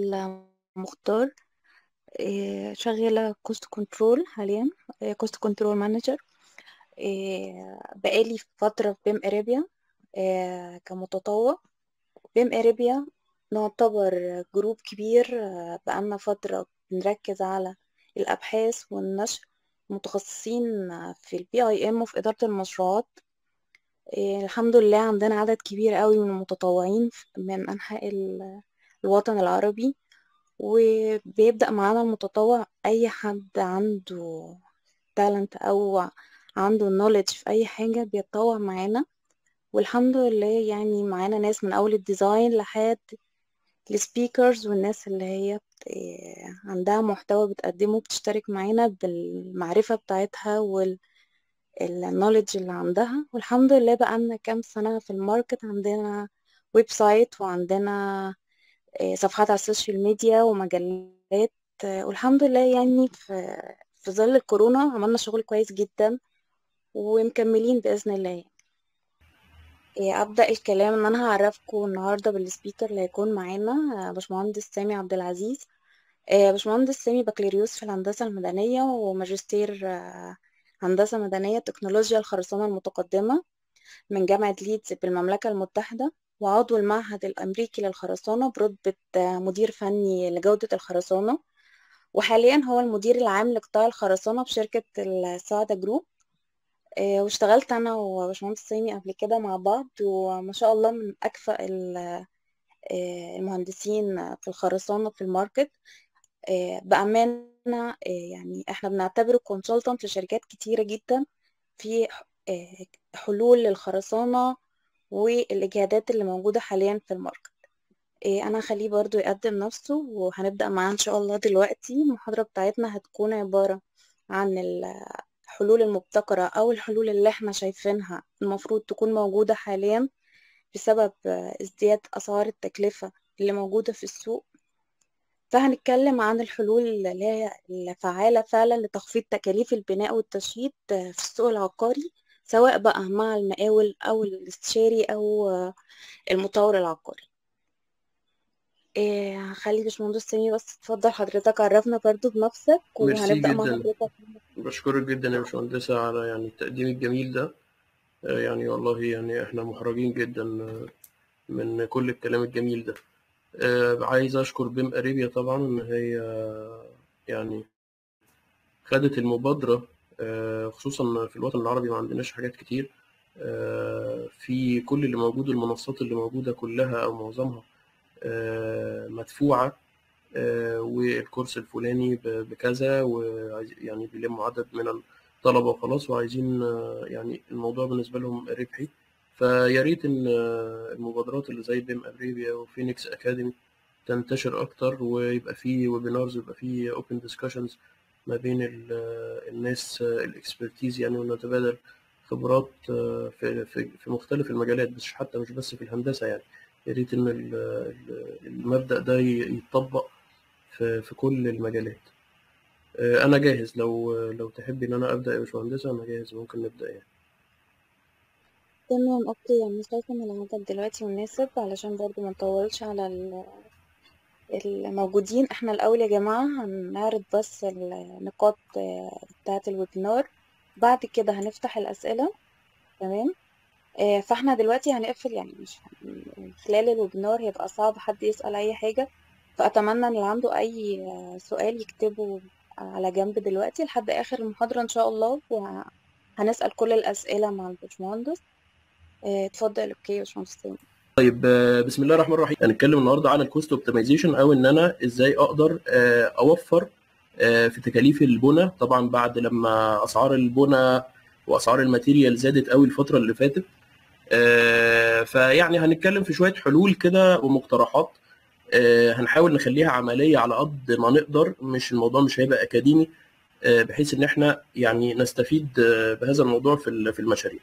أمل مختار إيه، شغالة كوست كنترول حاليا كوست كنترول مانجر بقالي فترة في بيم اريبيا إيه، كمتطوع بيم اريبيا نعتبر جروب كبير آه، بقالنا فترة بنركز على الأبحاث والنشر متخصصين في البي اي ام وفي إدارة المشروعات إيه، الحمد لله عندنا عدد كبير قوي من المتطوعين من أنحاء الوطن العربي وبيبدأ معانا المتطوع أي حد عنده تالنت أو عنده knowledge في أي حاجة بيتطوع معانا والحمد لله يعني معانا ناس من أول الديزاين لحد السبيكرز والناس اللي هي عندها محتوى بتقدمه بتشترك معانا بالمعرفة بتاعتها وال النولج اللي عندها والحمد لله بقالنا كام سنة في الماركت عندنا ويب سايت وعندنا آه، صفحات على السوشيال ميديا ومجلات آه، والحمد لله يعني في في ظل الكورونا عملنا شغل كويس جدا ومكملين بإذن الله يعني. آه، أبدأ الكلام إن أنا هعرفكم النهاردة بالسبيكر اللي هيكون معانا باشمهندس سامي عبد العزيز باشمهندس سامي بكالوريوس في الهندسة المدنية وماجستير هندسة مدنية تكنولوجيا الخرسانة المتقدمة من جامعة ليدز بالمملكة المتحدة وعضو المعهد الأمريكي للخرسانة برتبة مدير فني لجودة الخرسانة وحاليا هو المدير العام لقطاع الخرسانة بشركة السعدة جروب آه، واشتغلت أنا وباشمهندس سامي قبل كده مع بعض وما شاء الله من أكفأ آه، المهندسين في الخرسانة في الماركت آه، بأمانة يعني احنا بنعتبره كونسلتنت لشركات كتيرة جدا في حلول للخرسانة والإجهادات اللي موجودة حاليا في الماركت إيه، أنا هخليه برضو يقدم نفسه وهنبدأ معاه إن شاء الله دلوقتي المحاضرة بتاعتنا هتكون عبارة عن الحلول المبتكرة أو الحلول اللي احنا شايفينها المفروض تكون موجودة حاليا بسبب ازدياد أسعار التكلفة اللي موجودة في السوق فهنتكلم عن الحلول اللي هي الفعالة فعلا لتخفيض تكاليف البناء والتشييد في السوق العقاري سواء بقى مع المقاول أو الاستشاري أو المطور العقاري إيه هخلي باشمهندس سامي بس اتفضل حضرتك عرفنا برضو بنفسك وهنبدأ مع حضرتك بشكرك جدا يا باشمهندسة على يعني التقديم الجميل ده آه، يعني والله يعني احنا محرجين جدا من كل الكلام الجميل ده آه، عايز اشكر بيم اريبيا طبعا ان هي يعني خدت المبادرة آه، خصوصا في الوطن العربي ما عندناش حاجات كتير آه، في كل اللي موجود المنصات اللي موجودة كلها أو معظمها آه، مدفوعة والكورس الفلاني بكذا ويعني بيلموا عدد من الطلبة وخلاص وعايزين يعني الموضوع بالنسبة لهم ربحي فيا ريت إن المبادرات اللي زي بيم أريبيا وفينيكس أكاديمي تنتشر أكتر ويبقى فيه ويبينارز ويبقى فيه أوبن ديسكشنز ما بين الناس الاكسبرتيز يعني ونتبادل خبرات آه، في في مختلف المجالات بس حتى مش بس في الهندسه يعني يا ريت ان المبدا ده يتطبق في في كل المجالات آه، انا جاهز لو لو تحبي ان انا ابدا يا باشمهندسه انا جاهز ممكن نبدا يعني تمام اوكي يعني شايفه ان العدد دلوقتي مناسب علشان برضو ما نطولش على الموجودين احنا الأول يا جماعة هنعرض بس النقاط بتاعة الويبينار بعد كده هنفتح الأسئلة تمام آه، فاحنا دلوقتي هنقفل يعني مش خلال الويبينار هيبقى صعب حد يسأل أي حاجة فأتمنى إن اللي عنده أي سؤال يكتبه على جنب دلوقتي لحد آخر المحاضرة إن شاء الله وهنسأل كل الأسئلة مع الباشمهندس آه، اتفضل اوكي يا باشمهندس طيب آه، بسم الله الرحمن الرحيم هنتكلم النهارده عن الكوست اوبتمايزيشن او ان انا ازاي اقدر آه، اوفر آه، في تكاليف البنى طبعا بعد لما اسعار البنى واسعار الماتيريال زادت قوي الفتره اللي فاتت فيعني هنتكلم في شويه حلول كده ومقترحات هنحاول نخليها عمليه على قد ما نقدر مش الموضوع مش هيبقى اكاديمي بحيث ان احنا يعني نستفيد بهذا الموضوع في المشاريع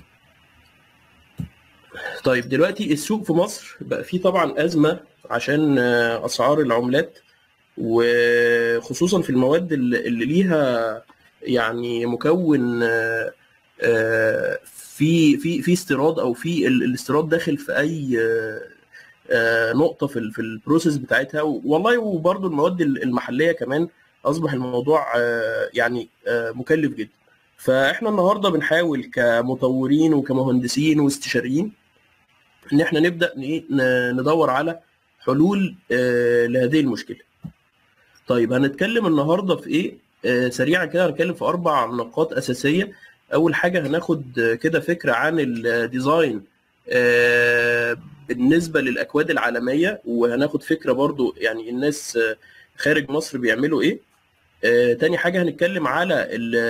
طيب دلوقتي السوق في مصر بقى فيه طبعا ازمه عشان آه، اسعار العملات وخصوصا في المواد اللي ليها يعني مكون آه، آه، في في في استيراد او في الاستيراد داخل في اي آه، نقطه في ال- في البروسيس بتاعتها والله وبرضو المواد المحليه كمان اصبح الموضوع آه، يعني آه، مكلف جدا فاحنا النهارده بنحاول كمطورين وكمهندسين واستشاريين ان احنا نبدا ن- ن- ندور على حلول آه، لهذه المشكله طيب هنتكلم النهارده في ايه آه، سريعا كده هنتكلم في اربع نقاط اساسيه اول حاجه هناخد آه، كده فكره عن الديزاين آه، بالنسبه للاكواد العالميه وهناخد فكره برضو يعني الناس آه، خارج مصر بيعملوا ايه آه، تاني حاجه هنتكلم على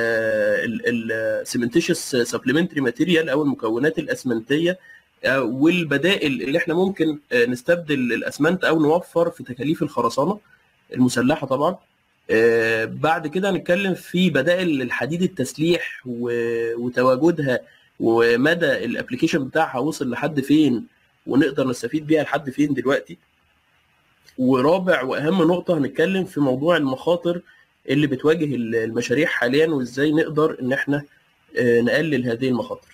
السيمنتيشس سبلمنتري ماتيريال او المكونات الاسمنتيه آه، والبدائل اللي احنا ممكن آه، نستبدل الاسمنت او نوفر في تكاليف الخرسانه المسلحه طبعا آه، بعد كده هنتكلم في بدائل الحديد التسليح و- وتواجدها ومدى الابلكيشن بتاعها وصل لحد فين ونقدر نستفيد بيها لحد فين دلوقتي ورابع واهم نقطه هنتكلم في موضوع المخاطر اللي بتواجه المشاريع حاليا وازاي نقدر ان احنا آه، نقلل هذه المخاطر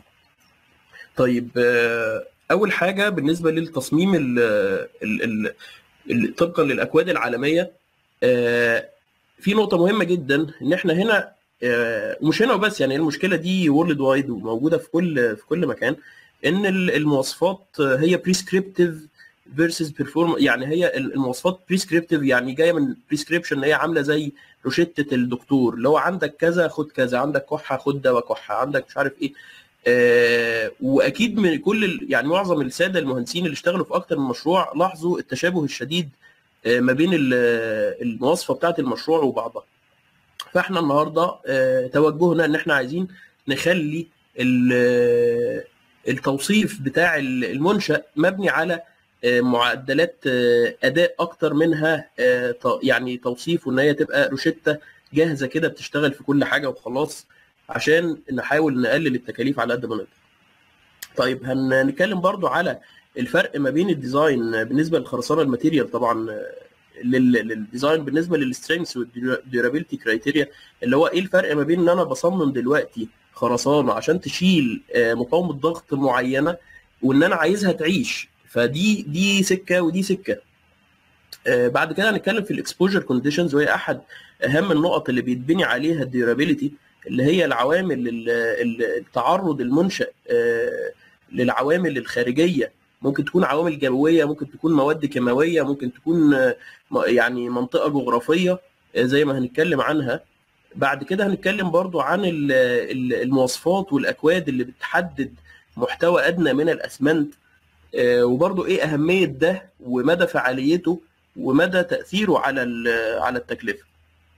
طيب آه، اول حاجه بالنسبه للتصميم ال ال ال ال- طبقا للاكواد العالميه آه، في نقطه مهمه جدا ان احنا هنا آه، ومش هنا وبس يعني المشكله دي وورلد وايد وموجوده في كل في كل مكان ان ال- المواصفات هي بريسكريبتيف فيرسز بيرفورم يعني هي المواصفات بريسكريبتيف يعني جايه من بريسكريبشن هي عامله زي روشته الدكتور اللي هو عندك كذا خد كذا عندك كحه خد دواء كحه عندك مش عارف ايه آه واكيد من كل ال- يعني معظم الساده المهندسين اللي اشتغلوا في اكتر من مشروع لاحظوا التشابه الشديد آه ما بين ال- المواصفه بتاعه المشروع وبعضها فاحنا النهارده آه، توجهنا ان احنا عايزين نخلي ال- التوصيف بتاع المنشأ مبني على آه، معدلات آه، اداء اكتر منها آه، ت- يعني توصيف وان هي تبقى روشته جاهزه كده بتشتغل في كل حاجه وخلاص عشان نحاول نقلل التكاليف على قد ما نقدر. طيب هنتكلم برضو على الفرق ما بين الديزاين بالنسبه للخرسانه الماتيريال طبعا آه، لل- للديزاين بالنسبه للسترينثs والديورابيلتي كرايتيريا اللي هو ايه الفرق ما بين ان انا بصمم دلوقتي خرسانه عشان تشيل آه، مقاومه ضغط معينه وان انا عايزها تعيش فدي دي سكه ودي سكه آه، بعد كده هنتكلم في الاكسبوجر كونديشنز وهي احد اهم النقط اللي بيتبني عليها الديورابيلتي اللي هي العوامل ال- ال- التعرض المنشأ آه، للعوامل الخارجيه ممكن تكون عوامل جويه ممكن تكون مواد كيماويه ممكن تكون آه، م- يعني منطقه جغرافيه آه، زي ما هنتكلم عنها بعد كده هنتكلم برضو عن ال- ال- المواصفات والاكواد اللي بتحدد محتوى ادنى من الاسمنت آه، وبرضو ايه اهميه ده ومدى فعاليته ومدى تاثيره على ال- على التكلفه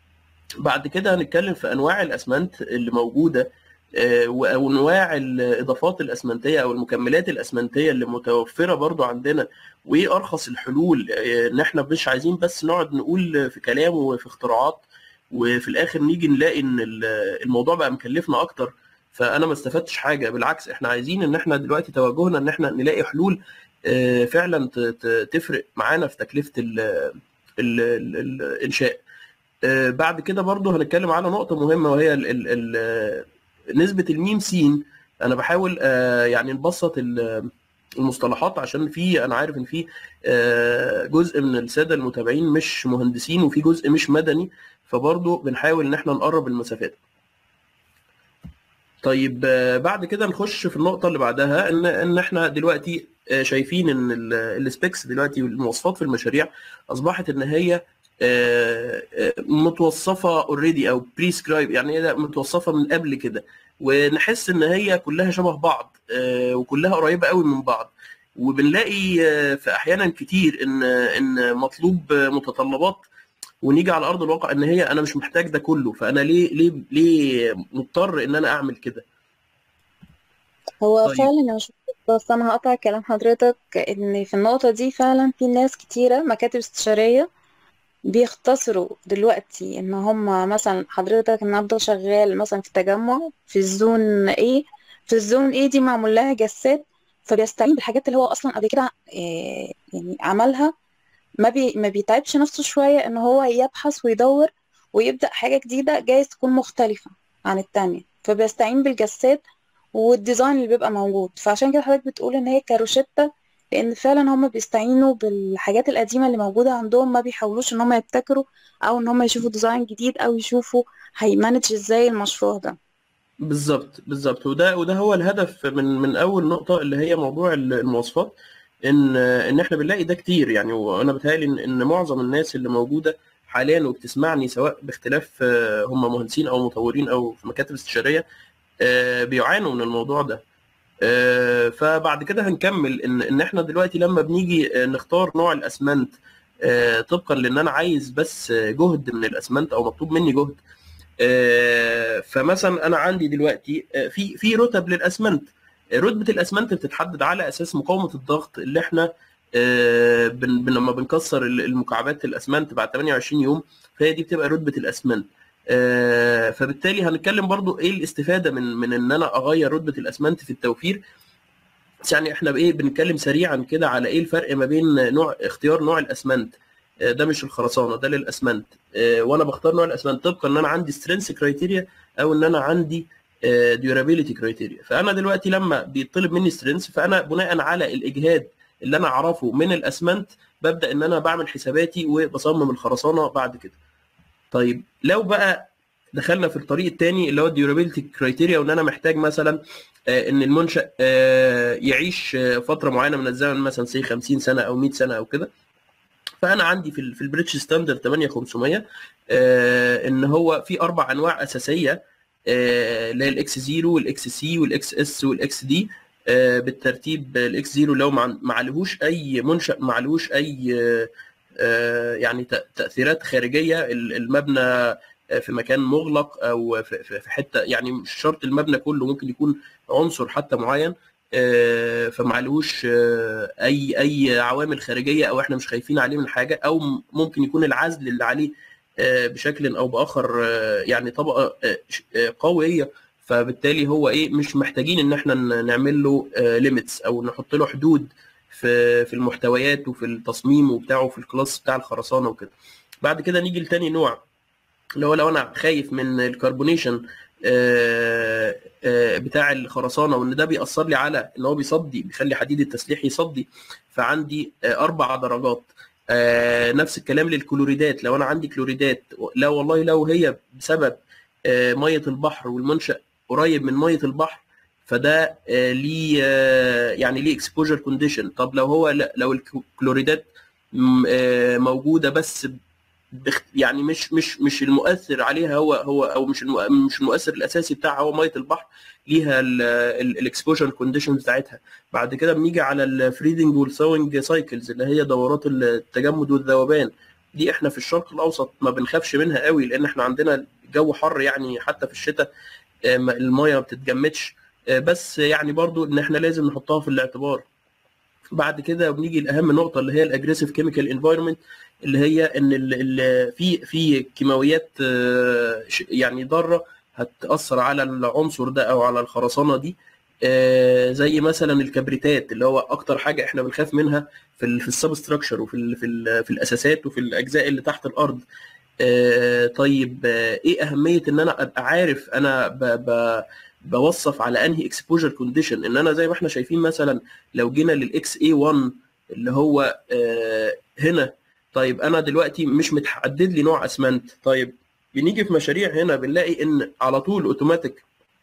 بعد كده هنتكلم في انواع الاسمنت اللي موجوده آه، وانواع الاضافات الاسمنتيه او المكملات الاسمنتيه اللي متوفره برضو عندنا وايه ارخص الحلول آه، ان احنا مش عايزين بس نقعد نقول في كلام وفي اختراعات وفي الاخر نيجي نلاقي ان ال- الموضوع بقى مكلفنا اكتر فانا ما استفدتش حاجه بالعكس احنا عايزين ان احنا دلوقتي توجهنا ان احنا نلاقي حلول آه، فعلا ت- ت- تفرق معانا في تكلفه ال- ال- ال- الانشاء آه، بعد كده برضو هنتكلم على نقطة مهمة وهي ال ال ال نسبة الميم سين أنا بحاول آه، يعني نبسط ال- المصطلحات عشان في أنا عارف إن في آه، جزء من السادة المتابعين مش مهندسين وفي جزء مش مدني فبرضو بنحاول إن إحنا نقرب المسافات. طيب آه، بعد كده نخش في النقطة اللي بعدها إن إن إحنا دلوقتي آه، شايفين إن السبيكس دلوقتي والمواصفات في المشاريع أصبحت إن هي آه، آه، متوصفه اوريدي او بريسكرايب يعني هي متوصفه من قبل كده ونحس ان هي كلها شبه بعض آه، وكلها قريبه قوي من بعض وبنلاقي آه، في احيانا كتير ان ان مطلوب آه، متطلبات ونيجي على ارض الواقع ان هي انا مش محتاج ده كله فانا ليه ليه ليه مضطر ان انا اعمل كده هو طيب فعلا يا مش بس انا هقطع كلام حضرتك ان في النقطة دي فعلا في ناس كتيرة مكاتب استشارية بيختصروا دلوقتي ان هم مثلا حضرتك ان افضل شغال مثلا في التجمع في الزون ايه في الزون ايه دي معمول لها جسات فبيستعين بالحاجات اللي هو اصلا قبل كده آه، يعني عملها ما بي ما بيتعبش نفسه شوية ان هو يبحث ويدور ويبدأ حاجة جديدة جايز تكون مختلفة عن التانية فبيستعين بالجسات والديزاين اللي بيبقى موجود فعشان كده حضرتك بتقول ان هي كروشتة لان فعلا هم بيستعينوا بالحاجات القديمه اللي موجوده عندهم ما بيحاولوش ان هم يبتكروا او ان هم يشوفوا ديزاين جديد او يشوفوا هيمانج ازاي المشروع ده بالظبط بالظبط وده وده هو الهدف من من اول نقطه اللي هي موضوع المواصفات ان ان احنا بنلاقي ده كتير يعني وانا بتهيألي ان ان معظم الناس اللي موجوده حاليا وبتسمعني سواء باختلاف آه، هم مهندسين او مطورين او في مكاتب استشاريه آه، بيعانوا من الموضوع ده آه، فبعد كده هنكمل ان ان احنا دلوقتي لما بنيجي نختار نوع الاسمنت طبقا لان انا عايز بس جهد من الاسمنت او مطلوب مني جهد فمثلا انا عندي دلوقتي في في رتب للاسمنت رتبه الاسمنت بتتحدد على اساس مقاومه الضغط اللي احنا آه، بن لما بنكسر المكعبات الاسمنت بعد 28 يوم فهي دي بتبقى رتبه الاسمنت آه، فبالتالي هنتكلم برضو ايه الاستفاده من من ان انا اغير رتبه الاسمنت في التوفير بس يعني احنا بايه بنتكلم سريعا كده على ايه الفرق ما بين نوع اختيار نوع الاسمنت آه، ده مش الخرسانه ده للاسمنت وانا بختار نوع الاسمنت طبقا ان انا عندي سترينث كرايتيريا او ان انا عندي ديورابيلتي كرايتيريا فانا دلوقتي لما بيطلب مني سترينث فانا بناء على الاجهاد اللي انا اعرفه من الاسمنت ببدا ان انا بعمل حساباتي وبصمم الخرسانه بعد كده طيب لو بقى دخلنا في الطريق الثاني اللي هو الديورابيلتي كرايتيريا وان انا محتاج مثلا آه، ان المنشا آه، يعيش آه، فتره معينه من الزمن مثلا سي 50 سنه او 100 سنه او كده فانا عندي في في البريتش ستاندرد 8500 ان هو في اربع انواع اساسيه اللي هي الاكس 0 والاكس سي والاكس اس والاكس دي بالترتيب الاكس 0 لو ما عليهوش اي منشا ما عليهوش اي آه، يعني تاثيرات خارجيه المبنى في مكان مغلق او في حته يعني مش شرط المبنى كله ممكن يكون عنصر حتى معين آه، فما عليهوش آه، اي اي عوامل خارجيه او احنا مش خايفين عليه من حاجه او ممكن يكون العزل اللي عليه بشكل او باخر يعني طبقه قويه فبالتالي هو ايه مش محتاجين ان احنا نعمل له ليميتس او نحط له حدود في في المحتويات وفي التصميم وبتاعه في الكلاس بتاع الخرسانه وكده بعد كده نيجي لتاني نوع اللي هو لو انا خايف من الكربونيشن بتاع الخرسانه وان ده بيأثر لي على ان هو بيصدي بيخلي حديد التسليح يصدي فعندي اربع درجات نفس الكلام للكلوريدات لو انا عندي كلوريدات لا والله لو هي بسبب ميه البحر والمنشا قريب من ميه البحر فده آه، ليه آه، يعني ليه اكسبوجر كونديشن طب لو هو لو الكلوريدات آه، موجوده بس يعني مش مش مش المؤثر عليها هو هو او مش مش المؤثر الاساسي بتاعها هو ميه البحر ليها الاكسبوجر كونديشن بتاعتها بعد كده بنيجي على الفريدنج والثوينج سايكلز اللي هي دورات التجمد والذوبان دي احنا في الشرق الاوسط ما بنخافش منها قوي لان احنا عندنا جو حر يعني حتى في الشتاء المايه ما بتتجمدش آه، بس يعني برضو ان احنا لازم نحطها في الاعتبار بعد كده بنيجي لاهم نقطه اللي هي الاجريسيف كيميكال انفايرمنت اللي هي ان في في كيماويات آه، يعني ضاره هتاثر على العنصر ده او على الخرسانه دي آه، زي مثلا الكبريتات اللي هو اكتر حاجه احنا بنخاف منها في في السبستراكشر وفي ال في, ال في الاساسات وفي الاجزاء اللي تحت الارض طيب ايه اهميه ان انا ابقى عارف انا ب ب بوصف على انهي اكسبوجر كونديشن ان انا زي ما احنا شايفين مثلا لو جينا للاكس اي 1 اللي هو آه هنا طيب انا دلوقتي مش متحدد لي نوع اسمنت طيب بنيجي في مشاريع هنا بنلاقي ان على طول اوتوماتيك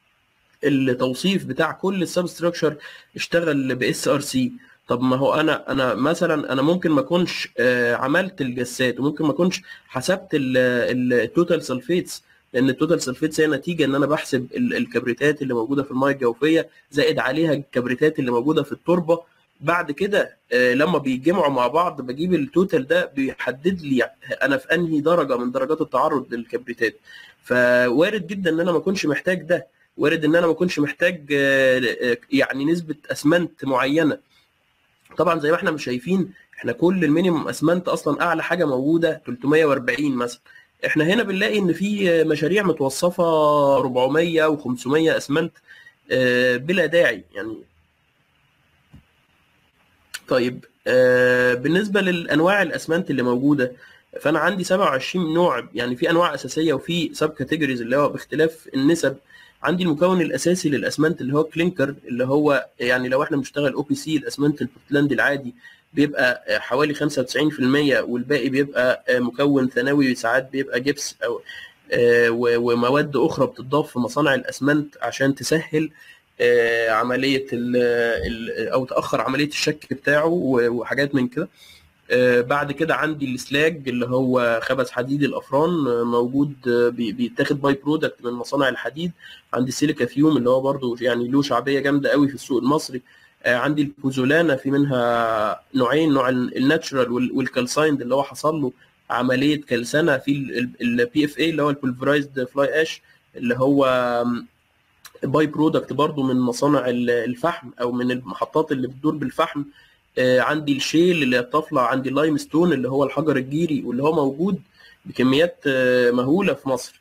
التوصيف بتاع كل السبستراكشر اشتغل باس ار سي طب ما هو انا انا مثلا انا ممكن ما اكونش آه عملت الجسات وممكن ما اكونش حسبت التوتال سلفيتس لان التوتال سلفيتس هي نتيجه ان انا بحسب الكبريتات اللي موجوده في الميه الجوفيه زائد عليها الكبريتات اللي موجوده في التربه بعد كده آه، لما بيتجمعوا مع بعض بجيب التوتال ده بيحدد لي انا في انهي درجه من درجات التعرض للكبريتات فوارد جدا ان انا ما اكونش محتاج ده وارد ان انا ما اكونش محتاج آه، آه، يعني نسبه اسمنت معينه طبعا زي ما احنا مش شايفين احنا كل المينيموم اسمنت اصلا اعلى حاجه موجوده 340 مثلا احنا هنا بنلاقي ان في مشاريع متوصفه 400 و500 اسمنت آه، بلا داعي يعني طيب آه، بالنسبه للانواع الاسمنت اللي موجوده فانا عندي 27 نوع يعني في انواع اساسيه وفي سب كاتيجوريز اللي هو باختلاف النسب عندي المكون الاساسي للاسمنت اللي هو الكلينكر اللي هو يعني لو احنا بنشتغل او بي سي الاسمنت البورتلاندي العادي بيبقى حوالي 95% والباقي بيبقى مكون ثانوي ساعات بيبقى جبس او ومواد اخرى بتضاف في مصانع الاسمنت عشان تسهل عمليه او تاخر عمليه الشك بتاعه وحاجات من كده بعد كده عندي السلاج اللي هو خبز حديد الافران موجود بيتاخد باي برودكت من مصانع الحديد عندي السيليكا فيوم اللي هو برضو يعني له شعبيه جامده قوي في السوق المصري عندي البوزولانا في منها نوعين نوع الناتشرال والكالسايند اللي هو حصل له عمليه كلسنه في البي اف اي اللي هو البولفرايزد فلاي اش اللي هو باي برودكت برضو من مصانع الفحم او من المحطات اللي بتدور بالفحم عندي الشيل اللي بتطلع عندي اللايم ستون اللي هو الحجر الجيري واللي هو موجود بكميات مهوله في مصر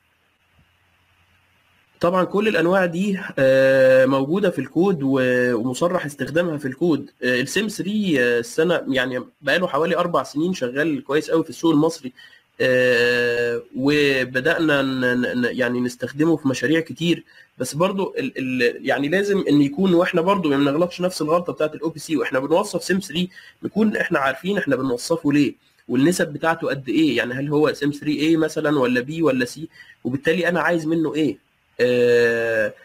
طبعا كل الانواع دي موجوده في الكود ومصرح استخدامها في الكود السيم 3 السنه يعني بقاله حوالي اربع سنين شغال كويس قوي في السوق المصري وبدانا يعني نستخدمه في مشاريع كتير بس برضو ال ال يعني لازم ان يكون واحنا برضو ما بنغلطش نفس الغلطه بتاعت الاو بي سي واحنا بنوصف سيم 3 نكون احنا عارفين احنا بنوصفه ليه والنسب بتاعته قد ايه يعني هل هو سيم 3 اي مثلا ولا بي ولا سي وبالتالي انا عايز منه ايه آه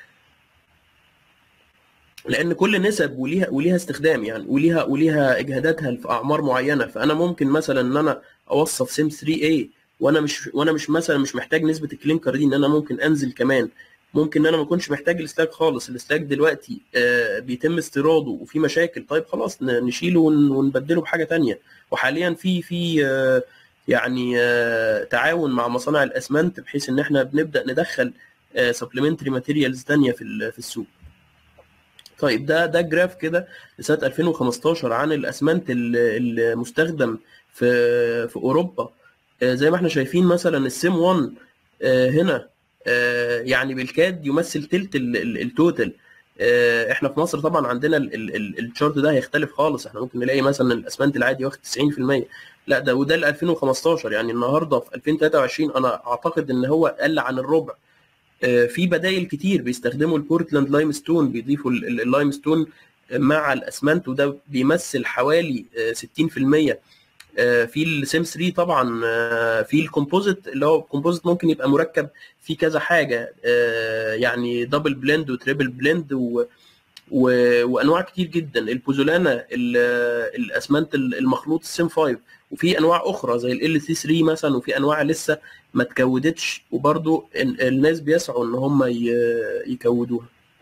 لان كل نسب وليها وليها استخدام يعني وليها وليها اجهاداتها في اعمار معينه فانا ممكن مثلا ان انا اوصف سيم 3 اي وانا مش وانا مش مثلا مش محتاج نسبه الكلينكر دي ان انا ممكن انزل كمان ممكن ان انا ما اكونش محتاج السلاك خالص السلاك دلوقتي آه بيتم استيراده وفي مشاكل طيب خلاص نشيله ونبدله بحاجه تانية وحاليا في في آه يعني آه تعاون مع مصانع الاسمنت بحيث ان احنا بنبدا ندخل سبلمنتري ماتيريالز تانية في في السوق طيب ده ده جراف كده لسنه 2015 عن الاسمنت المستخدم في في اوروبا زي ما احنا شايفين مثلا السيم 1 هنا يعني بالكاد يمثل تلت التوتال احنا في مصر طبعا عندنا الشارت ده هيختلف خالص احنا ممكن نلاقي مثلا الاسمنت العادي واخد 90% لا ده وده ل 2015 يعني النهارده في 2023 انا اعتقد ان هو قل عن الربع في بدائل كتير بيستخدموا البورتلاند لايم ستون بيضيفوا اللايم ستون مع الاسمنت وده بيمثل حوالي 60% في السيم 3 طبعا في الكومبوزيت اللي هو الكومبوزيت ممكن يبقى مركب فيه كذا حاجه يعني دبل بلند وتريبل بلند و و... وانواع كتير جدا البوزولانا الاسمنت المخلوط السيم 5 وفي انواع اخرى زي ال سي 3 مثلا وفي انواع لسه ما اتكودتش وبرضو الناس بيسعوا ان هم يكودوها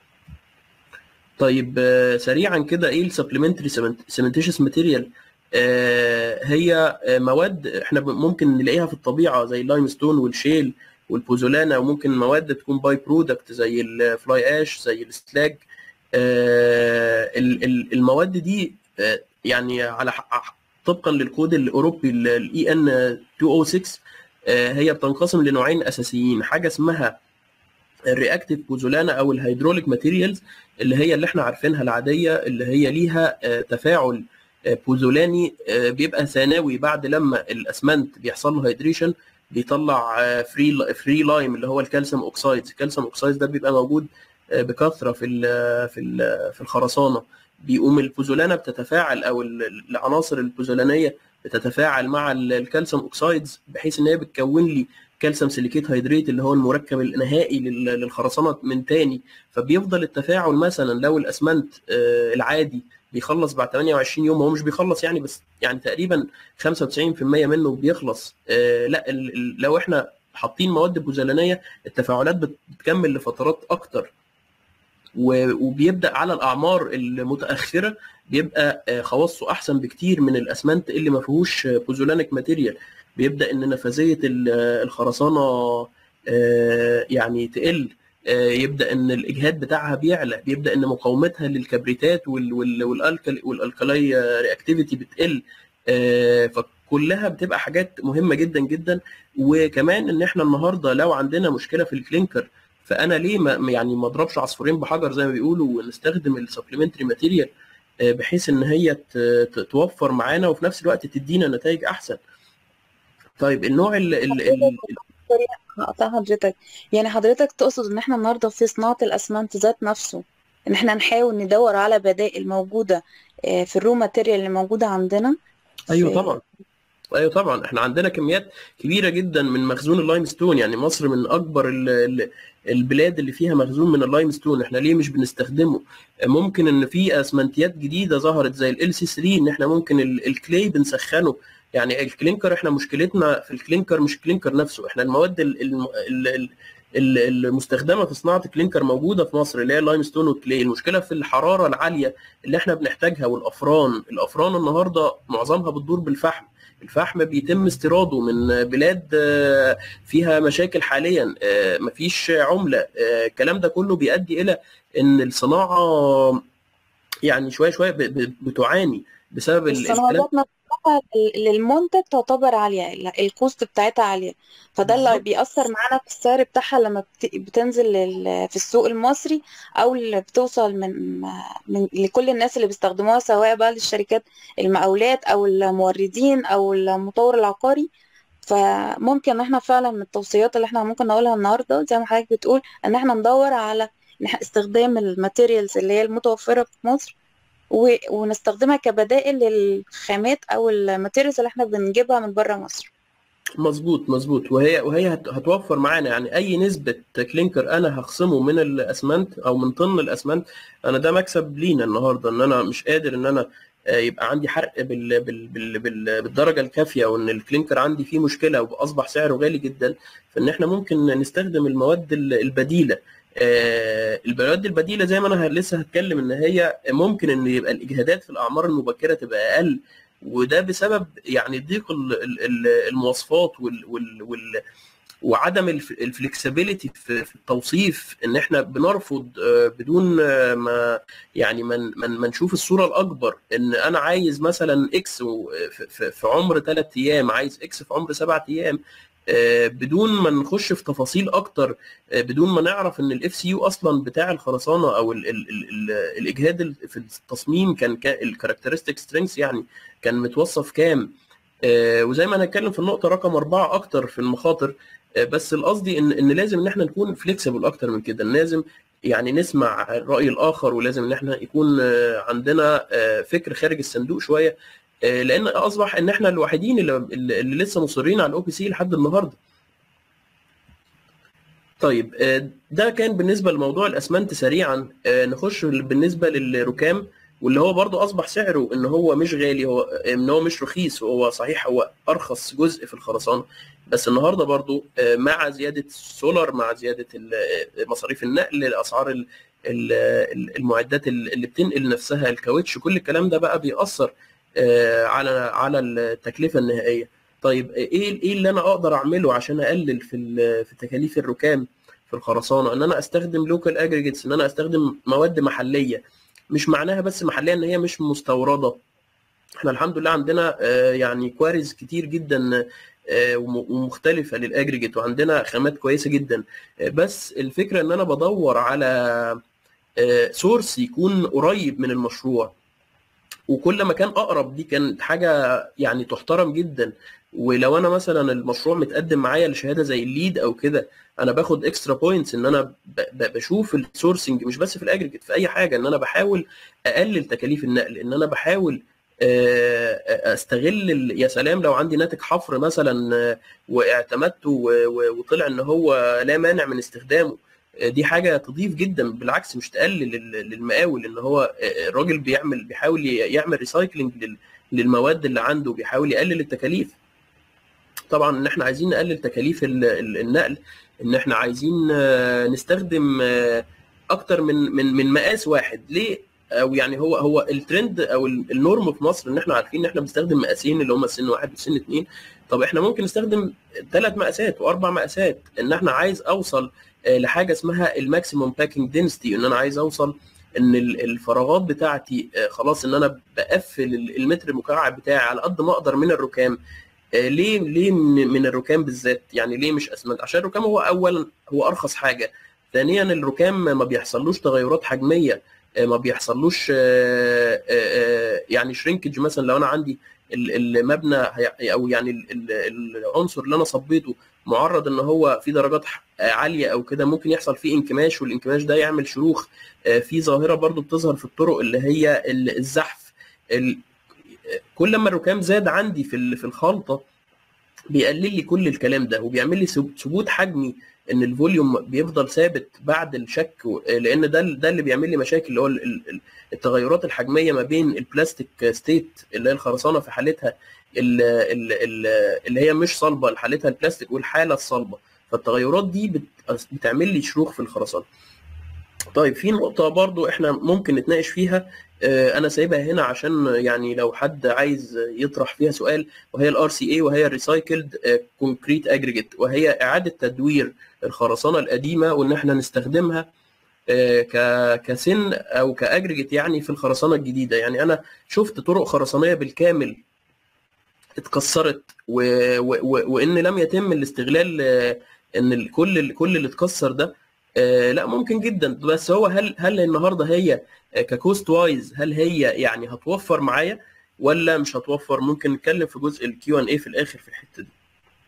طيب سريعا كده ايه السبلمنتري سيمنتيشس ماتيريال هي مواد احنا ممكن نلاقيها في الطبيعه زي اللايم ستون والشيل والبوزولانا وممكن مواد تكون باي برودكت زي الفلاي اش زي السلاج المواد دي يعني على طبقا للكود الاوروبي الاي ان 206 هي بتنقسم لنوعين اساسيين حاجه اسمها الرياكتيف بوزولانا او الهيدروليك ماتيريالز اللي هي اللي احنا عارفينها العاديه اللي هي ليها تفاعل بوزولاني بيبقى ثانوي بعد لما الاسمنت بيحصل له هيدريشن بيطلع فري فري لايم اللي هو الكالسيوم اوكسايد الكالسيوم اوكسايد ده بيبقى موجود بكثره في ال في ال في الخرسانه بيقوم البوزولانا بتتفاعل او العناصر البوزولانيه بتتفاعل مع الكالسيوم اوكسايدز بحيث ان هي بتكون لي كالسيوم سيليكيت هيدريت اللي هو المركب النهائي للخرسانه من تاني فبيفضل التفاعل مثلا لو الاسمنت العادي بيخلص بعد 28 يوم هو مش بيخلص يعني بس يعني تقريبا 95% منه بيخلص لا لو احنا حاطين مواد بوزلانيه التفاعلات بتكمل لفترات اكتر وبيبدا على الاعمار المتاخره بيبقى خواصه احسن بكتير من الاسمنت اللي ما فيهوش بوزولانيك ماتيريال بيبدا ان نفاذيه الخرسانه يعني تقل يبدا ان الاجهاد بتاعها بيعلى بيبدا ان مقاومتها للكبريتات والالكل والالكلاي رياكتيفيتي بتقل فكلها بتبقى حاجات مهمه جدا جدا وكمان ان احنا النهارده لو عندنا مشكله في الكلينكر فانا ليه ما يعني ما اضربش عصفورين بحجر زي ما بيقولوا ونستخدم السبلمنتري ماتيريال بحيث ان هي توفر معانا وفي نفس الوقت تدينا نتائج احسن طيب النوع ال ال ال هقطع حضرتك يعني حضرتك تقصد ان احنا النهارده في صناعة الاسمنت ذات نفسه ان احنا نحاول ندور على بدائل موجودة آه، في الرو ماتيريال اللي موجودة عندنا ايوه في طبعا ايوه طبعا احنا عندنا كميات كبيره جدا من مخزون اللايم ستون يعني مصر من اكبر ال ال البلاد اللي فيها مخزون من اللايم ستون احنا ليه مش بنستخدمه ممكن ان في اسمنتيات جديده ظهرت زي ال سي 3 ان احنا ممكن ال- الكلي بنسخنه يعني الكلينكر احنا مشكلتنا في الكلينكر مش الكلينكر نفسه احنا المواد ال- الم- ال- ال- ال- المستخدمه في صناعه الكلينكر موجوده في مصر اللي هي اللايم ستون والكلي المشكله في الحراره العاليه اللي احنا بنحتاجها والافران الافران النهارده معظمها بتدور بالفحم الفحم بيتم استيراده من بلاد آه، فيها مشاكل حاليا آه، مفيش عمله آه، الكلام ده كله بيؤدي الى ان الصناعه يعني شويه شويه ب- ب- بتعاني بسبب ال- الكلام الصناعات نفسها لل- للمنتج تعتبر عالية ال- الكوست بتاعتها عالية فده اللي بالظبط بيأثر معانا في السعر بتاعها لما بت- بتنزل لل- في السوق المصري أو اللي بتوصل من من لكل الناس اللي بيستخدموها سواء بقى للشركات المقاولات أو الموردين أو المطور العقاري فممكن ان احنا فعلا من التوصيات اللي احنا ممكن نقولها النهارده زي ما حضرتك بتقول ان احنا ندور على إن إحنا استخدام الماتيريالز اللي هي المتوفرة في مصر و- ونستخدمها كبدائل للخامات او الماتيريالز اللي احنا بنجيبها من بره مصر مظبوط مظبوط وهي وهي هت- هتوفر معانا يعني اي نسبه كلينكر انا هخصمه من الاسمنت او من طن الاسمنت انا ده مكسب لينا النهارده ان انا مش قادر ان انا آه، يبقى عندي حرق بال بال بال بال بالدرجه الكافيه وان الكلينكر عندي فيه مشكله واصبح سعره غالي جدا فان احنا ممكن نستخدم المواد ال- البديله آه، المواد البديله زي ما انا لسه هتكلم ان هي ممكن ان يبقى الاجهادات في الاعمار المبكره تبقى اقل وده بسبب يعني ضيق ال- ال- ال- المواصفات وال وال وال وعدم الفلكسبيليتي في في التوصيف ان احنا بنرفض آه، بدون آه، ما يعني ما ما ما نشوف الصوره الاكبر ان انا عايز مثلا اكس و- في- في في عمر ثلاث ايام عايز اكس في عمر سبعة ايام آه، بدون ما نخش في تفاصيل اكتر آه، بدون ما نعرف ان الاف سي يو اصلا بتاع الخرسانه او ال ال ال ال الاجهاد ال- في التصميم كان الكاركترستيك سترينث يعني كان متوصف كام آه، وزي ما هنتكلم في النقطه رقم اربعه اكتر في المخاطر آه، بس القصدي ان ان لازم ان احنا نكون فليكسيبل اكتر من كده لازم يعني نسمع الراي الاخر ولازم ان احنا يكون آه، عندنا آه، فكر خارج الصندوق شويه آه، لان اصبح ان احنا الوحيدين اللي, اللي لسه مصرين على الاو بي سي لحد النهارده طيب آه، ده كان بالنسبه لموضوع الاسمنت سريعا آه، نخش بالنسبه للركام واللي هو برضو اصبح سعره ان هو مش غالي هو ان هو مش رخيص هو صحيح هو ارخص جزء في الخرسانه بس النهارده برضو آه، مع زياده السولار مع زياده ال- آه، مصاريف النقل اسعار ال- ال- ال- المعدات اللي بتنقل نفسها الكاوتش كل الكلام ده بقى بيأثر آه، على على التكلفه النهائيه طيب ايه ايه اللي انا اقدر اعمله عشان اقلل في ال- في تكاليف الركام في الخرسانه ان انا استخدم لوكال اجريجيتس ان انا استخدم مواد محليه مش معناها بس محليه ان هي مش مستورده احنا الحمد لله عندنا آه، يعني كوارز كتير جدا آه، وم- ومختلفه للاجريجيت وعندنا خامات كويسه جدا آه، بس الفكره ان انا بدور على سورس يكون قريب من المشروع وكل ما كان اقرب دي كانت حاجه يعني تحترم جدا ولو انا مثلا المشروع متقدم معايا لشهاده زي الليد او كده انا باخد اكسترا بوينتس ان انا ب- ب- بشوف السورسنج مش بس في الاجريجيت في اي حاجه ان انا بحاول اقلل تكاليف النقل ان انا بحاول آه، استغل ال- يا سلام لو عندي ناتج حفر مثلا آه، واعتمدته و- و- وطلع ان هو لا مانع من استخدامه آه، دي حاجه تضيف جدا بالعكس مش تقلل لل- للمقاول ان هو آه، الراجل بيعمل بيحاول ي- يعمل ريسايكلينج للمواد اللي عنده بيحاول يقلل التكاليف طبعا ان احنا عايزين نقلل تكاليف ال- ال- النقل ان احنا عايزين آه، نستخدم آه، اكتر من من من مقاس واحد ليه او يعني هو هو الترند او ال- النورم في مصر ان احنا عارفين ان احنا بنستخدم مقاسين اللي هم سن واحد وسن اتنين طب احنا ممكن نستخدم ثلاث مقاسات واربع مقاسات ان احنا عايز اوصل آه، لحاجه اسمها الماكسيموم باكينج دينستي ان انا عايز اوصل ان ال- الفراغات بتاعتي آه، خلاص ان انا بقفل ال- المتر المكعب بتاعي على قد ما اقدر من الركام آه، ليه ليه من من الركام بالذات يعني ليه مش اسمنت عشان الركام هو اولا هو ارخص حاجه ثانيا الركام ما بيحصلوش تغيرات حجميه آه، ما بيحصلوش آه، آه، آه، يعني شرينكج مثلا لو انا عندي ال- المبنى هي- او يعني ال- ال- العنصر اللي انا صبيته معرض ان هو في درجات عاليه او كده ممكن يحصل فيه انكماش والانكماش ده يعمل شروخ في ظاهره برضو بتظهر في الطرق اللي هي الزحف كل ما الركام زاد عندي في في الخلطه بيقلل لي كل الكلام ده وبيعمل لي ثبوت حجمي ان الفوليوم بيفضل ثابت بعد الشك لان ده ده اللي بيعمل لي مشاكل اللي هو التغيرات الحجميه ما بين البلاستيك ستيت اللي هي الخرسانه في حالتها اللي هي مش صلبه حالتها البلاستيك والحاله الصلبه فالتغيرات دي بتعمل لي شروخ في الخرسانه طيب في نقطه برضو احنا ممكن نتناقش فيها انا سايبها هنا عشان يعني لو حد عايز يطرح فيها سؤال وهي الار سي اي وهي الريسايكلد كونكريت اجريجيت وهي اعاده تدوير الخرسانه القديمه وان احنا نستخدمها كسن او كاجريجيت يعني في الخرسانه الجديده يعني انا شفت طرق خرسانيه بالكامل اتكسرت و... و... وان لم يتم الاستغلال ان كل كل اللي اتكسر ده لا ممكن جدا بس هو هل هل النهارده هي ككوست وايز هل هي يعني هتوفر معايا ولا مش هتوفر ممكن نتكلم في جزء الكيو ان اي في الاخر في الحته دي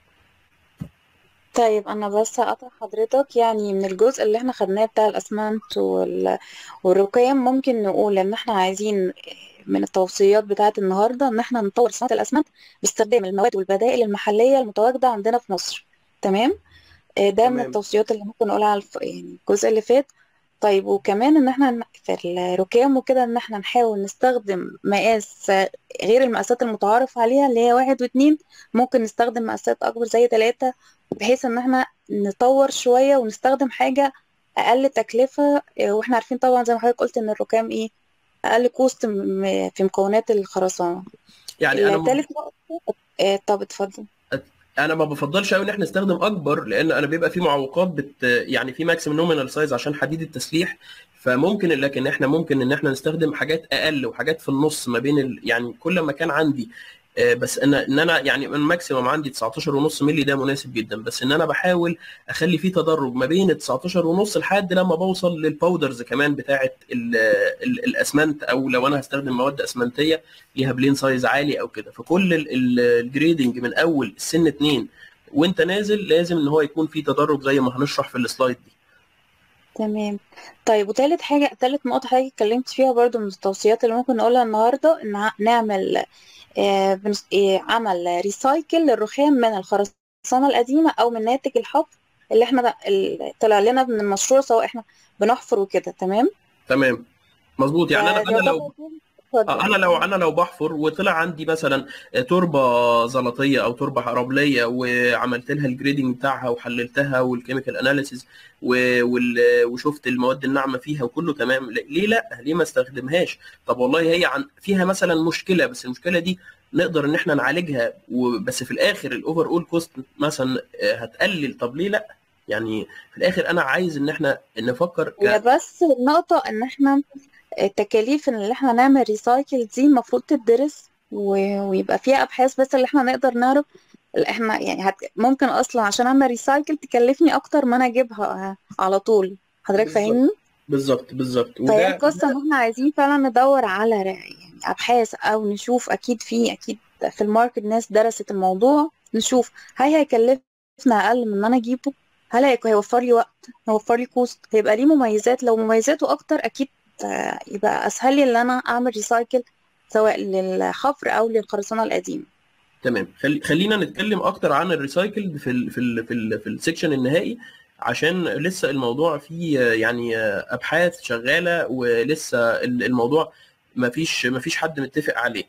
طيب انا بس اقطع حضرتك يعني من الجزء اللي احنا خدناه بتاع الاسمنت وال... والرقيم ممكن نقول ان احنا عايزين من التوصيات بتاعه النهارده ان احنا نطور صناعه الاسمنت باستخدام المواد والبدائل المحليه المتواجده عندنا في مصر تمام ده تمام. من التوصيات اللي ممكن نقولها على الف... يعني الجزء اللي فات طيب وكمان ان احنا في الركام وكده ان احنا نحاول نستخدم مقاس غير المقاسات المتعارف عليها اللي هي واحد واتنين ممكن نستخدم مقاسات اكبر زي تلاتة بحيث ان احنا نطور شوية ونستخدم حاجة اقل تكلفة واحنا عارفين طبعا زي ما حضرتك قلت ان الركام ايه اقل كوست في مكونات الخرسانة يعني انا م... نقطة طب اتفضل انا ما بفضلش قوي ان احنا نستخدم اكبر لان انا بيبقى في معوقات بت يعني في ماكسيمم نومينال سايز عشان حديد التسليح فممكن لكن احنا ممكن ان احنا نستخدم حاجات اقل وحاجات في النص ما بين ال... يعني كل ما كان عندي بس ان ان انا يعني الماكسيمم عندي 19 ونص مللي ده مناسب جدا بس ان انا بحاول اخلي فيه تدرج ما بين 19 ونص لحد لما بوصل للباودرز كمان بتاعه ال ال الاسمنت او لو انا هستخدم مواد اسمنتيه ليها بلين سايز عالي او كده فكل الجريدنج من اول السن 2 وانت نازل لازم ان هو يكون فيه تدرج زي ما هنشرح في السلايد دي تمام طيب وتالت حاجة تالت نقطة حاجة اتكلمت فيها برضو من التوصيات اللي ممكن نقولها النهاردة ان نعمل آه عمل ريسايكل للرخام من الخرسانة القديمة أو من ناتج الحفر اللي احنا اللي طلع لنا من المشروع سواء احنا بنحفر وكده تمام تمام مظبوط يعني انا انا لو انا لو انا لو بحفر وطلع عندي مثلا تربه زلطيه او تربه رمليه وعملت لها الجريدنج بتاعها وحللتها والكيميكال اناليسيز وشفت المواد الناعمه فيها وكله تمام ليه لا ليه ما استخدمهاش طب والله هي عن فيها مثلا مشكله بس المشكله دي نقدر ان احنا نعالجها بس في الاخر الاوفر اول كوست مثلا هتقلل طب ليه لا يعني في الاخر انا عايز ان احنا نفكر ك... بس النقطه ان احنا التكاليف اللي احنا نعمل ريسايكل دي المفروض تدرس ويبقى فيها ابحاث بس اللي احنا نقدر نعرف احنا يعني هت... ممكن اصلا عشان اعمل ريسايكل تكلفني اكتر ما انا اجيبها على طول حضرتك فاهمني بالظبط بالظبط فهي القصه ان احنا عايزين فعلا ندور على يعني ابحاث او نشوف اكيد في اكيد في الماركت ناس درست الموضوع نشوف هل هيكلفنا اقل من ان انا اجيبه هل هيوفر لي وقت هيوفر لي كوست هيبقى ليه مميزات لو مميزاته اكتر اكيد يبقى اسهل لي ان انا اعمل ريسايكل سواء للحفر او للخرسانه القديمه تمام خلي خلينا نتكلم اكتر عن الريسايكل في ال في ال في, ال في السكشن النهائي عشان لسه الموضوع فيه يعني ابحاث شغاله ولسه الموضوع ما فيش ما فيش حد متفق عليه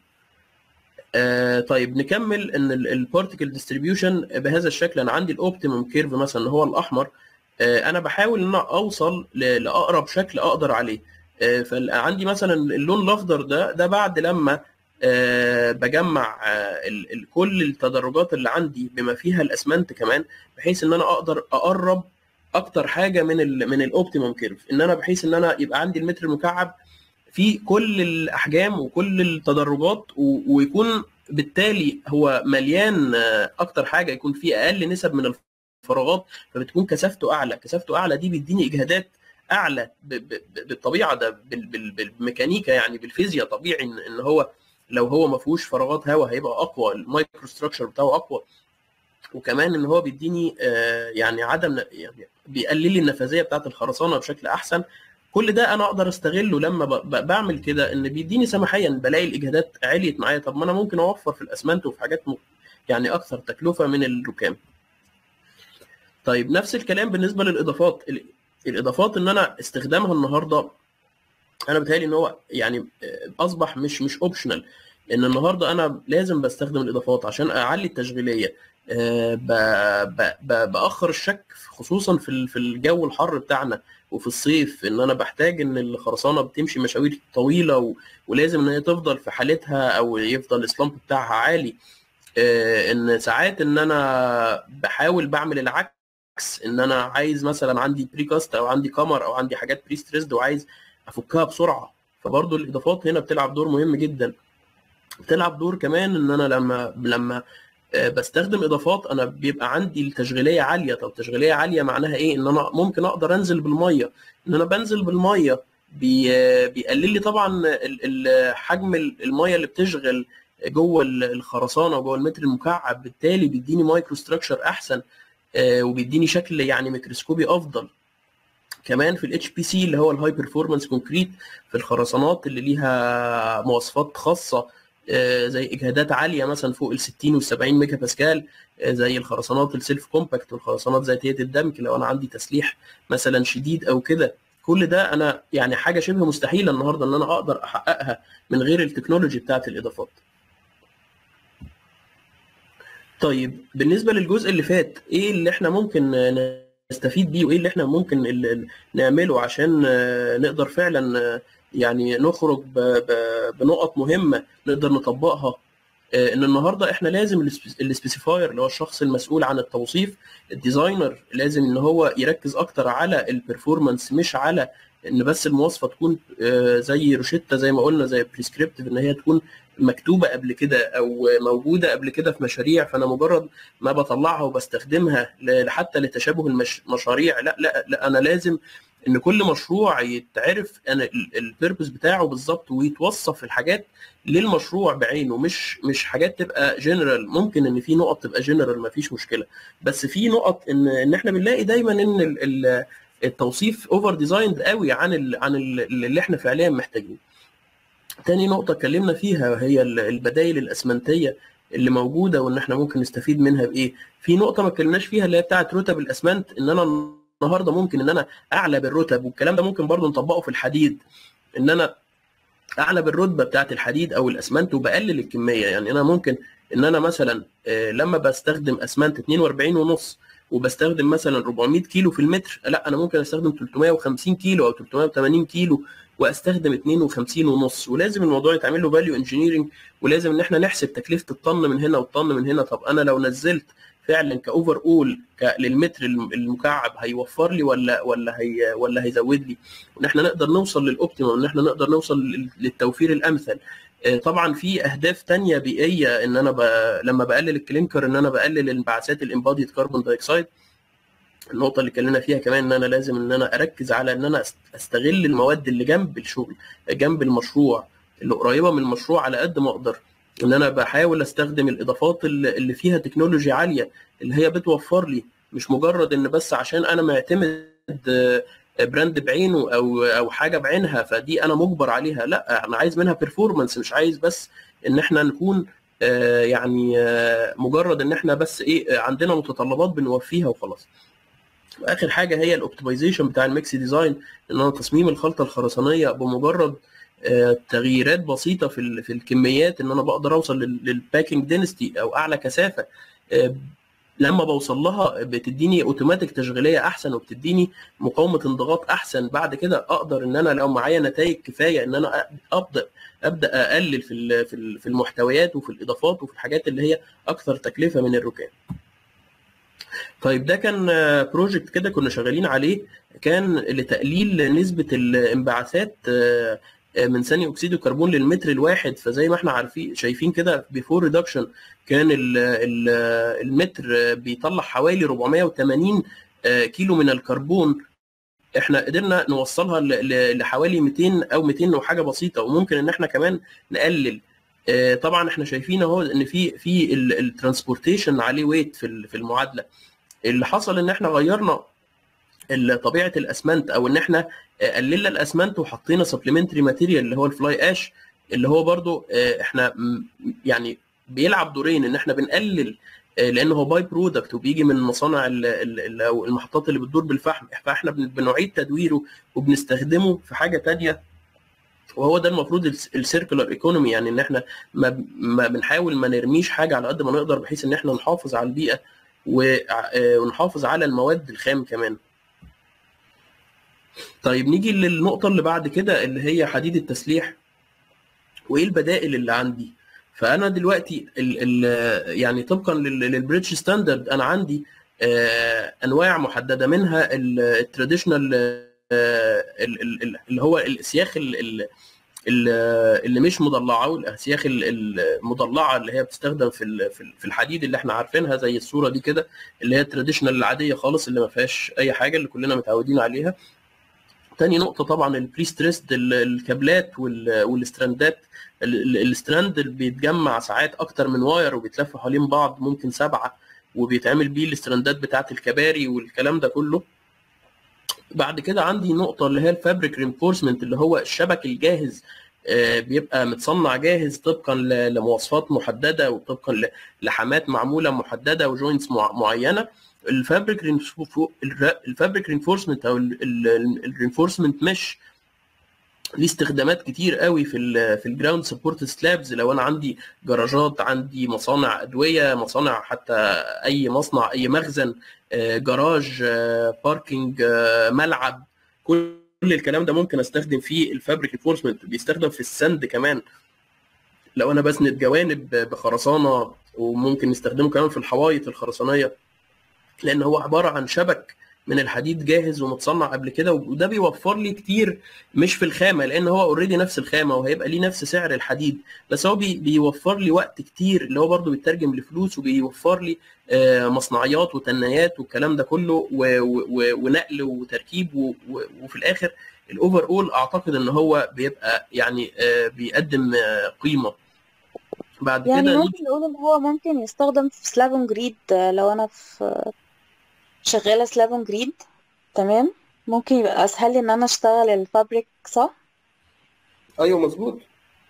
آه طيب نكمل ان البارتيكل ديستريبيوشن بهذا الشكل انا عندي الاوبتيمم كيرف مثلا اللي هو الاحمر آه انا بحاول ان انا اوصل لاقرب شكل اقدر عليه آه فعندي مثلا اللون الاخضر ده ده بعد لما أه بجمع أه ال ال كل التدرجات اللي عندي بما فيها الاسمنت كمان بحيث ان انا اقدر اقرب اكتر حاجه من ال من الاوبتيمم كيرف ان انا بحيث ان انا يبقى عندي المتر المكعب في كل الاحجام وكل التدرجات ويكون بالتالي هو مليان اكتر حاجه يكون فيه اقل نسب من الفراغات فبتكون كثافته اعلى كثافته اعلى دي بيديني اجهادات اعلى بالطبيعه ده بالميكانيكا يعني بالفيزياء طبيعي ان هو لو هو ما فيهوش فراغات هواء هيبقى اقوى المايكرو ستراكشر بتاعه اقوى وكمان ان هو بيديني آه، يعني عدم يعني بيقلل لي النفاذيه بتاعه الخرسانه بشكل احسن كل ده انا اقدر استغله لما ب- ب- بعمل كده ان بيديني سماحيه إن بلاقي الاجهادات عليت معايا طب ما انا ممكن اوفر في الاسمنت وفي حاجات م- يعني اكثر تكلفه من الركام طيب نفس الكلام بالنسبه للاضافات ال- الاضافات ان انا استخدامها النهارده انا بتهيألي ان هو يعني آه، اصبح مش مش اوبشنال ان النهارده انا لازم بستخدم الاضافات عشان اعلي التشغيليه آه، ب- ب- ب- باخر الشك خصوصا في ال- في الجو الحر بتاعنا وفي الصيف ان انا بحتاج ان الخرسانه بتمشي مشاوير طويله و- ولازم ان هي تفضل في حالتها او يفضل السلامب بتاعها عالي آه، ان ساعات ان انا بحاول بعمل العكس ان انا عايز مثلا عندي بري كاست او عندي كمر او عندي حاجات بري ستريسد وعايز افكها بسرعه فبرضه الاضافات هنا بتلعب دور مهم جدا بتلعب دور كمان ان انا لما لما آه، بستخدم اضافات انا بيبقى عندي التشغيليه عاليه طب تشغيليه عاليه معناها ايه ان انا ممكن اقدر انزل بالميه ان انا بنزل بالميه بي آه، بيقلل لي طبعا ال- ال- حجم الميه اللي بتشغل جوه ال- الخرسانه وجوه المتر المكعب بالتالي بيديني مايكرو ستراكشر احسن آه، وبيديني شكل يعني ميكروسكوبي افضل كمان في الاتش بي سي اللي هو الهاي بيرفورمانس كونكريت في الخرسانات اللي ليها مواصفات خاصه آه، زي اجهادات عاليه مثلا فوق ال 60 وال 70 ميجا باسكال آه، زي الخرسانات السيلف كومباكت والخرسانات ذاتيه الدمك لو انا عندي تسليح مثلا شديد او كده كل ده انا يعني حاجه شبه مستحيله النهارده ان انا اقدر احققها من غير التكنولوجي بتاعت الاضافات طيب بالنسبه للجزء اللي فات ايه اللي احنا ممكن نستفيد بيه وايه اللي احنا ممكن ال- ال- نعمله عشان آه، نقدر فعلا آه، يعني نخرج ب- ب- بنقط مهمه نقدر نطبقها آه، ان النهارده احنا لازم السبيسيفاير اللي هو الشخص المسؤول عن التوصيف الديزاينر لازم ان هو يركز اكتر على البرفورمانس مش على ان بس المواصفه تكون آه، زي روشيتا زي ما قلنا زي بريسكريبتيف ان هي تكون مكتوبه قبل كده او موجوده قبل كده في مشاريع فانا مجرد ما بطلعها وبستخدمها ل- حتى لتشابه المشاريع لا لا لا انا لازم ان كل مشروع يتعرف انا البيربز بتاعه بالظبط ويتوصف الحاجات للمشروع بعينه مش مش حاجات تبقى جنرال ممكن ان في نقط تبقى جنرال ما فيش مشكله بس في نقط ان ان احنا بنلاقي دايما ان ال- ال- التوصيف اوفر ديزايند قوي عن ال عن ال- اللي احنا فعليا محتاجينه تاني نقطة اتكلمنا فيها هي ال- البدائل الأسمنتية اللي موجودة وإن إحنا ممكن نستفيد منها بإيه؟ في نقطة ما اتكلمناش فيها اللي هي بتاعة رتب الأسمنت إن أنا النهاردة ممكن إن أنا أعلى بالرتب والكلام ده ممكن برضه نطبقه في الحديد إن أنا أعلى بالرتبة بتاعة الحديد أو الأسمنت وبقلل الكمية يعني أنا ممكن إن أنا مثلا آه، لما بستخدم أسمنت 42 ونص وبستخدم مثلا 400 كيلو في المتر لا انا ممكن استخدم 350 كيلو او 380 كيلو واستخدم 52 ونص ولازم الموضوع يتعمل له فاليو انجينيرنج ولازم ان احنا نحسب تكلفه الطن من هنا والطن من هنا طب انا لو نزلت فعلا كاوفر اول للمتر الم- المكعب هيوفر لي ولا ولا هي ولا هيزود لي وان احنا نقدر نوصل للاوبتيمم ان احنا نقدر نوصل لل- للتوفير الامثل آه، طبعا في اهداف تانية بيئيه ان انا ب... لما بقلل الكلينكر ان انا بقلل انبعاثات الامباديد كربون دايوكسيد النقطة اللي اتكلمنا فيها كمان ان انا لازم ان انا اركز على ان انا أست- استغل المواد اللي جنب الشغل جنب المشروع اللي قريبة من المشروع على قد ما اقدر ان انا بحاول استخدم الاضافات اللي اللي فيها تكنولوجي عالية اللي هي بتوفر لي مش مجرد ان بس عشان انا معتمد آه، براند بعينه او او حاجه بعينها فدي انا مجبر عليها لا انا عايز منها بيرفورمانس مش عايز بس ان احنا نكون آه، يعني آه، مجرد ان احنا بس ايه آه، عندنا متطلبات بنوفيها وخلاص واخر حاجه هي الاوبتمايزيشن بتاع الميكس ديزاين ان انا تصميم الخلطه الخرسانيه بمجرد آه، تغييرات بسيطه في ال- في الكميات ان انا بقدر اوصل للباكينج دينستي او اعلى كثافه آه، لما بوصل لها بتديني اوتوماتيك تشغيليه احسن وبتديني مقاومه انضغاط احسن بعد كده اقدر ان انا لو معايا نتائج كفايه ان انا ابدا ابدا اقلل في ال- في ال- في المحتويات وفي الاضافات وفي الحاجات اللي هي اكثر تكلفه من الركام طيب ده كان بروجكت كده كنا شغالين عليه كان لتقليل نسبة الانبعاثات آه، آه، من ثاني اكسيد الكربون للمتر الواحد فزي ما احنا عارفين شايفين كده بيفور ريدكشن كان ال ال المتر آه، بيطلع حوالي 480 آه، كيلو من الكربون احنا قدرنا نوصلها ل- ل- لحوالي 200 او 200 وحاجه بسيطه وممكن ان احنا كمان نقلل آه، طبعا احنا شايفين اهو ان في في الترانسبورتيشن عليه ويت في في المعادله اللي حصل ان احنا غيرنا طبيعه الاسمنت او ان احنا قللنا الاسمنت وحطينا سبلمنتري ماتيريال اللي هو الفلاي اش اللي هو برضو احنا يعني بيلعب دورين ان احنا بنقلل لانه هو باي برودكت وبيجي من مصانع او المحطات اللي بتدور بالفحم فاحنا بنعيد تدويره وبنستخدمه في حاجه تانية وهو ده المفروض السيركلر ايكونومي يعني ان احنا ما, ما بنحاول ما نرميش حاجه على قد ما نقدر بحيث ان احنا نحافظ على البيئه ونحافظ على المواد الخام كمان طيب نيجي للنقطه اللي بعد كده اللي هي حديد التسليح وايه البدائل اللي عندي فانا دلوقتي ال ال يعني طبقا للبريتش ستاندرد انا عندي انواع محدده منها التراديشنال اللي هو الاسياخ اللي مش مضلعه والاسياخ المضلعه اللي هي بتستخدم في في الحديد اللي احنا عارفينها زي الصوره دي كده اللي هي التراديشنال العاديه خالص اللي ما فيهاش اي حاجه اللي كلنا متعودين عليها تاني نقطه طبعا البري ستريسد الكابلات والاستراندات الاستراند بيتجمع ساعات اكتر من واير وبيتلف حوالين بعض ممكن سبعه وبيتعمل بيه الاستراندات بتاعت الكباري والكلام ده كله بعد كده عندي نقطه اللي هي الفابريك رينفورسمنت اللي هو الشبك الجاهز بيبقى متصنع جاهز طبقا لمواصفات محدده وطبقا لحامات معموله محدده وجوينتس معينه الفابريك الفابريك رينفورسمنت او الرينفورسمنت مش ليه استخدامات كتير قوي في ال في الجراوند سبورت سلابز لو انا عندي جراجات عندي مصانع ادويه مصانع حتى اي مصنع اي مخزن جراج باركينج ملعب كل الكلام ده ممكن استخدم فيه الفابريك رينفورسمنت بيستخدم في السند كمان لو انا بسند جوانب بخرسانه وممكن نستخدمه كمان في الحوايط الخرسانيه لان هو عباره عن شبك من الحديد جاهز ومتصنع قبل كده وده بيوفر لي كتير مش في الخامه لان هو اوريدي نفس الخامه وهيبقى ليه نفس سعر الحديد بس هو بي بيوفر لي وقت كتير اللي هو برده بيترجم لفلوس وبيوفر لي مصنعيات وتنايات والكلام ده كله ونقل وتركيب وفي الاخر الاوفر اول اعتقد ان هو بيبقى يعني بيقدم قيمه بعد يعني كده ممكن نقول ان هو ممكن يستخدم في سلابون جريد لو انا في شغاله سلابون جريد تمام ممكن يبقى اسهل لي ان انا اشتغل الفابريك صح ايوه مظبوط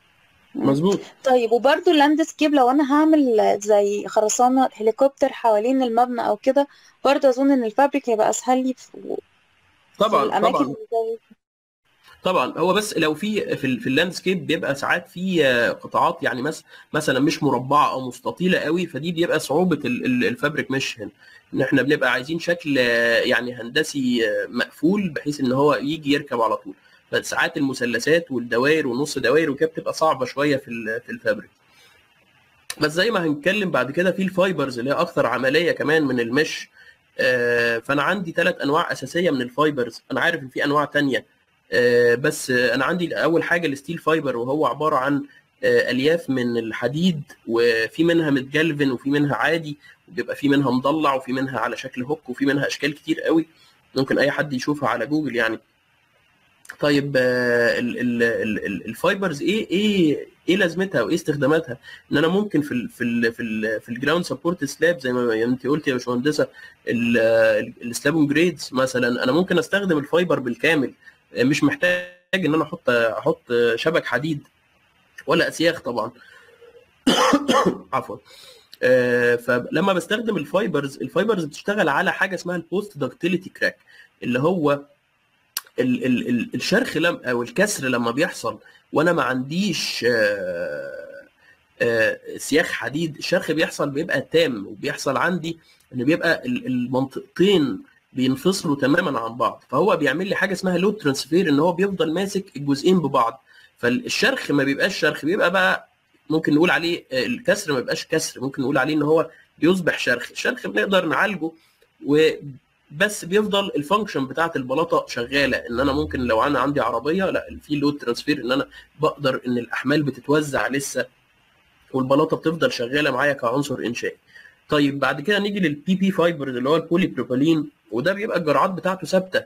مظبوط طيب وبرده اللاندسكيب لو انا هعمل زي خرسانه هليكوبتر حوالين المبنى او كده برضه اظن ان الفابريك هيبقى اسهل لي في طبعا في الاماكن طبعا اللي زي طبعا هو بس لو في في, في اللاندسكيب بيبقى ساعات في قطاعات يعني مس مثلا مش مربعه او مستطيله قوي فدي بيبقى صعوبه الفابريك مش هنا ان احنا بنبقى عايزين شكل يعني هندسي مقفول بحيث ان هو يجي يركب على طول فساعات المثلثات والدوائر ونص دوائر وكده بتبقى صعبه شويه في في الفابريك بس زي ما هنتكلم بعد كده في الفايبرز اللي هي اكثر عمليه كمان من المش فانا عندي ثلاث انواع اساسيه من الفايبرز انا عارف ان في انواع تانية بس انا عندي اول حاجه الستيل فايبر وهو عباره عن الياف من الحديد وفي منها متجلفن وفي منها عادي وبيبقى في منها مضلع وفي منها على شكل هوك وفي منها اشكال كتير قوي ممكن اي حد يشوفها على جوجل يعني طيب الفايبرز ايه ايه ايه لازمتها وايه استخداماتها ان انا ممكن في ال في ال في ال في الجراوند سبورت سلاب زي ما انت قلت يا باشمهندسه السلابون جريدز مثلا انا ممكن استخدم الفايبر بالكامل مش محتاج ان انا احط احط شبك حديد ولا اسياخ طبعا عفوا آه فلما بستخدم الفايبرز الفايبرز بتشتغل على حاجه اسمها البوست داكتيليتي كراك اللي هو ال ال ال الشرخ لم او الكسر لما بيحصل وانا ما عنديش آه آه سياخ حديد الشرخ بيحصل بيبقى تام وبيحصل عندي ان بيبقى المنطقتين بينفصلوا تماما عن بعض فهو بيعمل لي حاجه اسمها لود ترانسفير ان هو بيفضل ماسك الجزئين ببعض فالشرخ ما بيبقاش شرخ بيبقى بقى ممكن نقول عليه الكسر ما بيبقاش كسر ممكن نقول عليه ان هو بيصبح شرخ الشرخ بنقدر نعالجه وبس بيفضل الفانكشن بتاعه البلاطه شغاله ان انا ممكن لو انا عندي عربيه لا في لود ترانسفير ان انا بقدر ان الاحمال بتتوزع لسه والبلاطه بتفضل شغاله معايا كعنصر انشائي طيب بعد كده نيجي للبي بي فايبرز اللي هو البولي بروبالين وده بيبقى الجرعات بتاعته ثابته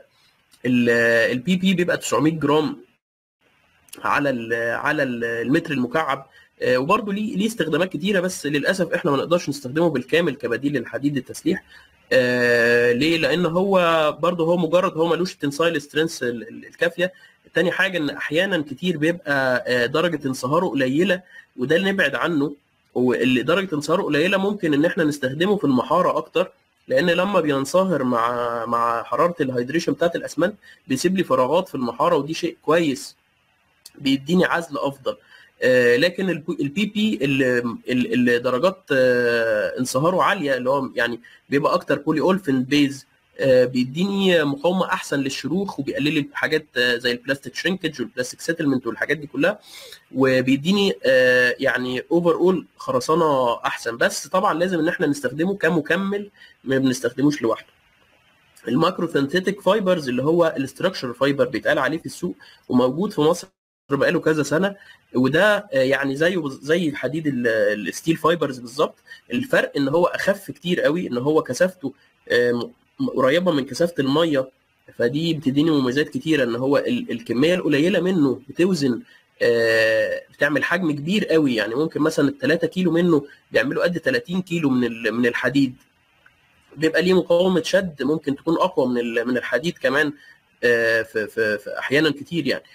البي بي بيبقى 900 جرام على ال على المتر المكعب آه، وبرضه ليه ليه استخدامات كتيره بس للاسف احنا ما نقدرش نستخدمه بالكامل كبديل للحديد التسليح آه ليه؟ لان هو برضه هو مجرد هو ملوش التنسايل سترينث الكافيه تاني حاجه ان احيانا كتير بيبقى آه درجه انصهاره قليله وده اللي نبعد عنه واللي درجه انصهاره قليله ممكن ان احنا نستخدمه في المحاره اكتر لان لما بينصهر مع مع حراره الهيدريشن بتاعت الاسمنت بيسيب لي فراغات في المحاره ودي شيء كويس بيديني عزل افضل آه لكن البي بي اللي درجات آه انصهاره عاليه اللي هو يعني بيبقى اكتر بولي اولفين بيز آه بيديني مقاومه احسن للشروخ وبيقلل لي حاجات زي البلاستيك شرينكج والبلاستيك سيتلمنت والحاجات دي كلها وبيديني يعني اوفر اول خرسانه احسن بس طبعا لازم ان احنا نستخدمه كمكمل ما بنستخدموش لوحده الماكرو سينثيتك فايبرز اللي هو الاستراكشر فايبر بيتقال عليه في السوق وموجود في مصر بقاله كذا سنه وده يعني زيه زي الحديد الستيل فايبرز بالظبط الفرق ان هو اخف كتير قوي ان هو كثافته قريبه من كثافه الميه فدي بتديني مميزات كتيره ان هو الكميه القليله منه بتوزن بتعمل حجم كبير قوي يعني ممكن مثلا ال 3 كيلو منه بيعملوا قد 30 كيلو من من الحديد بيبقى ليه مقاومه شد ممكن تكون اقوى من من الحديد كمان في في, في احيانا كتير يعني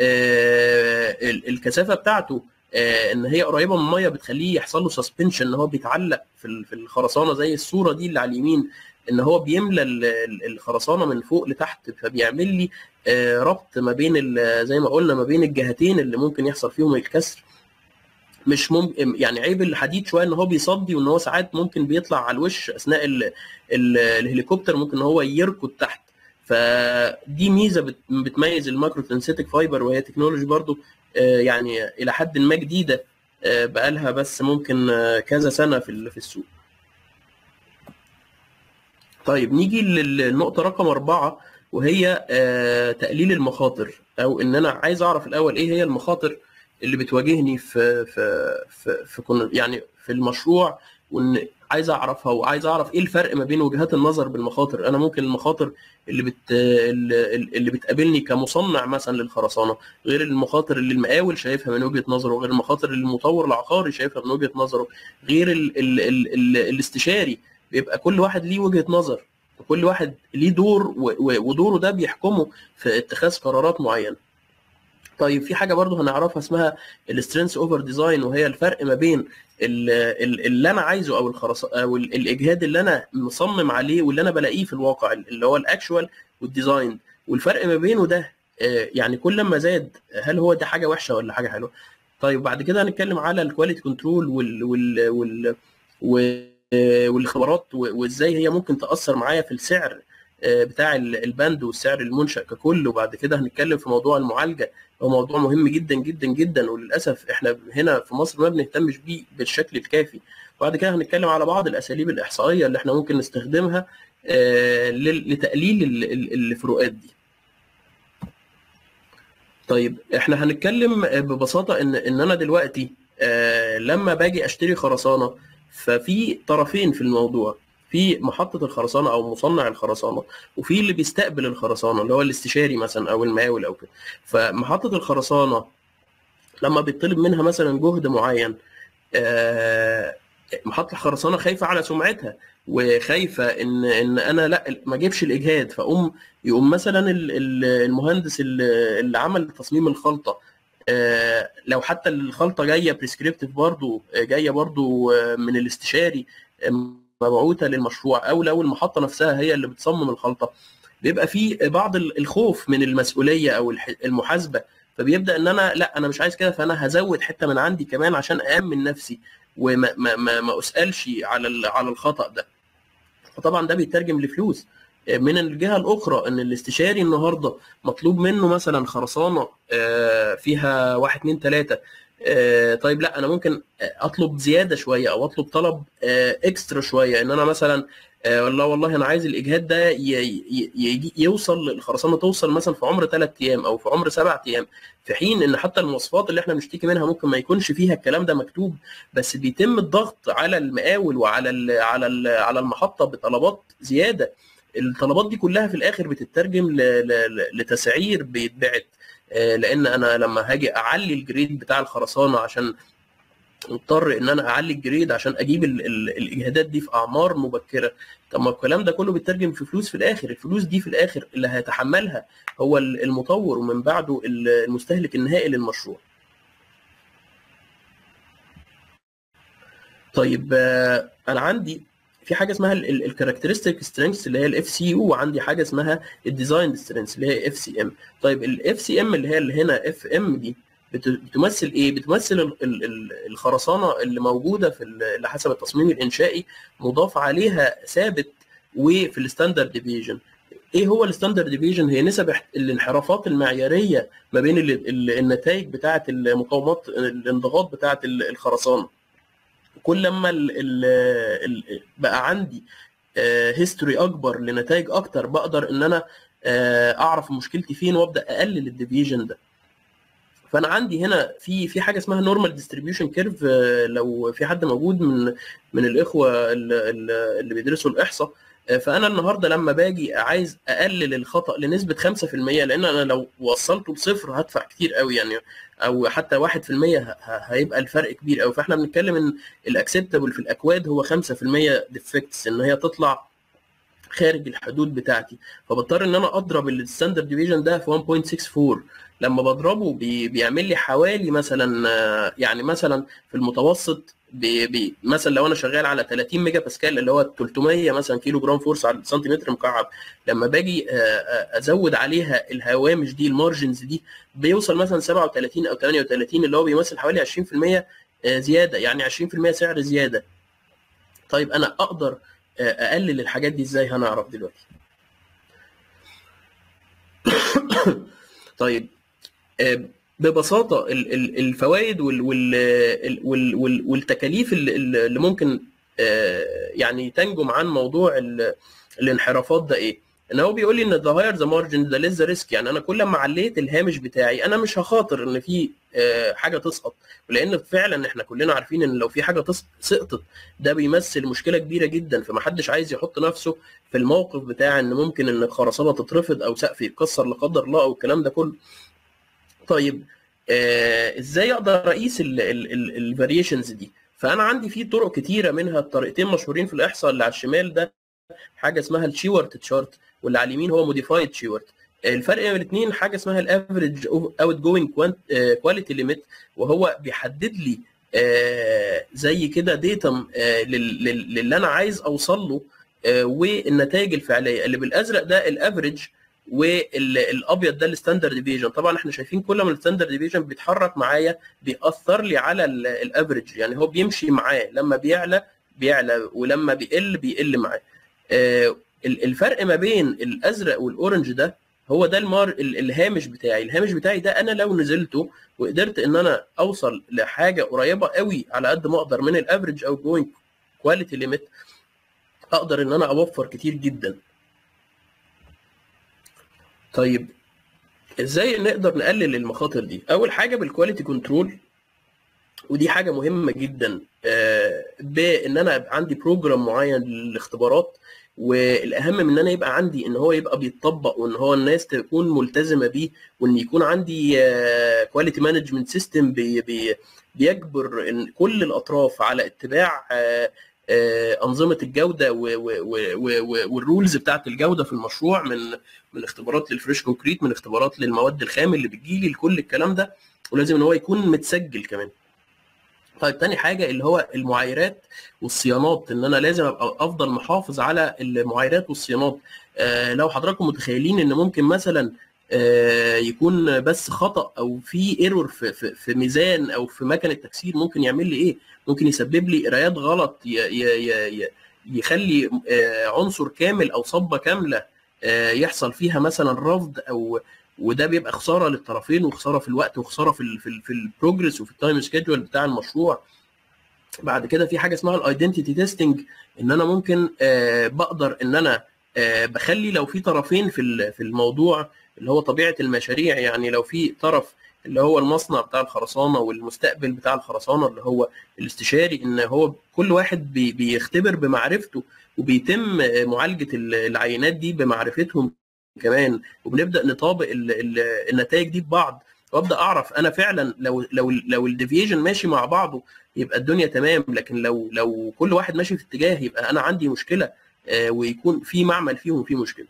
الكثافه بتاعته ان هي قريبه من الميه بتخليه يحصل له سسبنشن ان هو بيتعلق في في الخرسانه زي الصوره دي اللي على اليمين ان هو بيملى الخرسانه من فوق لتحت فبيعمل لي ربط ما بين زي ما قلنا ما بين الجهتين اللي ممكن يحصل فيهم الكسر مش ممكن يعني عيب الحديد شويه ان هو بيصدي وان هو ساعات ممكن بيطلع على الوش اثناء ال ال الهليكوبتر ممكن ان هو يركض تحت فدي ميزه بتميز الماكرو تنسيتك فايبر وهي تكنولوجي برضو يعني الى حد ما جديده بقالها بس ممكن كذا سنه في في السوق طيب نيجي للنقطه رقم أربعة وهي تقليل المخاطر او ان انا عايز اعرف الاول ايه هي المخاطر اللي بتواجهني في في في, في يعني في المشروع وان عايز اعرفها وعايز اعرف ايه الفرق ما بين وجهات النظر بالمخاطر انا ممكن المخاطر اللي بت اللي بتقابلني كمصنع مثلا للخرسانه غير المخاطر اللي المقاول شايفها من وجهه نظره غير المخاطر اللي المطور العقاري شايفها من وجهه نظره غير ال ال ال ال الاستشاري بيبقى كل واحد ليه وجهه نظر وكل واحد ليه دور ودوره ده بيحكمه في اتخاذ قرارات معينه طيب في حاجه برضو هنعرفها اسمها السترينث اوفر ديزاين وهي الفرق ما بين اللي انا عايزه او الخرص او الاجهاد اللي انا مصمم عليه واللي انا بلاقيه في الواقع اللي هو الاكشوال والديزاين والفرق ما بينه ده يعني كل ما زاد هل هو ده حاجه وحشه ولا حاجه حلوه طيب بعد كده هنتكلم على الكواليتي كنترول وال وال وال والخبرات وازاي هي ممكن تاثر معايا في السعر بتاع البند والسعر المنشا ككل وبعد كده هنتكلم في موضوع المعالجه هو موضوع مهم جدا جدا جدا وللاسف احنا هنا في مصر ما بنهتمش بيه بالشكل الكافي وبعد كده هنتكلم على بعض الاساليب الاحصائيه اللي احنا ممكن نستخدمها لتقليل الفروقات دي طيب احنا هنتكلم ببساطه ان ان انا دلوقتي لما باجي اشتري خرسانه ففي طرفين في الموضوع في محطة الخرسانة أو مصنع الخرسانة وفي اللي بيستقبل الخرسانة اللي هو الاستشاري مثلا أو المقاول أو كده فمحطة الخرسانة لما بيطلب منها مثلا جهد معين محطة الخرسانة خايفة على سمعتها وخايفة إن إن أنا لا ما أجيبش الإجهاد فأقوم يقوم مثلا المهندس اللي عمل تصميم الخلطة لو حتى الخلطة جاية بريسكريبتيف برضو جاية برضو من الاستشاري مبعوثه للمشروع او لو المحطه نفسها هي اللي بتصمم الخلطه بيبقى في بعض الخوف من المسؤوليه او المحاسبه فبيبدا ان انا لا انا مش عايز كده فانا هزود حته من عندي كمان عشان امن نفسي وما ما ما, ما اسالش على على الخطا ده فطبعا ده بيترجم لفلوس من الجهه الاخرى ان الاستشاري النهارده مطلوب منه مثلا خرسانه فيها واحد اتنين تلاته آه طيب لا انا ممكن اطلب زياده شويه او اطلب طلب آه اكسترا شويه ان انا مثلا آه والله والله انا عايز الاجهاد ده يوصل الخرسانه توصل مثلا في عمر ثلاث ايام او في عمر سبع ايام في حين ان حتى المواصفات اللي احنا بنشتكي منها ممكن ما يكونش فيها الكلام ده مكتوب بس بيتم الضغط على المقاول وعلى ال على ال على المحطه بطلبات زياده الطلبات دي كلها في الاخر بتترجم لتسعير بيتبعت لان انا لما هاجي اعلي الجريد بتاع الخرسانه عشان مضطر ان انا اعلي الجريد عشان اجيب ال ال الاجهادات دي في اعمار مبكره طب ما الكلام ده كله بيترجم في فلوس في الاخر الفلوس دي في الاخر اللي هيتحملها هو المطور ومن بعده المستهلك النهائي للمشروع طيب انا عندي في حاجه اسمها الكاركترستيك سترينث اللي هي الاف سي يو وعندي حاجه اسمها الديزاين سترينث اللي هي اف سي ام طيب الاف سي ام اللي هي اللي هنا اف ام دي بتمثل ايه بتمثل الخرسانه اللي موجوده في اللي حسب التصميم الانشائي مضاف عليها ثابت وفي الستاندرد ديفيجن ايه هو الستاندرد ديفيجن هي نسب الانحرافات المعياريه ما بين النتائج بتاعه المقاومات الانضغاط بتاعه الخرسانه كل لما ال ال بقى عندي هيستوري اكبر لنتائج اكتر بقدر ان انا اعرف مشكلتي فين وابدا اقلل الديفيجن ده فانا عندي هنا في في حاجه اسمها نورمال ديستريبيوشن كيرف لو في حد موجود من من الاخوه اللي بيدرسوا الاحصاء فانا النهارده لما باجي عايز اقلل الخطا لنسبه 5% لان انا لو وصلته بصفر هدفع كتير قوي يعني او حتى 1% هيبقى الفرق كبير قوي فاحنا بنتكلم ان الاكسبتابل في الاكواد هو 5% ديفكتس ان هي تطلع خارج الحدود بتاعتي فبضطر ان انا اضرب الستاندرد ديفيجن ده في 1.64 لما بضربه بي بيعمل لي حوالي مثلا يعني مثلا في المتوسط بي بي مثلا لو انا شغال على 30 ميجا باسكال اللي هو 300 مثلا كيلو جرام فورس على السنتيمتر مكعب لما باجي ازود عليها الهوامش دي المارجنز دي بيوصل مثلا 37 او 38 اللي هو بيمثل حوالي 20% زياده يعني 20% سعر زياده طيب انا اقدر اقلل الحاجات دي ازاي هنعرف دلوقتي طيب ببساطه الفوائد والتكاليف اللي ممكن يعني تنجم عن موضوع الانحرافات ده ايه ان هو بيقول لي ان ذا هاير ذا مارجن ذا ليس ذا ريسك يعني انا كل ما عليت الهامش بتاعي انا مش هخاطر ان في حاجه تسقط ولان فعلا احنا كلنا عارفين ان لو في حاجه سقطت ده بيمثل مشكله كبيره جدا فمحدش عايز يحط نفسه في الموقف بتاع ان ممكن ان الخرسانه تترفض او سقف يتكسر لا قدر الله او الكلام ده كله طيب آه ازاي اقدر اقيس الفاريشنز دي فانا عندي في طرق كتيره منها الطريقتين مشهورين في الاحصاء اللي على الشمال ده حاجه اسمها الشيورت تشارت واللي على اليمين هو موديفايد شيورت الفرق بين الاثنين حاجه اسمها الافريج اوت جوينج كواليتي ليميت وهو بيحدد لي آه زي كده ديتم آه للي انا عايز اوصل له آه والنتائج الفعليه اللي بالازرق ده الافريج والابيض ده الستاندرد ديفيجن طبعا احنا شايفين كل ما الستاندرد ديفيجن بيتحرك معايا بيأثر لي على الافريج يعني هو بيمشي معاه لما بيعلى بيعلى ولما بيقل بيقل معاه آه الفرق ما بين الازرق والاورنج ده هو ده المار الهامش بتاعي الهامش بتاعي ده انا لو نزلته وقدرت ان انا اوصل لحاجه قريبه قوي على قد ما اقدر من الافريج او جوينج كواليتي ليميت اقدر ان انا اوفر كتير جدا طيب ازاي نقدر نقلل المخاطر دي اول حاجه بالكواليتي كنترول ودي حاجه مهمه جدا بان انا عندي بروجرام معين للاختبارات والاهم من ان انا يبقى عندي ان هو يبقى بيتطبق وان هو الناس تكون ملتزمه بيه وان يكون عندي كواليتي مانجمنت سيستم بيجبر ان كل الاطراف على اتباع انظمه الجوده والرولز بتاعت الجوده في المشروع من من اختبارات للفريش كونكريت من اختبارات للمواد الخام اللي بتجيلي لكل الكلام ده ولازم ان هو يكون متسجل كمان طيب تاني حاجه اللي هو المعايرات والصيانات ان انا لازم ابقى افضل محافظ على المعايرات والصيانات آه لو حضراتكم متخيلين ان ممكن مثلا آه يكون بس خطا او في ايرور في, في, في ميزان او في مكنه تكسير ممكن يعمل لي ايه ممكن يسبب لي قرايات غلط ي ي ي يخلي آه عنصر كامل او صبه كامله يحصل فيها مثلا رفض او وده بيبقى خساره للطرفين وخساره في الوقت وخساره في ال في, ال في البروجرس وفي التايم سكيدجول بتاع المشروع بعد كده في حاجه اسمها الايدنتيتي تيستنج ان انا ممكن آه بقدر ان انا آه بخلي لو في طرفين في في الموضوع اللي هو طبيعه المشاريع يعني لو في طرف اللي هو المصنع بتاع الخرسانه والمستقبل بتاع الخرسانه اللي هو الاستشاري ان هو كل واحد بي بيختبر بمعرفته وبيتم معالجه العينات دي بمعرفتهم كمان وبنبدا نطابق ال ال النتائج دي ببعض وابدا اعرف انا فعلا لو لو لو الديفيجن ماشي مع بعضه يبقى الدنيا تمام لكن لو لو كل واحد ماشي في اتجاه يبقى انا عندي مشكله آه، ويكون في معمل فيهم في مشكله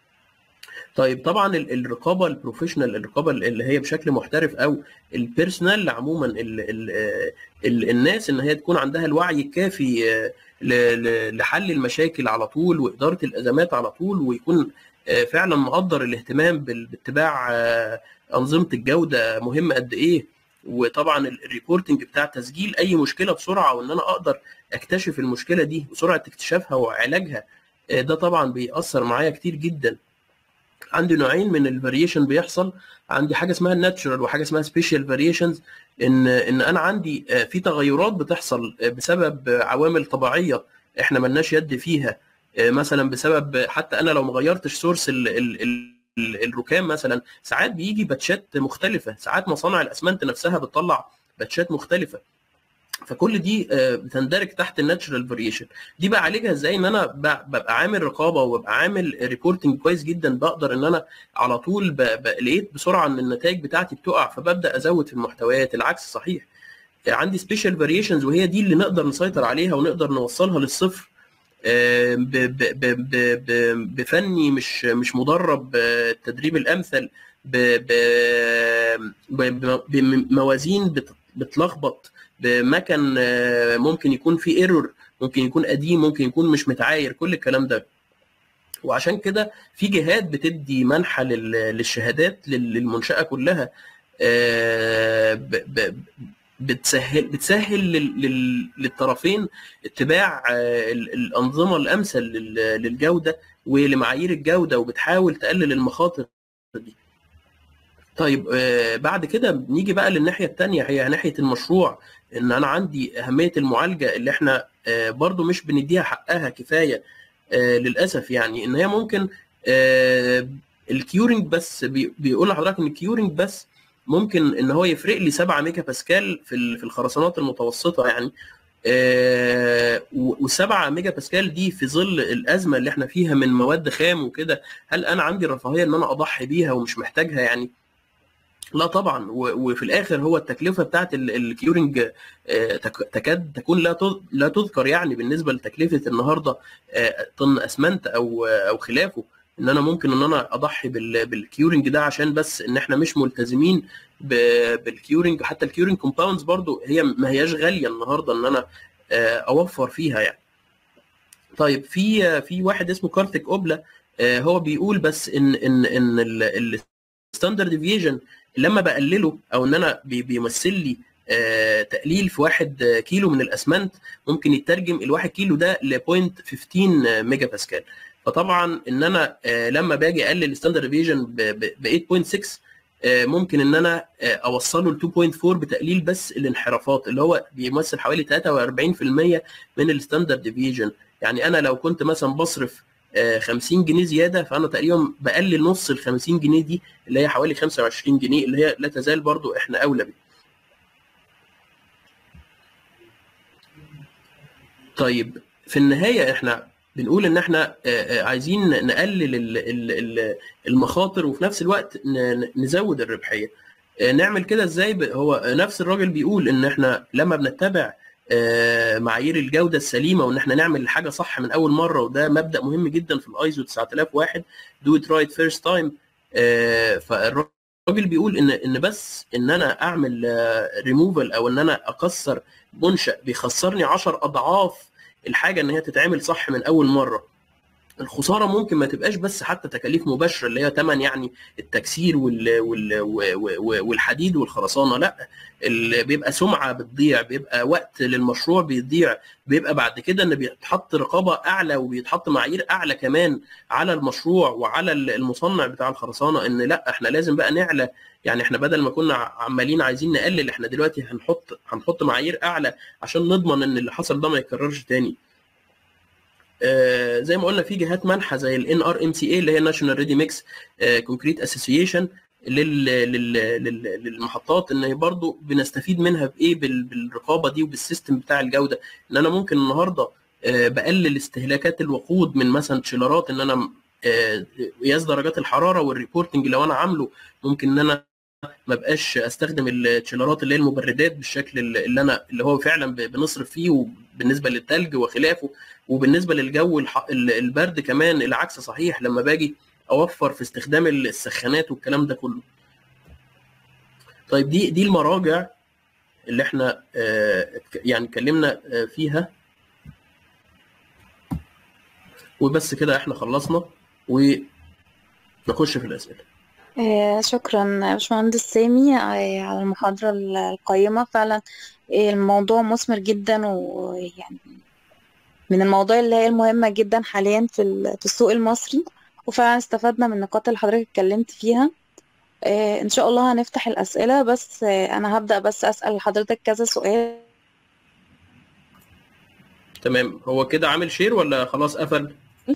طيب طبعا ال- الرقابه البروفيشنال الرقابه اللي هي بشكل محترف او البيرسونال عموما ال ال ال الناس ان هي تكون عندها الوعي الكافي آه، ل- ل- لحل المشاكل على طول واداره الازمات على طول ويكون آه، فعلا مقدر الاهتمام بال- باتباع آه، انظمه الجوده مهم قد ايه وطبعا ال- الريبورتنج بتاع تسجيل اي مشكله بسرعه وان انا اقدر اكتشف المشكله دي وسرعه اكتشافها وعلاجها آه، ده طبعا بيأثر معايا كتير جدا عندي نوعين من الفاريشن بيحصل عندي حاجه اسمها الناتشرال وحاجه اسمها سبيشال فاريشنز ان ان انا عندي آه، في تغيرات بتحصل آه، بسبب آه، عوامل طبيعيه احنا ملناش يد فيها آه، مثلا بسبب حتى انا لو ما غيرتش سورس ال ال ال ال- الركام مثلا ساعات بيجي باتشات مختلفه ساعات مصانع الاسمنت نفسها بتطلع باتشات مختلفه فكل دي آه، بتندرج تحت الناتشرال فاريشن دي بقى اعالجها ازاي ان انا ب- ببقى عامل رقابه وببقى عامل ريبورتنج كويس جدا بقدر ان انا على طول ب- ب- لقيت بسرعه ان النتائج بتاعتي بتقع فببدا ازود في المحتويات العكس صحيح عندي سبيشال فاريشنز وهي دي اللي نقدر نسيطر عليها ونقدر نوصلها للصفر آه، ب- ب- ب- ب- ب- بفني مش مش مدرب آه، التدريب الامثل ب- ب- ب- بموازين بت- بتلخبط بمكن آه، ممكن يكون فيه ايرور ممكن يكون قديم ممكن يكون مش متعاير كل الكلام ده وعشان كده في جهات بتدي منحة لل- للشهادات لل- للمنشأة كلها آه، ب- ب- بتسهل بتسهل لل- لل- للطرفين اتباع آه، ال- الأنظمة الأمثل لل- للجودة ولمعايير الجودة وبتحاول تقلل المخاطر دي طيب آه، بعد كده بنيجي بقى للناحية التانية هي ناحية المشروع ان انا عندي اهمية المعالجة اللي احنا آه، برضو مش بنديها حقها كفاية آه، للاسف يعني ان هي ممكن آه، الكيورنج بس بي- بيقول لحضرتك ان الكيورنج بس ممكن ان هو يفرق لي 7 ميجا باسكال في ال- في الخرسانات المتوسطه يعني وال7 ميجا باسكال دي في ظل الازمه اللي احنا فيها من مواد خام وكده هل انا عندي الرفاهيه ان انا اضحي بيها ومش محتاجها يعني لا طبعا و- وفي الاخر هو التكلفه بتاعت ال- الكيورنج آه، تك- تكاد تكون لا تذ- لا تذكر يعني بالنسبه لتكلفه النهارده آه، طن اسمنت او او خلافه ان انا ممكن ان انا اضحي بال- بالكيورنج ده عشان بس ان احنا مش ملتزمين ب- بالكيورنج حتى الكيورنج كومباوندز برضو هي ما هياش غاليه النهارده ان انا آه، اوفر فيها يعني طيب في في واحد اسمه كارتك اوبلا آه، هو بيقول بس ان ان ان الستاندرد ديفيجن لما بقلله او ان انا بي- بيمثل لي آه، تقليل في واحد آه، كيلو من الاسمنت ممكن يترجم الواحد كيلو ده ل 0.15 ميجا باسكال فطبعا ان انا آه، لما باجي اقلل الستاندرد ديفيجن ب 8.6 آه، ممكن ان انا آه، اوصله ل 2.4 بتقليل بس الانحرافات اللي هو بيمثل حوالي 43% من الستاندرد ديفيجن يعني انا لو كنت مثلا بصرف آه، 50 جنيه زياده فانا تقريبا بقلل نص ال 50 جنيه دي اللي هي حوالي 25 جنيه اللي هي لا تزال برضو احنا اولى بيها طيب في النهايه احنا بنقول ان احنا آه، آه، عايزين نقلل ال- ال- ال- المخاطر وفي نفس الوقت ن- ن- نزود الربحيه آه، نعمل كده ازاي ب- هو نفس الراجل بيقول ان احنا لما بنتبع آه، معايير الجوده السليمه وان احنا نعمل الحاجه صح من اول مره وده مبدا مهم جدا في الايزو 9001 دو ات رايت فيرست تايم فالراجل بيقول ان ان بس ان انا اعمل ريموفال او ان انا اكسر منشا بيخسرني 10 اضعاف الحاجه ان هي تتعمل صح من اول مره الخساره ممكن ما تبقاش بس حتى تكاليف مباشره اللي هي ثمن يعني التكسير وال وال و- والحديد والخرسانه لا اللي بيبقى سمعه بتضيع بيبقى وقت للمشروع بيضيع بيبقى بعد كده ان بيتحط رقابه اعلى وبيتحط معايير اعلى كمان على المشروع وعلى المصنع بتاع الخرسانه ان لا احنا لازم بقى نعلى يعني احنا بدل ما كنا عمالين عايزين نقلل احنا دلوقتي هنحط هنحط معايير اعلى عشان نضمن ان اللي حصل ده ما يتكررش تاني آه، زي ما قلنا في جهات منحه زي الان ار ام سي اي اللي هي ناشونال ريدي ميكس كونكريت اسوسيشن للمحطات ان هي برضو بنستفيد منها بايه بال- بالرقابه دي وبالسيستم بتاع الجوده ان انا ممكن النهارده آه، بقلل استهلاكات الوقود من مثلا تشيلرات ان انا آه، قياس درجات الحراره والريبورتنج لو انا عامله ممكن ان انا ما بقاش استخدم التشيلرات اللي هي المبردات بالشكل اللي انا اللي هو فعلا بنصرف فيه وبالنسبه للثلج وخلافه وبالنسبه للجو البرد كمان العكس صحيح لما باجي اوفر في استخدام السخانات والكلام ده كله طيب دي دي المراجع اللي احنا يعني اتكلمنا فيها وبس كده احنا خلصنا ونخش في الاسئله آه شكرا باشمهندس سامي آه على المحاضرة القيمة فعلا آه الموضوع مثمر جدا ويعني من المواضيع اللي هي المهمة جدا حاليا في في السوق المصري وفعلا استفدنا من النقاط اللي حضرتك اتكلمت فيها ان شاء الله هنفتح الأسئلة بس انا هبدأ بس أسأل حضرتك كذا سؤال تمام هو كده عامل شير ولا خلاص قفل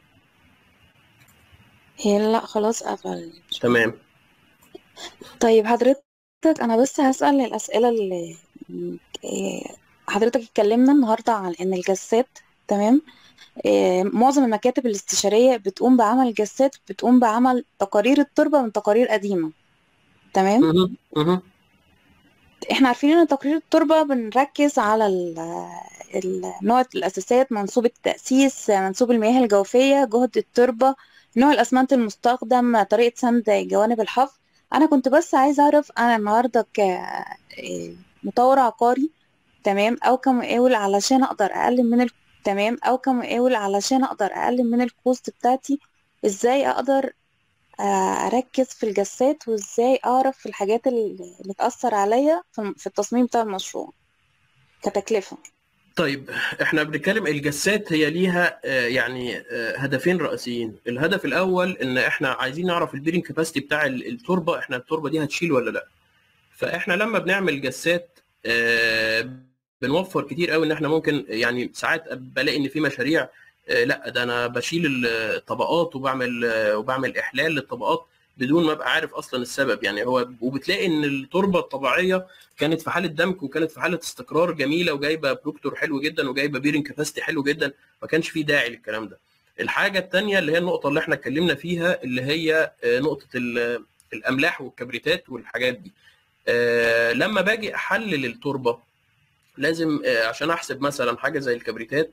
هي لا خلاص قفل تمام طيب حضرتك انا بس هسأل الأسئلة اللي حضرتك اتكلمنا النهاردة عن ان الجسات تمام معظم المكاتب الاستشارية بتقوم بعمل جسات بتقوم بعمل تقارير التربة من تقارير قديمة تمام مه. احنا عارفين ان تقرير التربة بنركز على نوع الأساسات منسوب التأسيس منسوب المياه الجوفية جهد التربة نوع الأسمنت المستخدم طريقة سند جوانب الحفر أنا كنت بس عايزة أعرف أنا النهاردة كمطور عقاري تمام أو كمقاول علشان أقدر أقلل من ال... تمام أو كمقاول علشان أقدر أقلل من الكوست بتاعتي إزاي أقدر أركز في الجسات وإزاي أعرف الحاجات اللي تأثر عليا في التصميم بتاع المشروع كتكلفة طيب احنا بنتكلم الجسات هي ليها يعني هدفين رئيسيين الهدف الاول ان احنا عايزين نعرف البيرنج كاباسيتي بتاع التربه احنا التربه دي هتشيل ولا لا فاحنا لما بنعمل جسات بنوفر كتير قوي ان احنا ممكن يعني ساعات بلاقي ان في مشاريع لا ده انا بشيل الطبقات وبعمل وبعمل احلال للطبقات بدون ما ابقى عارف اصلا السبب يعني هو وبتلاقي ان التربه الطبيعيه كانت في حاله دمك وكانت في حاله استقرار جميله وجايبه بروكتور حلو جدا وجايبه بيرنج كاباسيتي حلو جدا ما كانش فيه داعي للكلام ده الحاجه الثانيه اللي هي النقطه اللي احنا اتكلمنا فيها اللي هي نقطه الاملاح والكبريتات والحاجات دي لما باجي احلل التربه لازم عشان احسب مثلا حاجه زي الكبريتات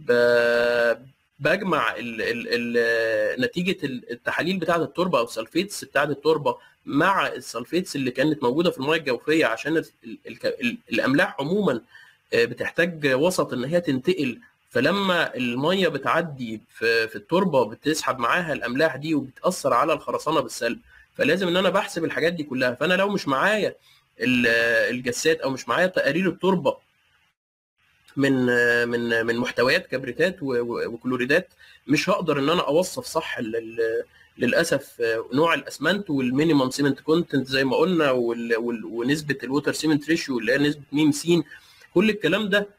بجمع ال ال ال نتيجه التحاليل بتاعه التربه او السلفيتس بتاعه التربه مع السلفيتس اللي كانت موجوده في الميه الجوفيه عشان ال ال الاملاح عموما بتحتاج وسط ان هي تنتقل فلما الميه بتعدي في, في التربه بتسحب معاها الاملاح دي وبتاثر على الخرسانه بالسلب فلازم ان انا بحسب الحاجات دي كلها فانا لو مش معايا الجسات او مش معايا تقارير التربه من من من محتويات كبريتات وكلوريدات مش هقدر ان انا اوصف صح للاسف نوع الاسمنت والمينيمم سيمنت كونتنت زي ما قلنا ونسبه الووتر سيمنت ريشيو اللي هي نسبه ميم سين كل الكلام ده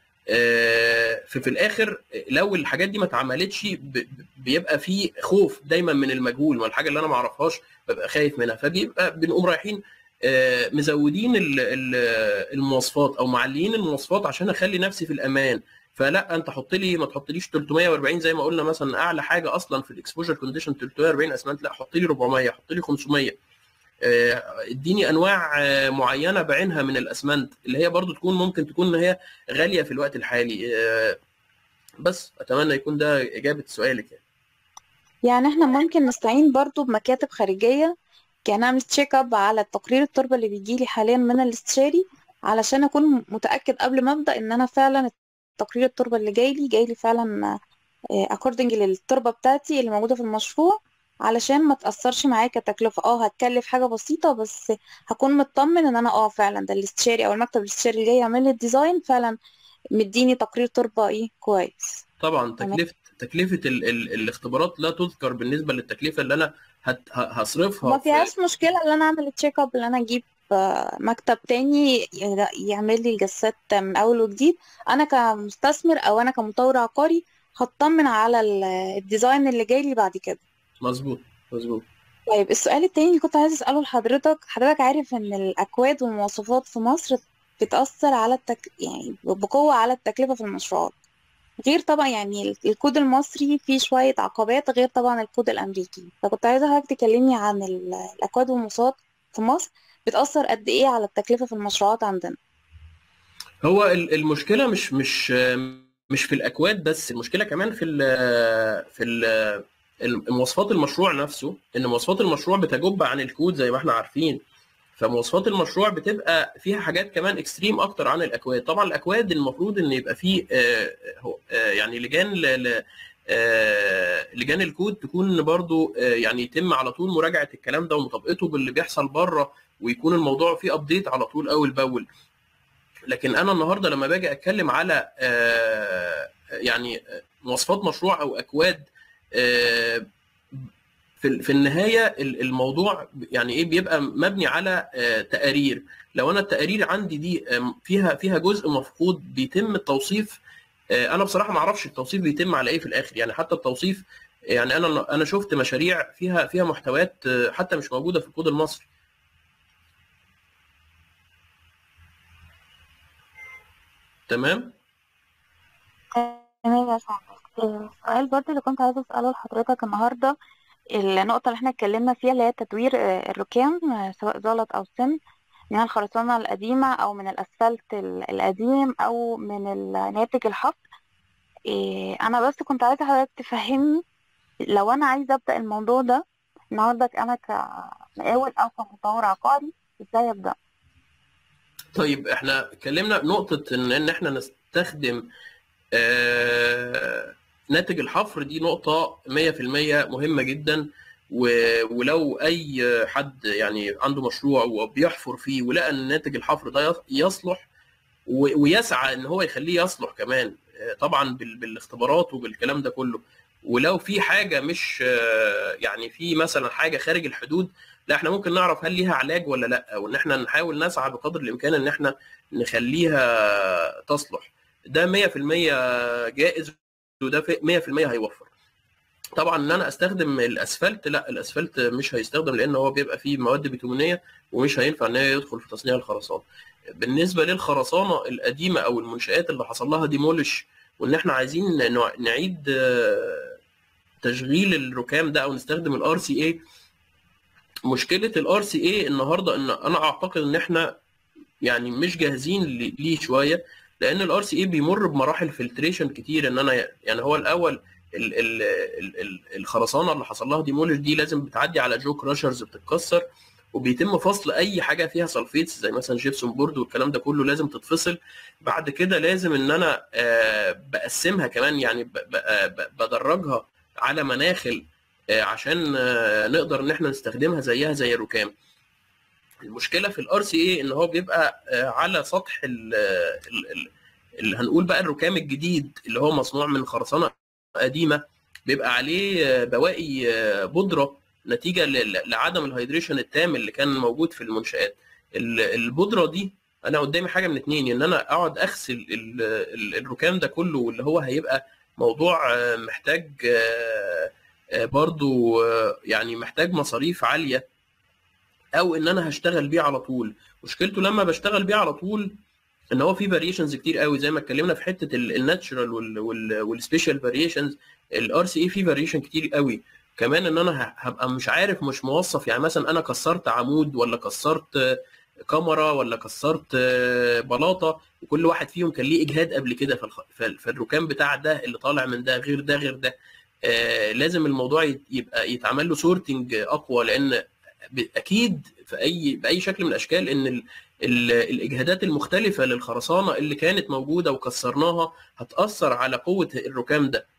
في في الاخر لو الحاجات دي ما اتعملتش بيبقى في خوف دايما من المجهول ما الحاجه اللي انا ما اعرفهاش ببقى خايف منها فبيبقى بنقوم رايحين مزودين المواصفات او معليين المواصفات عشان اخلي نفسي في الامان فلا انت حط لي ما تحطليش 340 زي ما قلنا مثلا اعلى حاجه اصلا في الاكسبوجر كونديشن 340 اسمنت لا حط لي 400 حط لي 500 اديني انواع معينه بعينها من الاسمنت اللي هي برضو تكون ممكن تكون ان هي غاليه في الوقت الحالي بس اتمنى يكون ده اجابه سؤالك يعني يعني احنا ممكن نستعين برضو بمكاتب خارجيه كان اعمل تشيك اب على تقرير التربه اللي بيجي لي حاليا من الاستشاري علشان اكون متاكد قبل ما ابدا ان انا فعلا تقرير التربه اللي جاي لي جاي لي فعلا اكوردنج للتربه بتاعتي اللي موجوده في المشروع علشان ما تاثرش معايا كتكلفه اه هتكلف حاجه بسيطه بس هكون مطمن ان انا اه فعلا ده الاستشاري او المكتب الاستشاري اللي جاي يعمل لي الديزاين فعلا مديني تقرير تربه ايه كويس طبعا تكلفه تكلفه ال ال الاختبارات لا تذكر بالنسبه للتكلفه اللي انا هت هصرفها ما فيهاش مشكله ان انا اعمل تشيك اب ان انا اجيب مكتب تاني يعمل لي الجسات من اول وجديد انا كمستثمر او انا كمطور عقاري هطمن على الديزاين اللي جاي لي بعد كده مظبوط مظبوط طيب السؤال التاني اللي كنت عايز اساله لحضرتك حضرتك عارف ان الاكواد والمواصفات في مصر بتاثر على التك... يعني بقوه على التكلفه في المشروعات غير طبعا يعني الكود المصري فيه شوية عقبات غير طبعا الكود الأمريكي فكنت عايزة حضرتك تكلمني عن الأكواد والمواصفات في مصر بتأثر قد إيه على التكلفة في المشروعات عندنا هو ال- المشكله مش مش مش في الاكواد بس المشكله كمان في ال في ال مواصفات المشروع نفسه ان مواصفات المشروع بتجب عن الكود زي ما احنا عارفين فمواصفات المشروع بتبقى فيها حاجات كمان اكستريم اكتر عن الاكواد طبعا الاكواد المفروض ان يبقى فيه آه، هو- آه، يعني لجان ل- ل- آه، لجان الكود تكون برضو آه، يعني يتم على طول مراجعه الكلام ده ومطابقته باللي بيحصل بره ويكون الموضوع فيه ابديت على طول اول باول لكن انا النهارده لما باجي اتكلم على آه، يعني آه، مواصفات مشروع او اكواد آه، في في النهايه ال- الموضوع يعني ايه بيبقى مبني على آه، تقارير لو انا التقارير عندي دي آم، فيها فيها جزء مفقود بيتم التوصيف آه، انا بصراحه ما اعرفش التوصيف بيتم على ايه في الاخر يعني حتى التوصيف يعني انا انا شفت مشاريع فيها فيها محتويات آه، حتى مش موجوده في الكود المصري تمام تمام يا باشمهندس السؤال برضه اللي كنت عايزة أسأله لحضرتك النهاردة النقطة اللي احنا اتكلمنا فيها اللي هي تدوير آه، الركام آه، سواء زلط أو سن من الخرسانة القديمة أو من الأسفلت ال- القديم أو من ال- ناتج الحفر إيه، أنا بس كنت عايزة حضرتك تفهمني لو أنا عايزة أبدأ الموضوع ده النهاردة أنا كمقاول أو كمطور عقاري إزاي أبدأ؟ طيب احنا اتكلمنا نقطة ان ان احنا نستخدم آه، ناتج الحفر دي نقطة 100% مهمة جدا و- ولو اي حد يعني عنده مشروع وبيحفر فيه ولقى ان ناتج الحفر ده يص- يصلح و- ويسعى ان هو يخليه يصلح كمان آه، طبعا بال- بالاختبارات وبالكلام ده كله ولو في حاجة مش آه، يعني في مثلا حاجة خارج الحدود لا احنا ممكن نعرف هل ليها علاج ولا لا وان احنا نحاول نسعى بقدر الامكان ان احنا نخليها تصلح ده 100% جائز وده في- 100% هيوفر طبعا ان انا استخدم الاسفلت لا الاسفلت مش هيستخدم لان هو بيبقى فيه مواد بيتومينيه ومش هينفع ان هي يدخل في تصنيع الخرسانه بالنسبه للخرسانه القديمه او المنشات اللي حصل لها ديمولش وان احنا عايزين نع- نعيد آه، تشغيل الركام ده او نستخدم الار سي اي مشكله الار سي اي النهارده ان انا اعتقد ان احنا يعني مش جاهزين ل- ليه شويه لان الار سي اي بيمر بمراحل فلتريشن كتير ان انا يعني هو الاول ال ال ال ال الخرسانه اللي حصل لها ديمولش دي لازم بتعدي على جو كراشرز بتتكسر وبيتم فصل اي حاجه فيها سلفيتس زي مثلا جيبسون بورد والكلام ده كله لازم تتفصل بعد كده لازم ان انا آه، بقسمها كمان يعني ب- ب- آه، ب- بدرجها على مناخل آه، عشان آه، نقدر ان احنا نستخدمها زيها زي الركام المشكله في الار سي اي ان هو بيبقى آه، على سطح ال ال- ال- اللي هنقول بقى الركام الجديد اللي هو مصنوع من خرسانه قديمه بيبقى عليه آه، بواقي آه، بودره نتيجه ل- لعدم الهيدريشن التام اللي كان موجود في المنشات ال- البودره دي انا قدامي حاجه من اتنين ان انا اقعد اغسل ال- ال- الركام ده كله واللي هو هيبقى موضوع آه، محتاج آه، آه، برضو آه، يعني محتاج مصاريف عاليه او ان انا هشتغل بيه على طول مشكلته لما بشتغل بيه على طول ان هو في فاريشنز كتير قوي زي ما اتكلمنا في حته الناتشرال والسبيشال فاريشنز الار سي اي فيه فاريشن كتير قوي كمان ان انا ه- هبقى مش عارف مش موصف يعني مثلا انا كسرت عمود ولا كسرت آه، كاميرا ولا كسرت آه، بلاطه وكل واحد فيهم كان ليه اجهاد قبل كده فالخ- فال- فالركام بتاع ده اللي طالع من ده غير ده غير ده آه، لازم الموضوع يت- يبقى يتعمل له سورتنج اقوى لان ب- اكيد في اي باي شكل من الاشكال ان ال ال الاجهادات المختلفه للخرسانه اللي كانت موجوده وكسرناها هتاثر على قوه الركام ده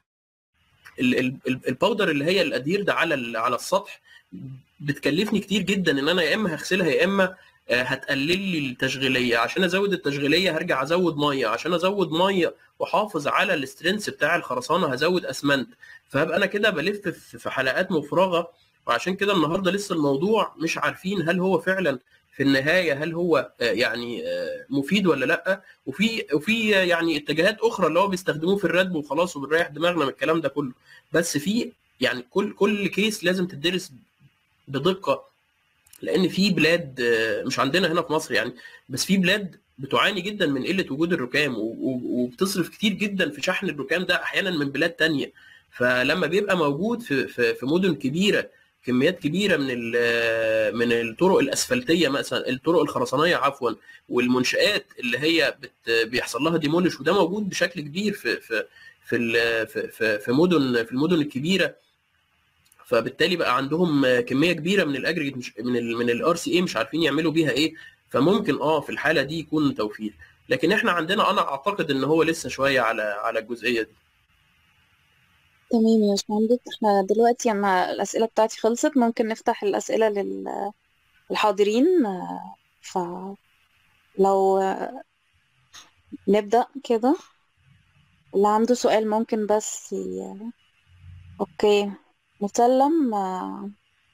ال- ال- ال- الباودر اللي هي القدير ده على ال- على السطح بتكلفني كتير جدا ان انا يا اما هغسلها يا اما آه، هتقلل لي التشغيليه عشان ازود التشغيليه هرجع ازود ميه عشان ازود ميه واحافظ على الاسترنس بتاع الخرسانه هزود اسمنت فهبقى انا كده بلف في في حلقات مفرغه وعشان كده النهارده لسه الموضوع مش عارفين هل هو فعلا في النهايه هل هو آه، يعني آه، مفيد ولا لا وفي وفي يعني اتجاهات اخرى اللي هو بيستخدموه في الردم وخلاص وبنريح دماغنا من الكلام ده كله بس في يعني كل كل كيس لازم تدرس بدقه لان في بلاد آه، مش عندنا هنا في مصر يعني بس في بلاد بتعاني جدا من قله وجود الركام و- و- وبتصرف كتير جدا في شحن الركام ده احيانا من بلاد تانية فلما بيبقى موجود في في في مدن كبيره كميات كبيره من ال- من الطرق الاسفلتيه مثلا الطرق الخرسانيه عفوا والمنشات اللي هي بت بيحصل لها ديمولش وده موجود بشكل كبير في في في ال- في في في مدن في المدن الكبيره فبالتالي بقى عندهم كميه كبيره من الاجريجيت مش من ال من الار سي اي مش عارفين يعملوا بيها ايه فممكن اه في الحاله دي يكون توفير لكن احنا عندنا انا اعتقد ان هو لسه شويه على على الجزئيه دي تمام يا باشمهندس احنا دلوقتي انا الأسئلة بتاعتي خلصت ممكن نفتح الأسئلة لل- للحاضرين آه، فلو آه، نبدأ كده اللي عنده سؤال ممكن بس ي... اوكي مسلم آه،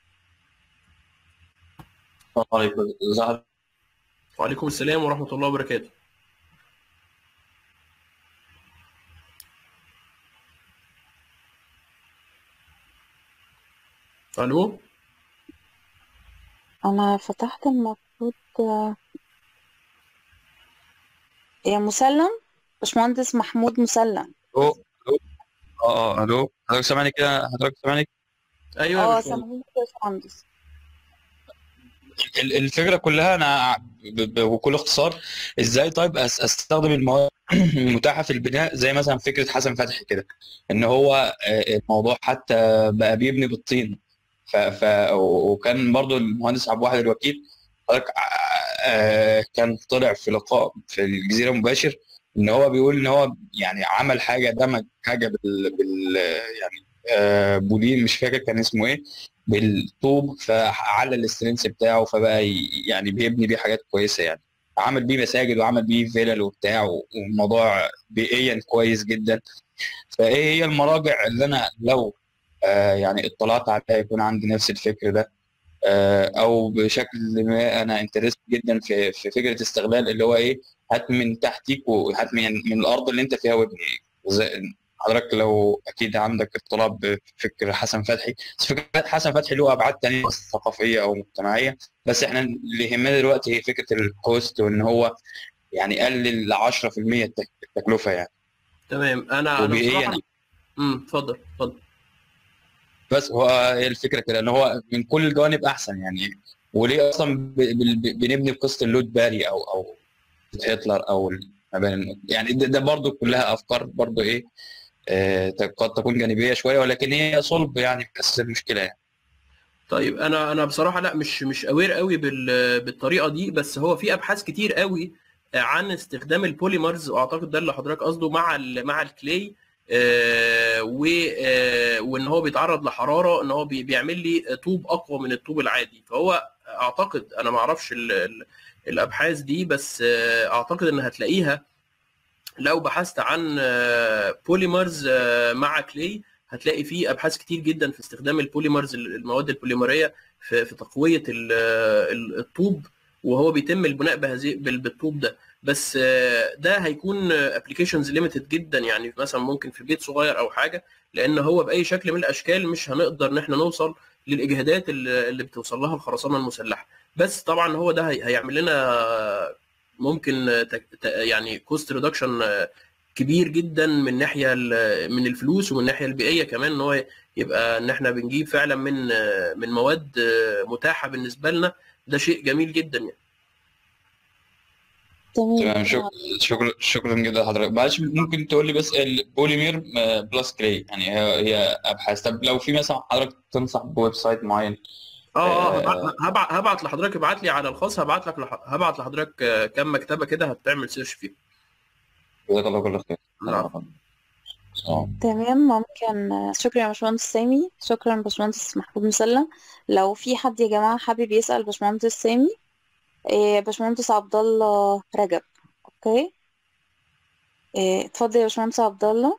السلام عليكم ازي حضرتك؟ وعليكم السلام ورحمه الله وبركاته الو انا فتحت المفروض آه، يا مسلم باشمهندس محمود مسلم الو الو اه اه الو حضرتك سامعني كده حضرتك سامعني ايوه يا اه باشمهندس سامعين يا باشمهندس ال- الفكره كلها انا ب- ب- بكل اختصار ازاي طيب أس- استخدم المواد المتاحه في البناء زي مثلا فكره حسن فتحي كده ان هو آه، الموضوع حتى بقى بيبني بالطين ف ف وكان برضو المهندس عبد الواحد الوكيل حضرتك آه، كان طلع في لقاء في الجزيره مباشر ان هو بيقول ان هو يعني عمل حاجه دمج حاجه بال, بال يعني آه، بولين مش فاكر كان اسمه ايه بالطوب فعلى الاسترنس بتاعه فبقى ي- يعني بيبني بيه حاجات كويسه يعني عمل بيه مساجد وعمل بيه فيلل وبتاع والموضوع بيئيا كويس جدا فايه هي المراجع اللي انا لو آه يعني اطلعت عليها يكون عندي نفس الفكر ده آه او بشكل ما انا انترست جدا في في فكره استغلال اللي هو ايه هات من تحتيك وهات من من الارض اللي انت فيها وابني زي- حضرتك لو اكيد عندك اطلاع بفكر حسن فتحي بس فكره حسن فتحي له ابعاد تانية ثقافيه او مجتمعيه بس احنا اللي يهمنا دلوقتي هي فكره الكوست وان هو يعني يقلل 10% التك- التكلفه يعني تمام انا انا وبيئيا بصراحه امم اتفضل اتفضل بس هو هي الفكره كده ان هو من كل الجوانب احسن يعني وليه اصلا ب- ب- ب- بنبني بقصه اللود باري او او هتلر او المباني يعني ده, ده برضو كلها افكار برضو ايه آه قد تكون جانبيه شويه ولكن هي صلب يعني بس المشكله يعني طيب انا انا بصراحه لا مش مش اوير قوي بال- بالطريقه دي بس هو في ابحاث كتير قوي عن استخدام البوليمرز واعتقد ده اللي حضرتك قصده مع ال مع الكلي آه، و آه، وان هو بيتعرض لحراره ان هو بي- بيعمل لي طوب اقوى من الطوب العادي فهو اعتقد انا ما اعرفش ال- ال- الابحاث دي بس آه، اعتقد ان هتلاقيها لو بحثت عن آه، بوليمرز آه، مع كلي هتلاقي فيه ابحاث كتير جدا في استخدام البوليمرز المواد البوليمريه في في تقويه ال- ال- الطوب وهو بيتم البناء بهذه بال- بالطوب ده بس آه، ده هيكون ابلكيشنز ليميتد جدا يعني مثلا ممكن في بيت صغير او حاجه لان هو باي شكل من الاشكال مش هنقدر ان احنا نوصل للاجهادات اللي اللي بتوصل لها الخرسانه المسلحه بس طبعا هو ده هي- هيعمل لنا ممكن تك- ت- يعني كوست ريدكشن كبير جدا من ناحيه ال- من الفلوس ومن الناحيه البيئيه كمان ان هو يبقى ان احنا بنجيب فعلا من من مواد متاحه بالنسبه لنا ده شيء جميل جدا يعني تمام تمام شكرا شكرا شكرا جدا لحضرتك معلش ممكن تقول لي بس البوليمير آه، بلس كلي يعني هي هي ابحاث طب لو في مثلا حضرتك تنصح بويب سايت معين اه اه آه، هبع- هبعت هبعت لحضرتك ابعت لي على الخاص هبعت لك لح- هبعت لحضرتك آه، كام مكتبه كده هتعمل سيرش فيه جزاك الله كل خير العفو. آه. تمام ممكن شكرا يا باشمهندس سامي شكرا باشمهندس محمود مسلم لو في حد يا جماعة حابب يسأل باشمهندس سامي إيه باشمهندس عبد الله رجب اوكي إيه اتفضل يا باشمهندس عبد الله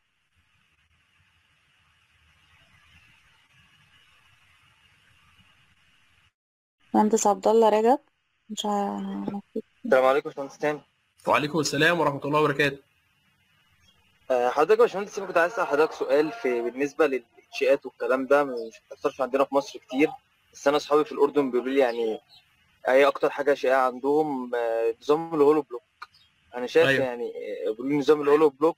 مهندس عبد الله رجب مش عارف السلام عليكم يا باشمهندس تاني وعليكم السلام ورحمه الله وبركاته آه، حضرتك يا باشمهندس كنت عايز اسال حضرتك سؤال في بالنسبه للانشاءات والكلام ده مش بتحصلش عندنا في مصر كتير بس انا اصحابي في الاردن بيقولوا لي يعني هي اكتر حاجه شائعه عندهم آه، نظام الهولو بلوك انا شايف أيوة. يعني آه، بيقولوا لي نظام الهولو بلوك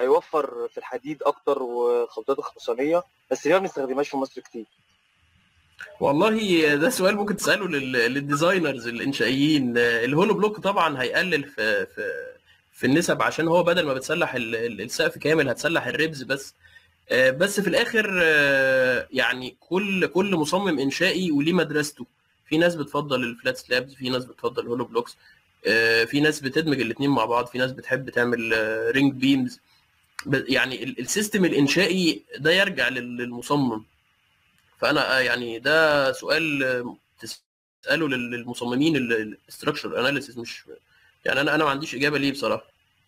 هيوفر في الحديد اكتر وخلطات الخرسانيه بس ليه ما بنستخدمهاش في مصر كتير والله ده سؤال ممكن تساله لل- للديزاينرز الانشائيين الهولو بلوك طبعا هيقلل في في في النسب عشان هو بدل ما بتسلح ال- ال- السقف كامل هتسلح الريبز بس آه، بس في الاخر آه، يعني كل كل مصمم انشائي وليه مدرسته في ناس بتفضل الفلات سلابز في ناس بتفضل الهولو بلوكس آه، في ناس بتدمج الاثنين مع بعض في ناس بتحب تعمل رينج بيمز يعني ال- السيستم الانشائي ده يرجع لل- للمصمم فانا آه، يعني ده سؤال آه، تساله لل- للمصممين الاستراكشر اناليسيس مش يعني انا انا ما عنديش اجابه ليه بصراحه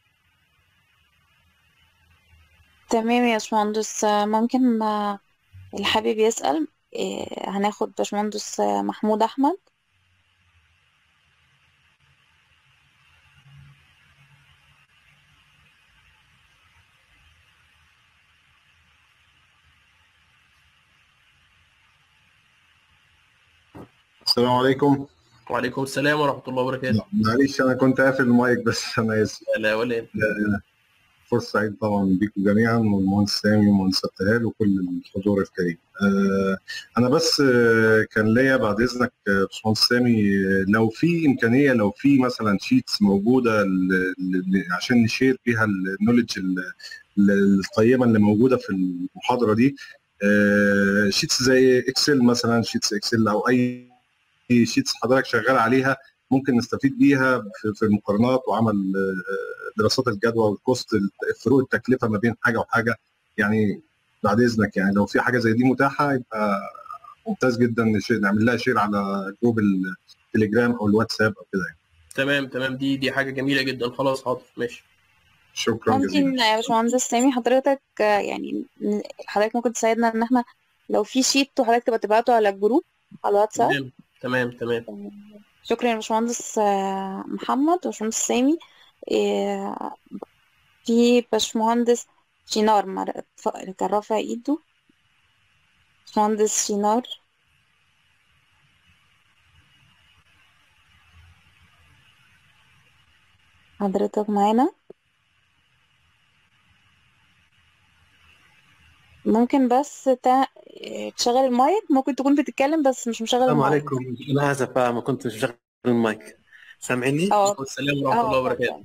تمام يا باشمهندس آه، ممكن آه، اللي حابب يسأل آه، هناخد باشمهندس آه، محمود أحمد السلام عليكم وعليكم السلام ورحمه الله وبركاته معلش انا كنت قافل المايك بس انا اسف لا ولا يهمك. فرصه سعيد طبعا بيكم جميعا والمهندس سامي والمهندس ابتهال وكل الحضور الكريم آه، انا بس آه، كان ليا بعد اذنك آه، باشمهندس سامي آه، لو في امكانيه لو في مثلا شيتس موجوده ل- ل- عشان نشير بيها النولج القيمه اللي موجوده في المحاضره دي آه، شيتس زي اكسل مثلا شيتس اكسل او اي شيتس حضرتك شغال عليها ممكن نستفيد بيها في في المقارنات وعمل آه، دراسات الجدوى والكوست فروق التكلفه ما بين حاجه وحاجه يعني بعد اذنك يعني لو في حاجه زي دي متاحه يبقى ممتاز جدا نشير- نعمل لها شير على جروب التليجرام او الواتساب او كده يعني تمام تمام دي دي حاجه جميله جدا خلاص حاضر ماشي شكرا جزيلا ممكن يا باشمهندس سامي حضرتك آه، يعني ن- حضرتك ممكن تساعدنا ان احنا لو في شيت وحضرتك تبقى تبعته على الجروب على الواتساب تمام تمام تمام شكرا يا باشمهندس آه، محمد وباشمهندس سامي آه، في باشمهندس شينار مر- ف- كان رافع ايده باشمهندس شينار حضرتك معانا ممكن بس تا... تشغل المايك ممكن تكون بتتكلم بس مش مشغل السلام المايك عليكم انا اسف آه، ما كنت مشغل المايك سامعيني؟ اه وعليكم السلام ورحمه الله اه وبركاته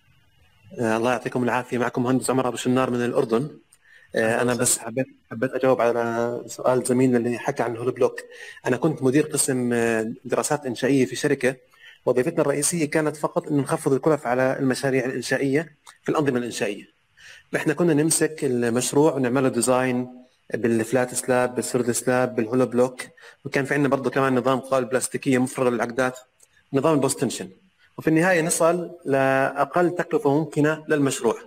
آه الله يعطيكم العافيه معكم مهندس عمر ابو شنار من الاردن آه انا بس حبيت حبيت اجاوب على سؤال زميلنا اللي حكى عن الهولو بلوك انا كنت مدير قسم آه، دراسات انشائيه في شركه وظيفتنا الرئيسيه كانت فقط انه نخفض الكلف على المشاريع الانشائيه في الانظمه الانشائيه احنا كنا نمسك المشروع ونعمله ديزاين بالفلات سلاب بالسرد سلاب بالهولو بلوك وكان في عندنا برضه كمان نظام قالب بلاستيكيه مفرغه للعقدات نظام البوست تنشن وفي النهايه نصل لاقل تكلفه ممكنه للمشروع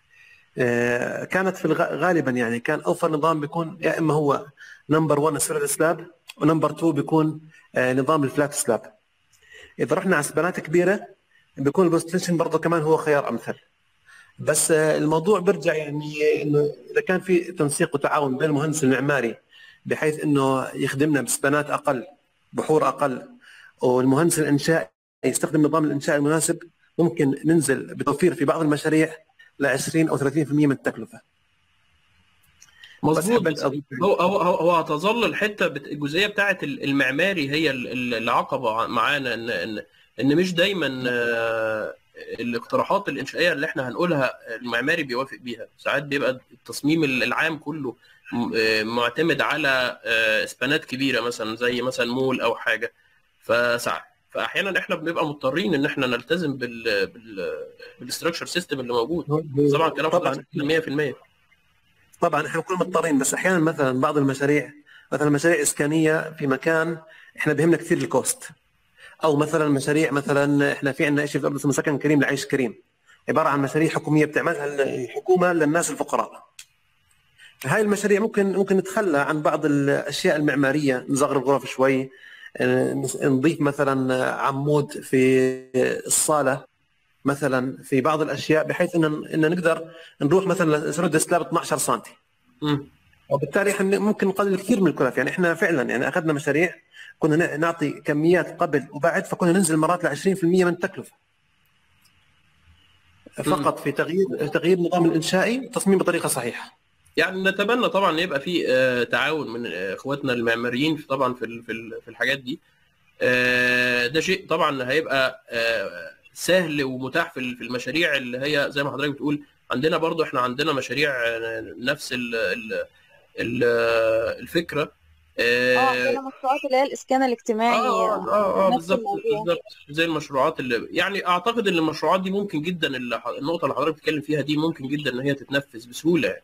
آه، كانت في الغ... غالبا يعني كان اوفر نظام بيكون يا اما هو نمبر 1 السوليد سلاب ونمبر 2 بيكون آه، نظام الفلات سلاب اذا رحنا على سبانات كبيره بيكون البوست تنشن برضه كمان هو خيار امثل بس آه، الموضوع بيرجع يعني انه اذا كان في تنسيق وتعاون بين المهندس المعماري بحيث انه يخدمنا بسبانات اقل بحور اقل والمهندس الانشائي يستخدم نظام الانشاء المناسب ممكن ننزل بتوفير في بعض المشاريع ل 20 او 30% من التكلفه بس مظبوط حبيت بس اضيف هو هو هو هو هتظل الحته بت- الجزئيه بتاعه ال- المعماري هي ال- ال- العقبه معانا ان ان ان مش دايما آه، الاقتراحات الانشائيه اللي احنا هنقولها المعماري بيوافق بيها ساعات بيبقى التصميم العام كله م- آه، معتمد على آه، اسبانات كبيره مثلا زي مثلا مول او حاجه فساعات فاحيانا احنا بنبقى مضطرين ان احنا نلتزم بال بال بالاستراكشر سيستم اللي موجود طبعا كلام طبعا حضرتك 100% طبعا احنا بنكون مضطرين بس احيانا مثلا بعض المشاريع مثلا مشاريع اسكانيه في مكان احنا بيهمنا كثير الكوست او مثلا مشاريع مثلا احنا في عندنا شيء في الارض اسمه سكن كريم لعيش كريم عباره عن مشاريع حكوميه بتعملها الحكومه للناس الفقراء هاي المشاريع ممكن ممكن نتخلى عن بعض الاشياء المعماريه نصغر الغرف شوي آه، نضيف مثلا عمود في الصاله مثلا في بعض الاشياء بحيث ان ان نقدر نروح مثلا لسرد سلاب 12 سم مم. وبالتالي احنا ممكن نقلل كثير من الكلف يعني احنا فعلا يعني اخذنا مشاريع كنا ن- نعطي كميات قبل وبعد فكنا ننزل مرات ل 20% من التكلفه فقط في تغيير تغيير النظام الانشائي تصميم بطريقه صحيحه يعني نتمنى طبعا ان يبقى في آه، تعاون من آه، اخواتنا المعماريين في- طبعا في ال- في ال- في الحاجات دي آه، ده شيء طبعا هيبقى آه، سهل ومتاح في ال- في المشاريع اللي هي زي ما حضرتك بتقول عندنا برضو احنا عندنا مشاريع آه، نفس ال ال ال الفكره اه اه عندنا مشروعات اللي هي الاسكان الاجتماعي اه اه اه نفس بالظبط الموضوع بالظبط زي المشروعات اللي يعني اعتقد ان المشروعات دي ممكن جدا اللي ح- النقطه اللي حضرتك بتتكلم فيها دي ممكن جدا ان هي تتنفذ بسهوله يعني.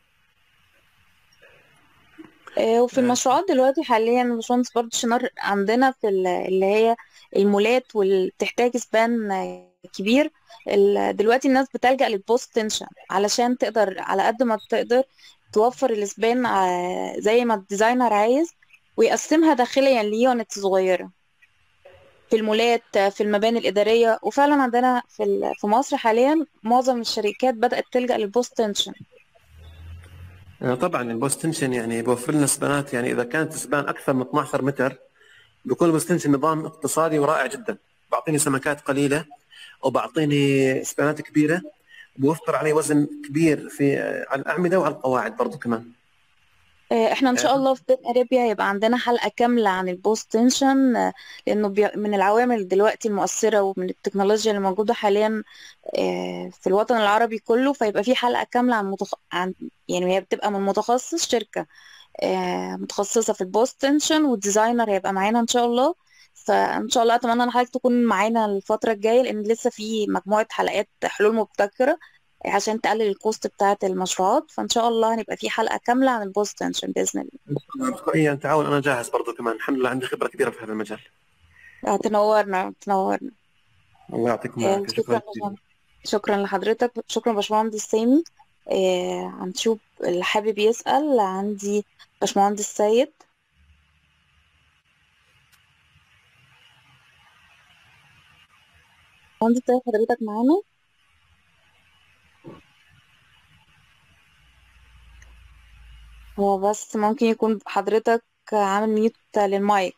آه، وفي آه. المشروعات دلوقتي حاليا باشمهندس برضه شنار عندنا في ال- اللي هي المولات واللي بتحتاج سبان آه، كبير ال- دلوقتي الناس بتلجأ للبوست تنشن علشان تقدر على قد ما تقدر توفر السبان آه، زي ما الديزاينر عايز ويقسمها داخليا ليونت صغيرة في المولات آه، في المباني الإدارية وفعلا عندنا في ال- في مصر حاليا معظم الشركات بدأت تلجأ للبوست تنشن آه، طبعا البوست تنشن يعني بيوفر لنا سبانات يعني اذا كانت سبان اكثر من 12 متر بيكون البوست تنشن نظام اقتصادي ورائع جدا بعطيني سمكات قليله وبعطيني سبانات كبيره بوفر علي وزن كبير في آه، على الاعمده وعلى القواعد برضو كمان آه، احنا ان شاء الله في بيت اريبيا هيبقى عندنا حلقة كاملة عن البوست تنشن آه، لانه بي... من العوامل دلوقتي المؤثرة ومن التكنولوجيا اللي موجودة حاليا آه، في الوطن العربي كله فيبقى في حلقة كاملة عن, متخ... عن يعني هي بتبقى من متخصص شركة آه، متخصصة في البوست تنشن والديزاينر هيبقى معانا ان شاء الله فان شاء الله اتمنى ان حضرتك تكون معانا الفترة الجاية لان لسه في مجموعة حلقات حلول مبتكرة عشان تقلل الكوست بتاعة المشروعات فان شاء الله هنبقى في حلقة كاملة عن البوست تنشن بإذن الله يعني تعاون انا جاهز برضو كمان الحمد لله عندي خبره كبيره في هذا المجال آه، تنورنا تنورنا الله يعطيكم آه، العافيه شكرا شكرا باشمهندس. شكرا لحضرتك شكرا باشمهندس سامي آه، هنشوف اللي حابب يسأل عندي باشمهندس سيد باشمهندس سيد حضرتك معانا هو بس ممكن يكون حضرتك عامل ميوت للمايك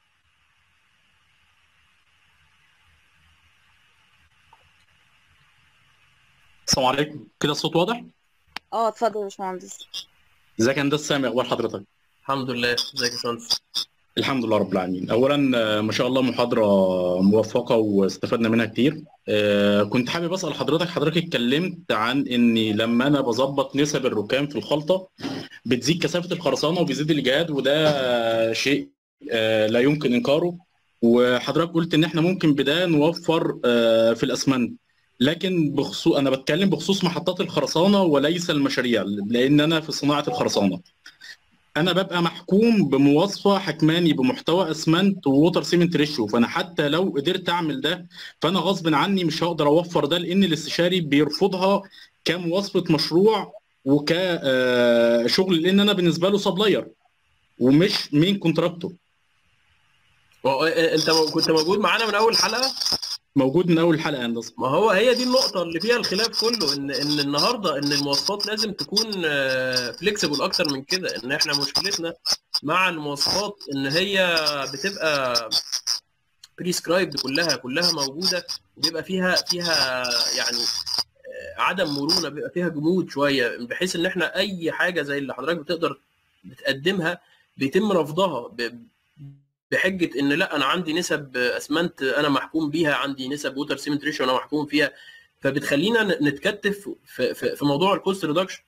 السلام عليكم كده الصوت واضح اه اتفضل يا باشمهندس ازيك يا هندسه سامي اخبار حضرتك الحمد لله ازيك يا باشمهندس الحمد لله رب العالمين اولا آه، ما شاء الله محاضره موفقه واستفدنا منها كتير آه، كنت حابب اسال حضرتك حضرتك اتكلمت عن اني لما انا بظبط نسب الركام في الخلطه بتزيد كثافه الخرسانه وبيزيد الاجهاد وده آه، شيء آه، لا يمكن انكاره وحضرتك قلت ان احنا ممكن بدايه نوفر آه، في الاسمنت لكن بخصوص انا بتكلم بخصوص محطات الخرسانه وليس المشاريع لان انا في صناعه الخرسانه انا ببقى محكوم بمواصفه حكماني بمحتوى اسمنت ووتر سيمنت ريشيو فانا حتى لو قدرت اعمل ده فانا غصب عني مش هقدر اوفر ده لان الاستشاري بيرفضها كمواصفه مشروع وكشغل لان انا بالنسبه له سبلاير ومش مين كونتراكتور هو- آه، انت كنت موجود معانا من اول حلقه موجود من اول حلقه هندسه ما هو هي دي النقطة اللي فيها الخلاف كله ان ان النهارده ان المواصفات لازم تكون فليكسيبل اكتر من كده ان احنا مشكلتنا مع المواصفات ان هي بتبقى بريسكرايبد كلها كلها موجودة وبيبقى فيها فيها يعني آه، عدم مرونة بيبقى فيها جمود شوية بحيث ان احنا اي حاجة زي اللي حضرتك بتقدر بتقدمها بيتم رفضها ب- بحجه ان لا انا عندي نسب اسمنت انا محكوم بيها عندي نسب ووتر سيمنت ريشيو انا محكوم فيها فبتخلينا ن- نتكتف في, في, في موضوع الكوست ريدكشن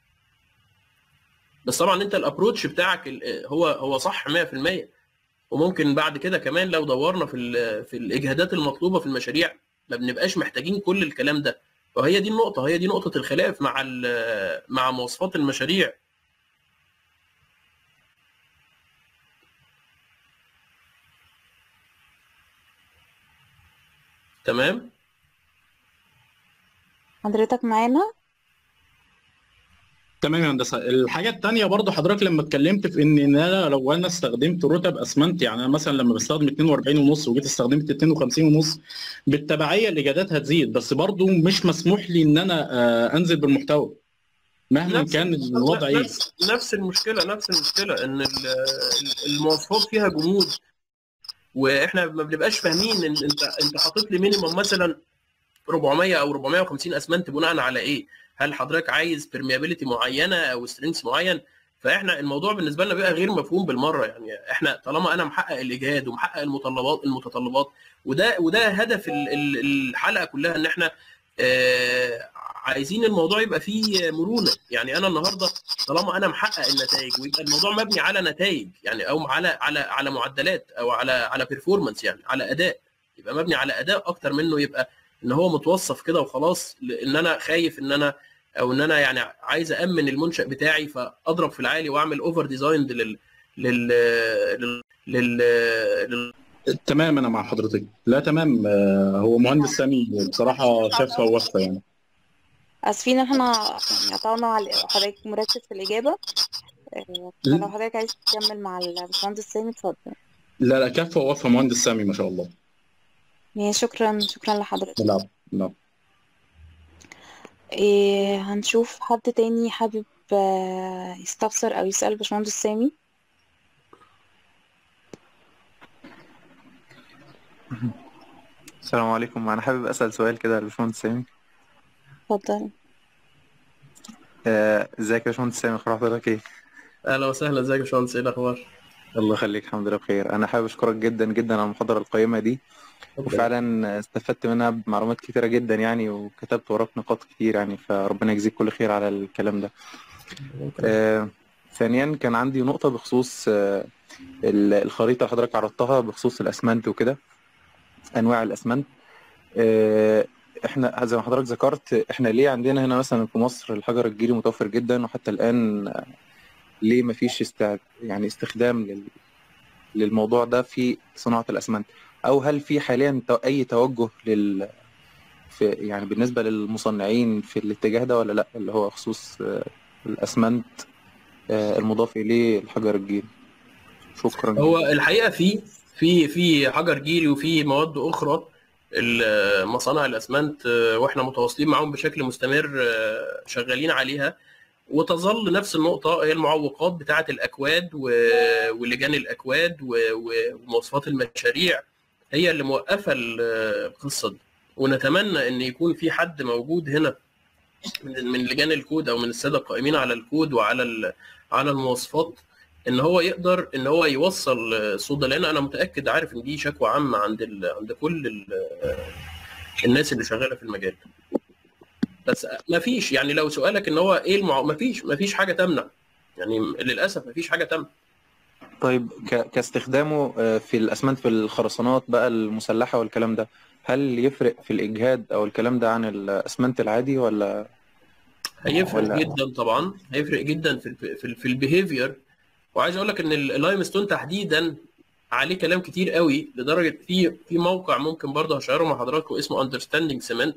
بس طبعا انت الابروتش بتاعك ال- هو هو صح 100% وممكن بعد كده كمان لو دورنا في ال- في الاجهادات المطلوبه في المشاريع ما بنبقاش محتاجين كل الكلام ده وهي دي النقطه هي دي نقطه الخلاف مع ال- مع مواصفات المشاريع تمام حضرتك معانا تمام يا هندسه الحاجه الثانيه برضو حضرتك لما اتكلمت في ان إن انا لو انا استخدمت رتب اسمنت يعني انا مثلا لما بستخدم 42 ونص وجيت استخدمت 52 ونص بالتبعيه الايجادات هتزيد بس برضو مش مسموح لي ان انا آه، انزل بالمحتوى مهما نفس كان الوضع ايه نفس نفس المشكله نفس المشكله ان ال- ال- المواصفات فيها جمود واحنا ما بنبقاش فاهمين ان انت انت حاطط لي مينيمم مثلا 400 او 450 اسمنت بناء على ايه هل حضرتك عايز permeability معينه او strength معين فاحنا الموضوع بالنسبه لنا بقى غير مفهوم بالمره يعني احنا طالما انا محقق الاجهاد ومحقق المتطلبات المتطلبات وده وده هدف ال- ال- الحلقه كلها ان احنا آه، عايزين الموضوع يبقى فيه مرونه يعني انا النهارده طالما انا محقق النتائج ويبقى الموضوع مبني على نتائج يعني او على على على معدلات او على على بيرفورمانس يعني على اداء يبقى مبني على اداء اكتر منه يبقى ان هو متوصف كده وخلاص ان انا خايف ان انا او ان انا يعني عايز امن المنشا بتاعي فاضرب في العالي واعمل اوفر ديزاين لل لل لل لل, لل... تمام انا مع حضرتك لا تمام آه، هو مهندس سامي بصراحه شافها ووفى يعني اسفين ان احنا يعني قطعنا على حضرتك مركز في الاجابه آه، فلو حضرتك عايز تكمل مع الباشمهندس سامي اتفضل لا لا كفى ووفى مهندس سامي ما شاء الله ماشي شكرا شكرا لحضرتك لا لا إيه هنشوف حد تاني حابب آه، يستفسر او يسأل باشمهندس سامي السلام عليكم انا حابب اسال سؤال كده للباشمهندس سامي اتفضل آه، ازيك يا باشمهندس سامي اخبار حضرتك ايه اهلا وسهلا ازيك يا باشمهندس ايه الاخبار؟ الله يخليك الحمد لله بخير انا حابب اشكرك جدا جدا على المحاضره القيمه دي وفعلا استفدت منها بمعلومات كتيره جدا يعني وكتبت وراك نقاط كتير يعني فربنا يجزيك كل خير على الكلام ده آه، ثانيا كان عندي نقطه بخصوص آه، ال- الخريطه اللي حضرتك عرضتها بخصوص الاسمنت وكده انواع الاسمنت آه، احنا زي ما حضرتك ذكرت احنا ليه عندنا هنا مثلا في مصر الحجر الجيري متوفر جدا وحتى الان آه، ليه مفيش است... يعني استخدام لل... للموضوع ده في صناعة الأسمنت أو هل في حاليا تو- أي توجه لل في يعني بالنسبة للمصنعين في الاتجاه ده ولا لأ اللي هو خصوص آه، الأسمنت آه، المضاف إليه الحجر الجيري شكرا هو الحقيقه في في في حجر جيري وفي مواد اخرى ال- مصانع الاسمنت آه، واحنا متواصلين معاهم بشكل مستمر آه، شغالين عليها وتظل نفس النقطه هي المعوقات بتاعه الاكواد و- ولجان الاكواد و- و- ومواصفات المشاريع هي اللي موقفه ال- القصه دي ونتمنى ان يكون في حد موجود هنا من من لجان الكود او من الساده القائمين على الكود وعلى ال- على المواصفات ان هو يقدر ان هو يوصل الصوت ده لان انا متاكد عارف ان دي شكوى عامه عند ال... عند كل ال... الناس اللي شغاله في المجال بس ما فيش يعني لو سؤالك ان هو ايه المع... ما فيش ما فيش حاجه تمنع يعني للاسف ما فيش حاجه تمنع طيب ك... كاستخدامه آه، في الأسمنت في الخرسانات بقى المسلحة والكلام ده هل يفرق في الإجهاد أو الكلام ده عن الأسمنت العادي ولا هيفرق ولا جدا طبعا هيفرق جدا في ال في, ال في البيهيفير وعايز اقول لك ان ال- اللايم ستون تحديدا عليه كلام كتير قوي لدرجه في في موقع ممكن برضه هشيره مع حضراتكم اسمه اندرستاندينج سيمنت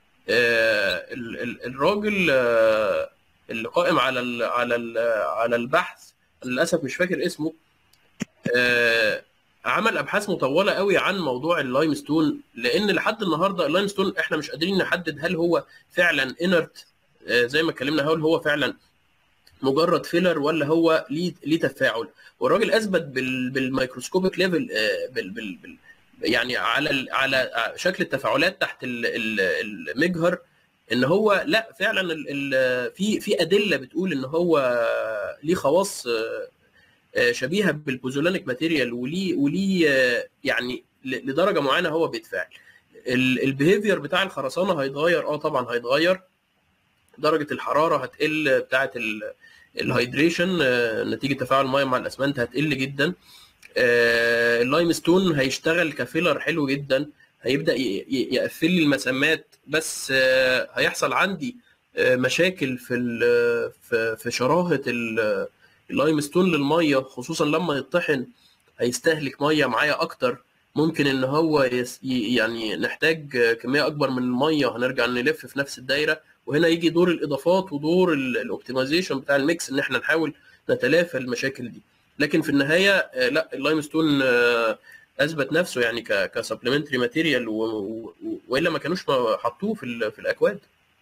الراجل آه، اللي قائم على ال على ال على البحث للاسف مش فاكر اسمه آه، عمل ابحاث مطوله قوي عن موضوع اللايم ستون لان لحد النهارده اللايم ستون احنا مش قادرين نحدد هل هو فعلا انرت زي ما اتكلمنا هل هو فعلا مجرد فيلر ولا هو ليه ليه تفاعل والراجل اثبت بال بالميكروسكوبيك ليفل بال بال بال يعني على ال على شكل التفاعلات تحت ال- ال- المجهر ان هو لا فعلا ال ال في في ادله بتقول ان هو ليه خواص آه، آه، شبيهه بالبوزولانيك ماتيريال وليه وليه آه، يعني ل- لدرجه معينه هو بيتفاعل البيهيفير بتاع الخرسانه هيتغير اه طبعا هيتغير درجه الحراره هتقل بتاعه ال- الهيدريشن آه، نتيجه تفاعل الميه مع الاسمنت هتقل جدا آه، اللايم ستون هيشتغل كفيلر حلو جدا هيبدا ي- ي- يقفل لي المسامات بس آه، هيحصل عندي آه، مشاكل في ال- في في شراهه ال- اللايم ستون للميه خصوصا لما يطحن هيستهلك ميه معايا اكتر ممكن ان هو يس ي- يعني نحتاج كميه اكبر من الميه هنرجع نلف في نفس الدايره وهنا يجي دور الاضافات ودور الاوبتمايزيشن بتاع الميكس ان احنا نحاول نتلافى المشاكل دي لكن في النهايه آه، لا اللايم ستون آه، اثبت نفسه يعني كسبلمنتري ماتيريال والا ما كانوش ما حطوه في ال- في الاكواد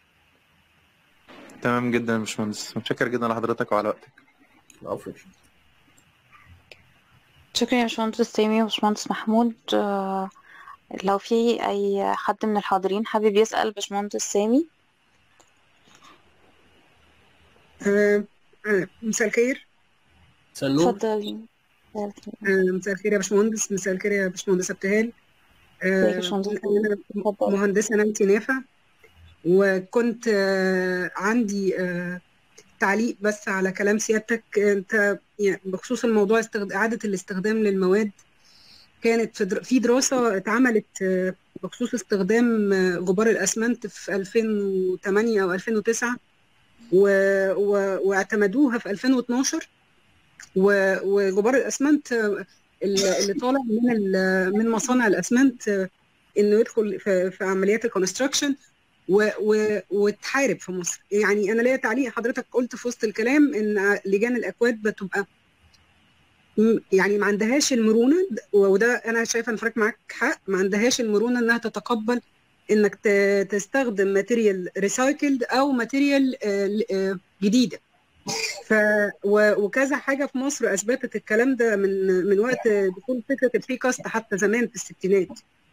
تمام جدا يا باشمهندس متشكر جدا لحضرتك وعلى وقتك العفو شكرا يا باشمهندس سامي وباشمهندس محمود آه، لو في اي حد من الحاضرين حابب يسأل باشمهندس سامي آه، آه، مساء الخير سنور اتفضلي آه، مساء الخير يا باشمهندس مساء الخير يا باشمهندس ابتهال ازيك يا آه، باشمهندس أنا اتفضلي مهندسة نانسي نافع وكنت آه، عندي آه، تعليق بس على كلام سيادتك انت يعني بخصوص الموضوع استخد... إعادة الاستخدام للمواد كانت في در- في دراسة اتعملت آه، بخصوص استخدام آه، غبار الأسمنت في 2008 أو 2009 و... و... واعتمدوها في 2012 و- وغبار الاسمنت آه، اللي اللي طالع من ال- من مصانع الاسمنت آه، انه يدخل في, في عمليات الكونستراكشن وتحارب في مصر يعني انا ليا تعليق حضرتك قلت في وسط الكلام ان لجان الاكواد بتبقى م- يعني ما عندهاش المرونه وده انا شايفه ان حضرتك معاك حق ما عندهاش المرونه انها تتقبل انك ت- تستخدم ماتيريال ريسايكلد او ماتيريال جديده ف و- وكذا حاجه في مصر اثبتت الكلام ده من من وقت دخول فكره الفري كاست حتى زمان في الستينات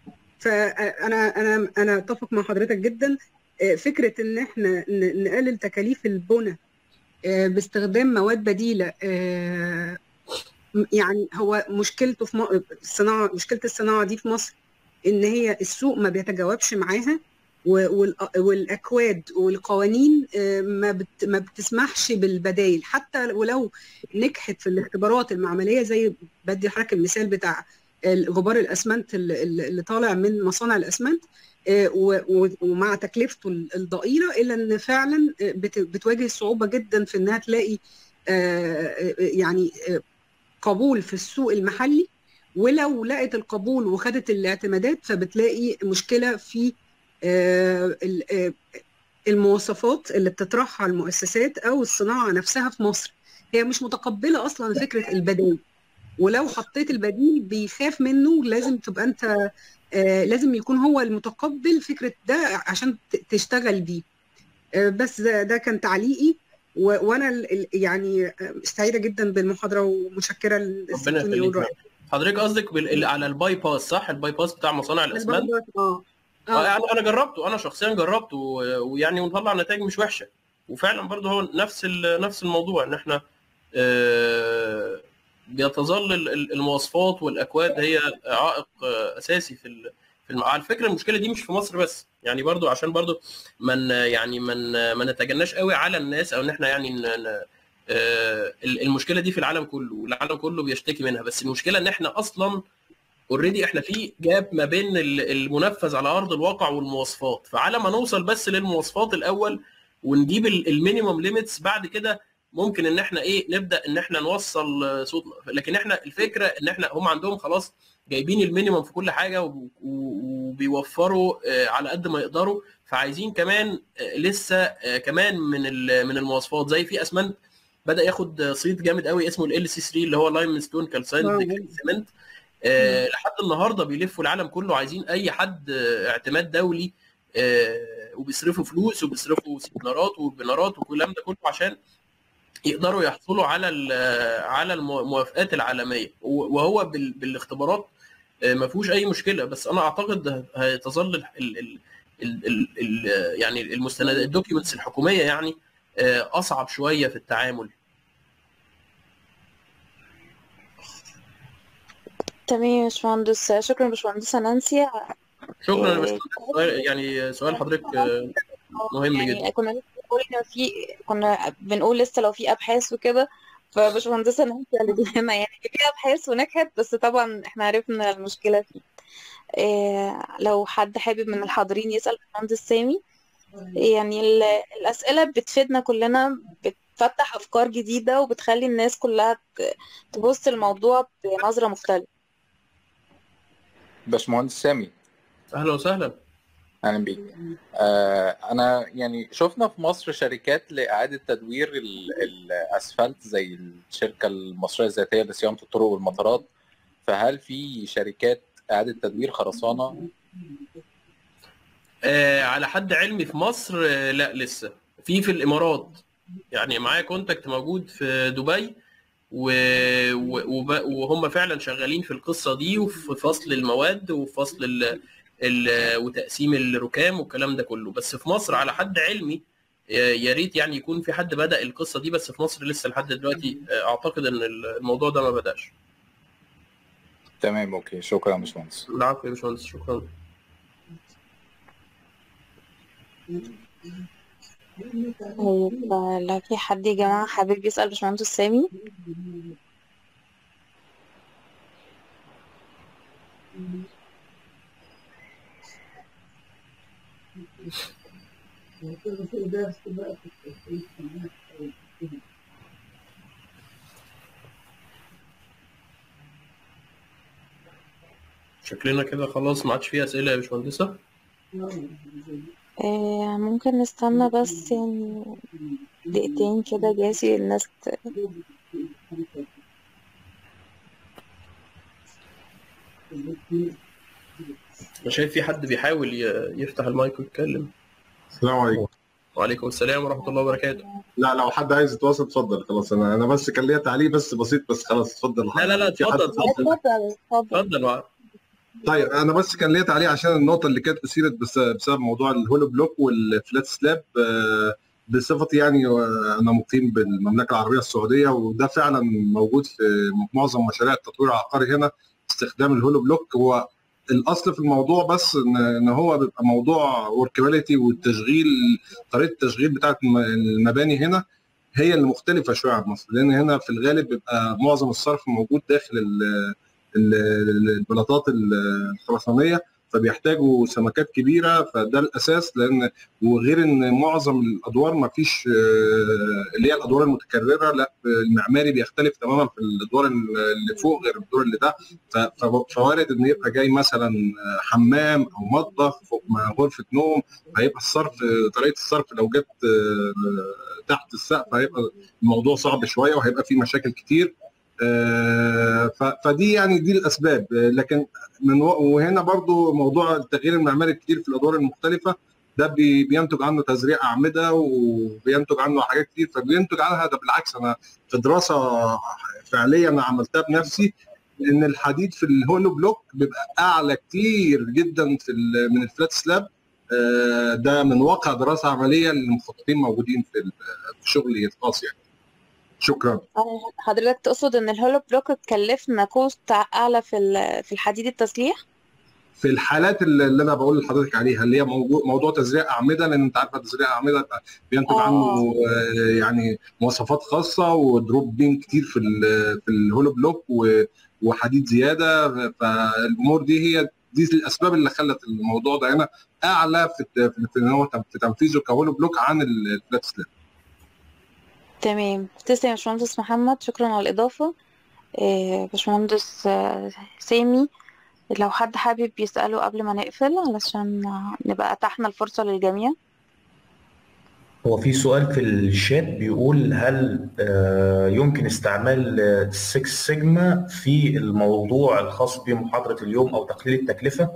فانا انا انا اتفق مع حضرتك جدا آه، فكره ان احنا ن- نقلل تكاليف البنى آه، باستخدام مواد بديله آه، م- يعني هو مشكلته في م- الصناعه مشكله الصناعه دي في مصر ان هي السوق ما بيتجاوبش معاها و- والأ- والاكواد والقوانين آه، ما بت ما بتسمحش بالبدائل حتى ولو نجحت في الاختبارات المعمليه زي بدي حضرتك المثال بتاع غبار الاسمنت اللي اللي طالع من مصانع الاسمنت آه، و- و- ومع تكلفته الضئيله الا ان فعلا آه، بت- بتواجه صعوبه جدا في انها تلاقي آه، آه، يعني آه، قبول في السوق المحلي ولو لقت القبول وخدت الاعتمادات فبتلاقي مشكله في آه، ال- آه، المواصفات اللي بتطرحها المؤسسات او الصناعه نفسها في مصر هي مش متقبله اصلا فكره البديل ولو حطيت البديل بيخاف منه لازم تبقى انت آه، لازم يكون هو المتقبل فكره ده عشان ت- تشتغل بيه آه، بس ده, ده كان تعليقي و- وانا ال- ال- يعني آه، سعيده جدا بالمحاضره ومشكره ربنا للسيمفوني يخليك والرأي حضرتك قصدك بال... على الباي باس صح الباي باس بتاع مصانع الاسمنت الباي باس، اه اه اه يعني انا جربته انا شخصيا جربته و- ويعني ونطلع نتائج مش وحشه وفعلا برضه هو نفس ال- نفس الموضوع ان احنا آه، بيتظل ال- ال- المواصفات والاكواد هي عائق آه، اساسي في ال- في الم... على فكره المشكله دي مش في مصر بس يعني برضه عشان برضه من يعني من ما نتجناش قوي على الناس او ان احنا يعني ن... ن... آه، ال- المشكله دي في العالم كله والعالم كله بيشتكي منها بس المشكله ان احنا اصلا اوريدي احنا في جاب ما بين ال- المنفذ على ارض الواقع والمواصفات فعلى ما نوصل بس للمواصفات الاول ونجيب المينيمم ليميتس بعد كده ممكن ان احنا ايه نبدا ان احنا نوصل آه، صوت لكن احنا الفكره ان احنا هم عندهم خلاص جايبين المينيمم في كل حاجه وب- و- وبيوفروا آه، على قد ما يقدروا فعايزين كمان آه، لسه آه، كمان من ال- من المواصفات زي في اسمنت بدا ياخد صيت جامد قوي اسمه ال سي 3 اللي هو لايم ستون كالسايد آه. سيمنت آه، لحد النهارده بيلفوا العالم كله عايزين اي حد آه، اعتماد دولي آه، وبيصرفوا فلوس وبيصرفوا سيمينارات وبنارات والكلام ده كله عشان يقدروا يحصلوا على ال- على الموافقات العالميه وهو بال- بالاختبارات آه، ما فيهوش اي مشكله بس انا اعتقد هتظل ال ال ال ال ال ال يعني المستندات الدوكيومنتس الحكوميه يعني آه، اصعب شويه في التعامل تمام يا باشمهندس شكرا يا باشمهندسة نانسي شكرا يا آه، باشمهندس سؤال- يعني سؤال حضرتك آه، مهم جدا يعني كنا لسه بنقول إن في كنا بنقول لسه لو في ابحاث وكده فباشمهندسة نانسي قالت لنا يعني في ابحاث ونجحت بس طبعا احنا عرفنا المشكلة فيه آه، لو حد حابب من الحاضرين يسأل باشمهندس سامي يعني ال- الأسئلة بتفيدنا كلنا بتفتح أفكار جديدة وبتخلي الناس كلها ت- تبص الموضوع بنظرة مختلفة باشمهندس سامي اهلا وسهلا اهلا بيك آه انا يعني شفنا في مصر شركات لاعاده تدوير ال- الاسفلت زي الشركه المصريه الذاتيه لصيانه الطرق والمطارات فهل في شركات اعاده تدوير خرسانه آه، على حد علمي في مصر آه، لا لسه في في الامارات يعني معايا كونتاكت موجود في دبي و... و... وب... وهم فعلا شغالين في القصه دي وفي فصل المواد وفي فصل ال... ال... وتقسيم الركام والكلام ده كله بس في مصر على حد علمي يا ريت يعني يكون في حد بدأ القصة دي بس في مصر لسه لحد دلوقتي أعتقد إن الموضوع ده ما بدأش تمام اوكي شكرا يا باشمهندس العفو يا باشمهندس شكرا طيب لو في حد يا جماعة حابب يسأل باشمهندس سامي شكلنا كده خلاص ما عادش فيه أسئلة يا باشمهندسة آه، ممكن نستنى بس يعني دقيقتين كده جاسي الناس ت... أنا شايف في حد بيحاول ي- يفتح المايك ويتكلم السلام عليكم وعليكم السلام ورحمة الله وبركاته لا لو حد عايز يتواصل اتفضل خلاص انا انا بس كان ليا تعليق بس بسيط بس خلاص اتفضل لا لا لا في حد- اتفضل اتفضل اتفضل اتفضل اتفضل وع- طيب انا بس كان ليا تعليق عشان النقطه اللي كانت اثيرت بس بسبب موضوع الهولو بلوك والفلات سلاب آه، بصفتي يعني آه، انا مقيم بالمملكه العربيه السعوديه وده فعلا موجود في معظم مشاريع التطوير العقاري هنا استخدام الهولو بلوك هو الاصل في الموضوع بس ان ان هو بيبقى موضوع وركبيليتي والتشغيل طريقه التشغيل بتاعت الم- المباني هنا هي اللي مختلفه شويه عن مصر لان هنا في الغالب بيبقى معظم الصرف موجود داخل ال- ال- البلاطات الخرسانيه فبيحتاجوا سمكات كبيره فده الاساس لان وغير ان معظم الادوار ما فيش آه، اللي هي الادوار المتكرره لا المعماري بيختلف تماما في الادوار اللي فوق غير الدور اللي ده ف- ف- فوارد ان يبقى جاي مثلا حمام او مطبخ فوق مع غرفه نوم هيبقى الصرف طريقه الصرف لو جت آه، تحت السقف هيبقى الموضوع صعب شويه وهيبقى فيه مشاكل كتير آه، ف- فدي يعني دي الاسباب آه، لكن من و- وهنا برضو موضوع التغيير المعماري الكتير في الادوار المختلفه ده بي- بينتج عنه تزريع اعمده وبينتج عنه حاجات كتير فبينتج عنها ده بالعكس انا في دراسه فعليا انا عملتها بنفسي ان الحديد في الهولو بلوك بيبقى اعلى كتير جدا في ال- من الفلات سلاب آه، ده من واقع دراسه عمليه للمخططين موجودين في ال- في شغلي الخاص يعني شكرا آه، حضرتك تقصد ان الهولو بلوك اتكلفنا كوست اعلى في ال- في الحديد التسليح في الحالات اللي اللي انا بقول لحضرتك عليها اللي هي موضوع, موضوع تزريع اعمده لان انت عارفه تزريع اعمده بيبقى بينتج آه، عنه آه. آه، يعني مواصفات خاصه ودروب بين كتير في ال- في الهولو بلوك و- وحديد زياده فالامور دي هي دي الاسباب اللي خلت الموضوع ده هنا اعلى في الت- في في إن هو تم- في تنفيذه كهولو بلوك عن ال- الفلات سلاب تمام تسلم يا باشمهندس محمد شكرا على الإضافة آه، باشمهندس آه، سامي لو حد حابب يسأله قبل ما نقفل علشان نبقى أتحنا الفرصة للجميع هو في سؤال في الشات بيقول هل آه، يمكن استعمال السكس سيجما في الموضوع الخاص بمحاضرة اليوم أو تقليل التكلفة؟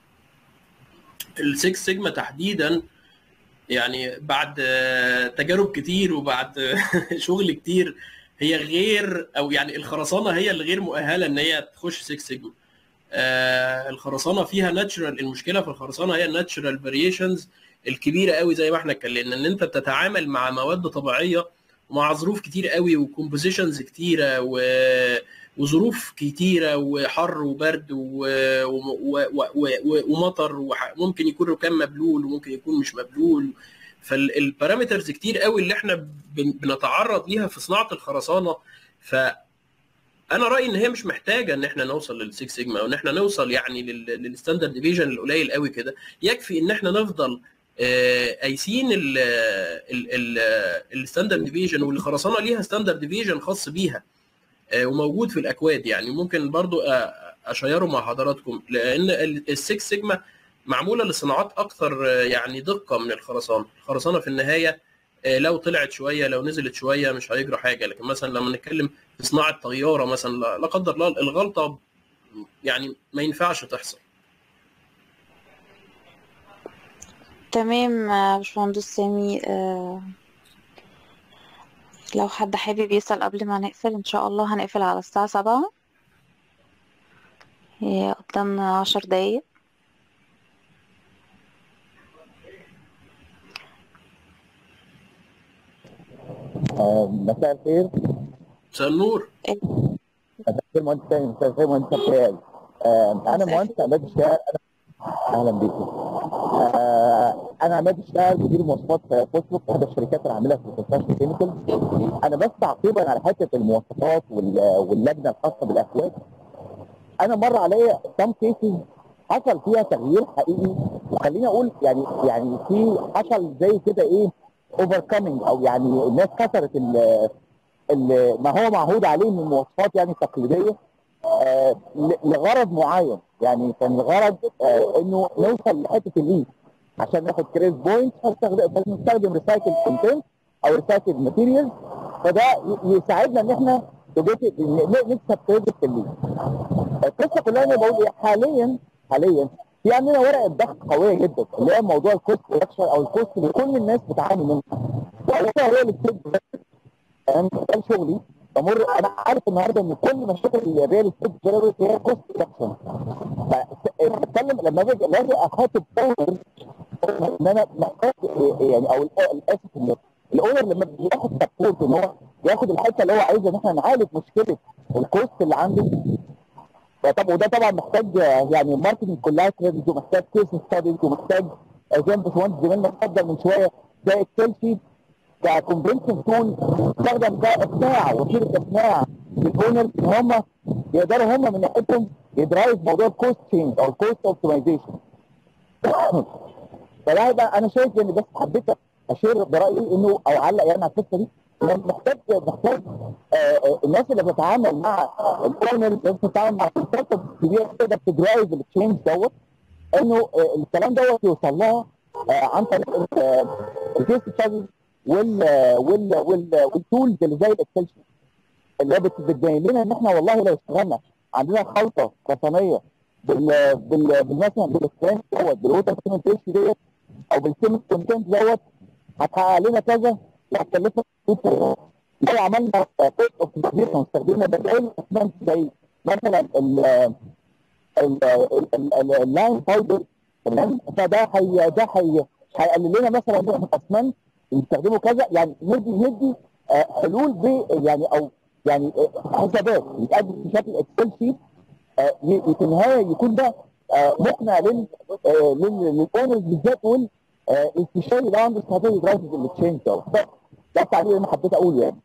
السكس سيجما تحديدا يعني بعد آه، تجارب كتير وبعد آه، شغل كتير هي غير او يعني الخرسانه هي اللي غير مؤهله ان هي تخش 6 سيجما آه الخرسانه فيها ناتشرال المشكله في الخرسانه هي الناتشرال فاريشنز الكبيره قوي زي ما احنا اتكلمنا ان انت بتتعامل مع مواد طبيعيه ومع ظروف كتير قوي وكومبوزيشنز كتيره و... وظروف كتيره وحر وبرد و... و... و... و... ومطر وممكن يكون ركام مبلول وممكن يكون مش مبلول فالبارامترز كتير قوي اللي احنا بن... بنتعرض ليها في صناعه الخرسانه ف انا رايي ان هي مش محتاجه ان احنا نوصل لل 6 سيجما وان احنا نوصل يعني للستاندرد ديفيجن القليل قوي كده يكفي ان احنا نفضل آه، قايسين الستاندرد ديفيجن والخرسانه ليها ستاندرد ديفيجن خاص بيها آه، وموجود في الاكواد يعني ممكن برضو آه، اشيره مع حضراتكم لان ال 6 سيجما معموله لصناعات اكثر آه، يعني دقه من الخرسانه الخرسانه في النهايه آه، لو طلعت شويه لو نزلت شويه مش هيجرى حاجه لكن مثلا لما نتكلم في صناعه طياره مثلا لا لا قدر الله الغلطه يعني ما ينفعش تحصل تمام آه، باشمهندس سامي آه، لو حد حابب يسأل قبل ما نقفل إن شاء الله هنقفل على الساعة سبعة هي قدامنا عشر دقايق مساء الخير مساء النور مساء الخير مهندس تاني مساء الخير مهندس ابتهال انا مهندس عماد الشاعر انا اهلا بيكم آه، انا عماد الشاعر مدير مواصفات في فوسفوك احدى الشركات اللي عاملها في الكونستراكشن كيميكال انا بس تعقيبا على حته المواصفات وال- واللجنه الخاصه بالاكواد انا مر عليا سام كيسز حصل فيها تغيير حقيقي وخليني اقول يعني يعني في حصل زي كده ايه اوفر كامينج او يعني الناس كسرت ال- ال- ما هو معهود عليه من المواصفات يعني التقليديه آه، ل- لغرض معين يعني كان الغرض آه، انه نوصل لحته الليد عشان ناخد كريس بوينت فنستخدم ريسايكل كونتنت او ريسايكل ماتيريال فده ي- يساعدنا ان احنا to get it- ن- ن- نكسب كريدت في الليد القصه كلها انا بقول ايه حاليا حاليا في عندنا ورقه ضغط قويه جدا اللي هي موضوع الكوست ريدكشن او الكوست اللي كل الناس بتعاني منه وهو هو اللي بتبدأ انا ده شغلي بمر انا عارف النهارده ان كل مشاكل الريال استيت ديفلوبرز هي كوست ريدكشن بتكلم لما باجي لما باجي اخاطب اونر ان انا محتاج يعني او الاسف ان الاونر لما بياخد سبورت ان هو ياخد الحته اللي هو عايزها ان احنا نعالج مشكله الكوست اللي عنده طب وده طبعا محتاج يعني ماركتنج كلها كريدت ومحتاج كيس ستاديز ومحتاج زي ما الباشمهندس زميلنا اتفضل من شويه زي اكسل شيت ككونفنشن تول استخدم ده اقناع وسيله اقناع للاونرز ان هم يقدروا هم من ناحيتهم يدرايف موضوع الكوست تشينج او الكوست اوبتمايزيشن فده هيبقى انا شايف ان بس حبيت اشير برايي انه او اعلق يعني على القصه دي إن محتاج محتاج آه، آه، الناس اللي بتتعامل مع الاونرز اللي بتتعامل مع الكونسلتنت الكبيره تقدر تدرايف التشينج دوت انه آه، الكلام دوت يوصل لها آه، عن طريق الكيس ستاديز وال وال وال والتولز اللي زي الاكسل شيت اللي هي بت- بتبين لنا ان احنا والله لو اشتغلنا عندنا خلطه رقميه بال بال بال- مثلا بالسترينث دوت بالووتر سيمنت ريشيو ديت او بالسيمنت كونتنت دوت هتحقق لنا كذا وهتكلفنا فلوس لو عملنا كوست اوبتمايزيشن واستخدمنا بدائل اسمنت زي مثلا ال ال- ال- ال- اللاين فايبر تمام فده هي ده هي هيقلل لنا مثلا نوع من الاسمنت نستخدمه كذا يعني ندي ندي آه، حلول ب يعني او يعني آه، حسابات يتقدم في شكل اكسل شيت آه، ي- في النهايه يكون ده آه، مقنع لل آه، لل- للاونرز بالذات والاستشاري اللي عنده استراتيجي درايف التشينج دوت ده ده التعليق اللي انا حبيت اقوله يعني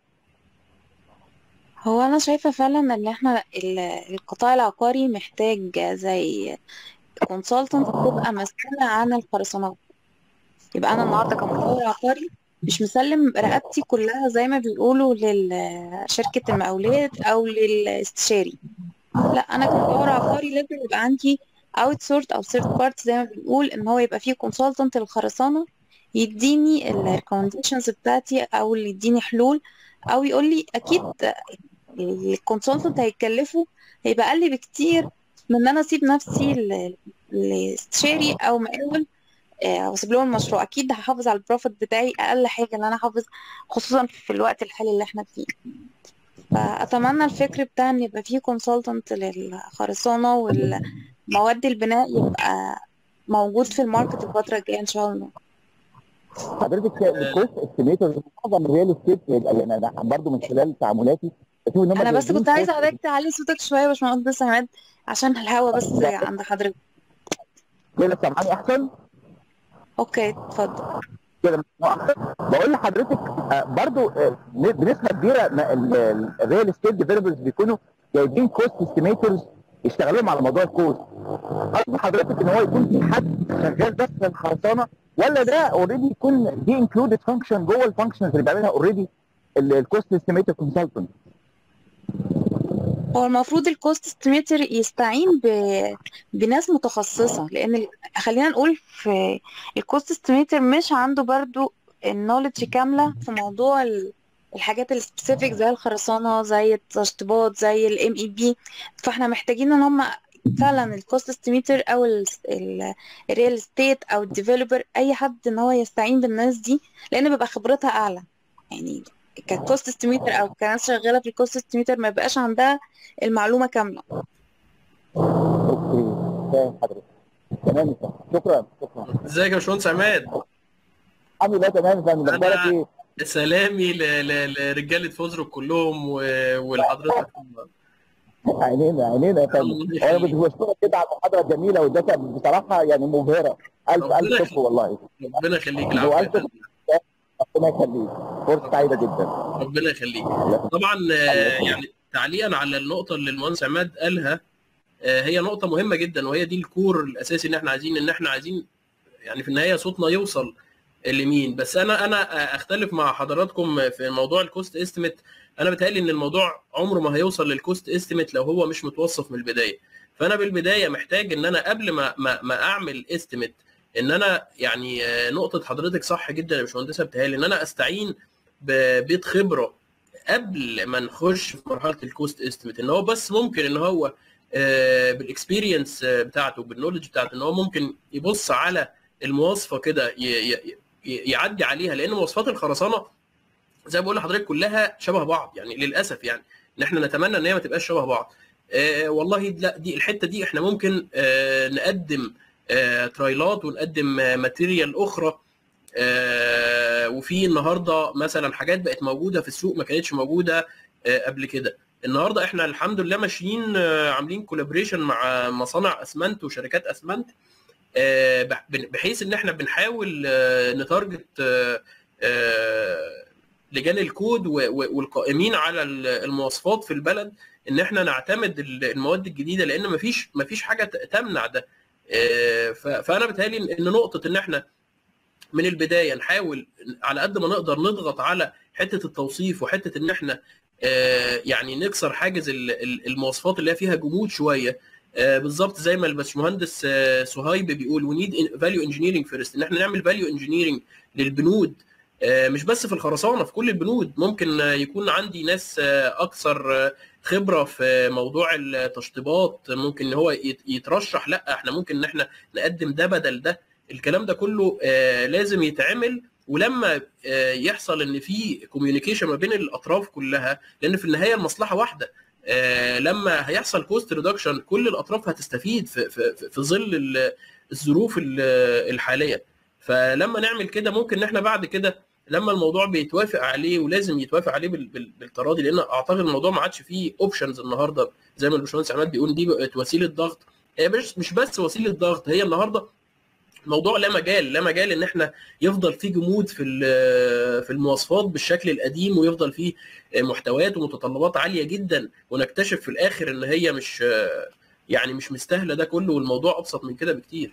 هو انا شايفة فعلا ان احنا ال- القطاع العقاري محتاج زي كونسلتنت تبقى مسؤولة عن الخرسانات يبقى انا النهارده كمطور عقاري مش مسلم رقبتي كلها زي ما بيقولوا لشركة المقاولات او للاستشاري لا انا كمطور عقاري لازم يبقى عندي اوت سورت او ثيرد بارت زي ما بنقول ان هو يبقى فيه كونسلتنت للخرسانة يديني الريكومنديشنز بتاعتي او اللي يديني حلول او يقول لي اكيد الكونسلتنت هيكلفه هيبقى اقل بكتير من ان انا اسيب نفسي ل- لاستشاري او مقاول آه، او اسيب لهم المشروع اكيد هحافظ على البروفيت بتاعي اقل حاجه ان انا احافظ خصوصا في الوقت الحالي اللي احنا فيه فاتمنى الفكر بتاع ان يبقى فيه كونسلتنت للخرسانه والمواد البناء يبقى موجود في الماركت الفتره الجايه ان شاء الله حضرتك الكوست استيميتور معظم الريال استيت يعني انا برضه من خلال تعاملاتي بشوف ان هم انا بس جايبين كنت عايزه cost حضرتك تعلي صوتك شويه يا باشمهندس عماد عشان الهوا بس عند حضرتك كده سامعاني احسن اوكي اتفضل كده بقول لحضرتك آه، برضو آه، بنسبه كبيره الريال استيت ديفلوبرز بيكونوا جايبين كوست استيميتورز يشتغلوا لهم على موضوع الكوست قصد حضرتك ان هو يكون في حد شغال بس في الخرسانه ولا ده اوريدي يكون دي انكلودد فانكشن جوه الفانكشنز اللي بيعملها اوريدي الكوست استيميتور كونسلتنت هو المفروض الكوست استيميتر يستعين ب... بناس متخصصة لأن ال- خلينا نقول في الكوست استيميتر مش عنده برضو النولج كاملة في موضوع ال- الحاجات السبيسيفيك زي الخرسانة زي التشطيبات زي الام اي بي فاحنا محتاجين ان هم فعلا الكوست استيميتر او الريال استيت او الديفلوبر اي حد ان هو يستعين بالناس دي لان بيبقى خبرتها اعلى يعني ككوست استيميتر او كناس شغاله في الكوست استيميتر ما يبقاش عندها المعلومه كامله اوكي فاهم حضرتك تمام يا فندم. شكرا شكرا ازيك يا باشمهندس عماد الحمد لله تمام يا فندم اخبارك انا ايه؟ سلامي ل- ل- لرجاله فوزرك كلهم و- ولحضرتك عينينا عينينا يا فندم الله وانا يخليك بشكرك كده على المحاضره الجميله وده كان بصراحه يعني مبهره الف ربنا الف شكر يخليك والله ربنا يخليك العفو يا والف فندم ربنا يخليك فرصه سعيده جدا ربنا يخليك طبعا آه، يعني تعليقا على النقطه اللي المهندس عماد قالها آه، هي نقطه مهمه جدا وهي دي الكور الاساسي ان احنا عايزين ان احنا عايزين يعني في النهايه صوتنا يوصل لمين بس انا انا اختلف مع حضراتكم في موضوع الكوست استيميت انا بتهيألي ان الموضوع عمره ما هيوصل للكوست استيميت لو هو مش متوصف من البدايه فانا بالبدايه محتاج ان انا قبل ما ما, ما اعمل استيميت ان انا يعني آه، نقطه حضرتك صح جدا يا باشمهندسه بتهيألي ان انا استعين ببيت خبره قبل ما نخش في مرحله الكوست استيميت ان هو بس ممكن ان هو آه، بالاكسبيرينس آه، بتاعته بالنولج بتاعته ان هو ممكن يبص على المواصفه كده ي- ي- ي- يعدي عليها لان مواصفات الخرسانه زي ما بقول لحضرتك كلها شبه بعض يعني للاسف يعني ان احنا نتمنى ان هي ما تبقاش شبه بعض آه والله لا دي الحته دي احنا ممكن آه نقدم آه ترايلات ونقدم آه ماتيريال اخرى آه وفي النهارده مثلا حاجات بقت موجوده في السوق ما كانتش موجوده آه قبل كده النهارده احنا الحمد لله ماشيين آه عاملين كولابريشن مع مصانع اسمنت وشركات اسمنت آه، بح- بحيث ان احنا بنحاول آه، نتارجت آه، آه، لجان الكود و- و- والقائمين على ال- المواصفات في البلد ان احنا نعتمد ال- المواد الجديده لان مفيش مفيش حاجه ت- تمنع ده آه، ف- فانا بتهيألي ان إن نقطه ان احنا من البدايه نحاول على قد ما نقدر نضغط على حته التوصيف وحته ان احنا آه، يعني نكسر حاجز ال- ال- المواصفات اللي هي فيها جمود شويه آه، بالظبط زي ما الباشمهندس آه، سهيب بيقول وي نيد فاليو انجينيرنج فيرست ان احنا نعمل فاليو انجينيرنج للبنود آه، مش بس في الخرسانه في كل البنود ممكن آه، يكون عندي ناس آه، اكثر آه، خبره في موضوع التشطيبات ممكن ان هو يت- يترشح لا احنا ممكن ان احنا نقدم ده بدل ده الكلام ده كله آه، لازم يتعمل ولما آه، يحصل ان في كوميونيكيشن ما بين الاطراف كلها لان في النهايه المصلحه واحده آه، لما هيحصل كوست ريدكشن كل الاطراف هتستفيد في في في- في ظل ال- الظروف ال- الحاليه فلما نعمل كده ممكن ان احنا بعد كده لما الموضوع بيتوافق عليه ولازم يتوافق عليه بال- بال- بالتراضي لان اعتقد الموضوع ما عادش فيه اوبشنز النهارده زي ما الباشمهندس عماد بيقول دي بقت وسيله ضغط هي مش مش بس وسيله ضغط هي النهارده الموضوع لا مجال لا مجال ان احنا يفضل في جمود في ال- في المواصفات بالشكل القديم ويفضل فيه محتويات ومتطلبات عاليه جدا ونكتشف في الاخر ان هي مش يعني مش مستاهله ده كله والموضوع ابسط من كده بكتير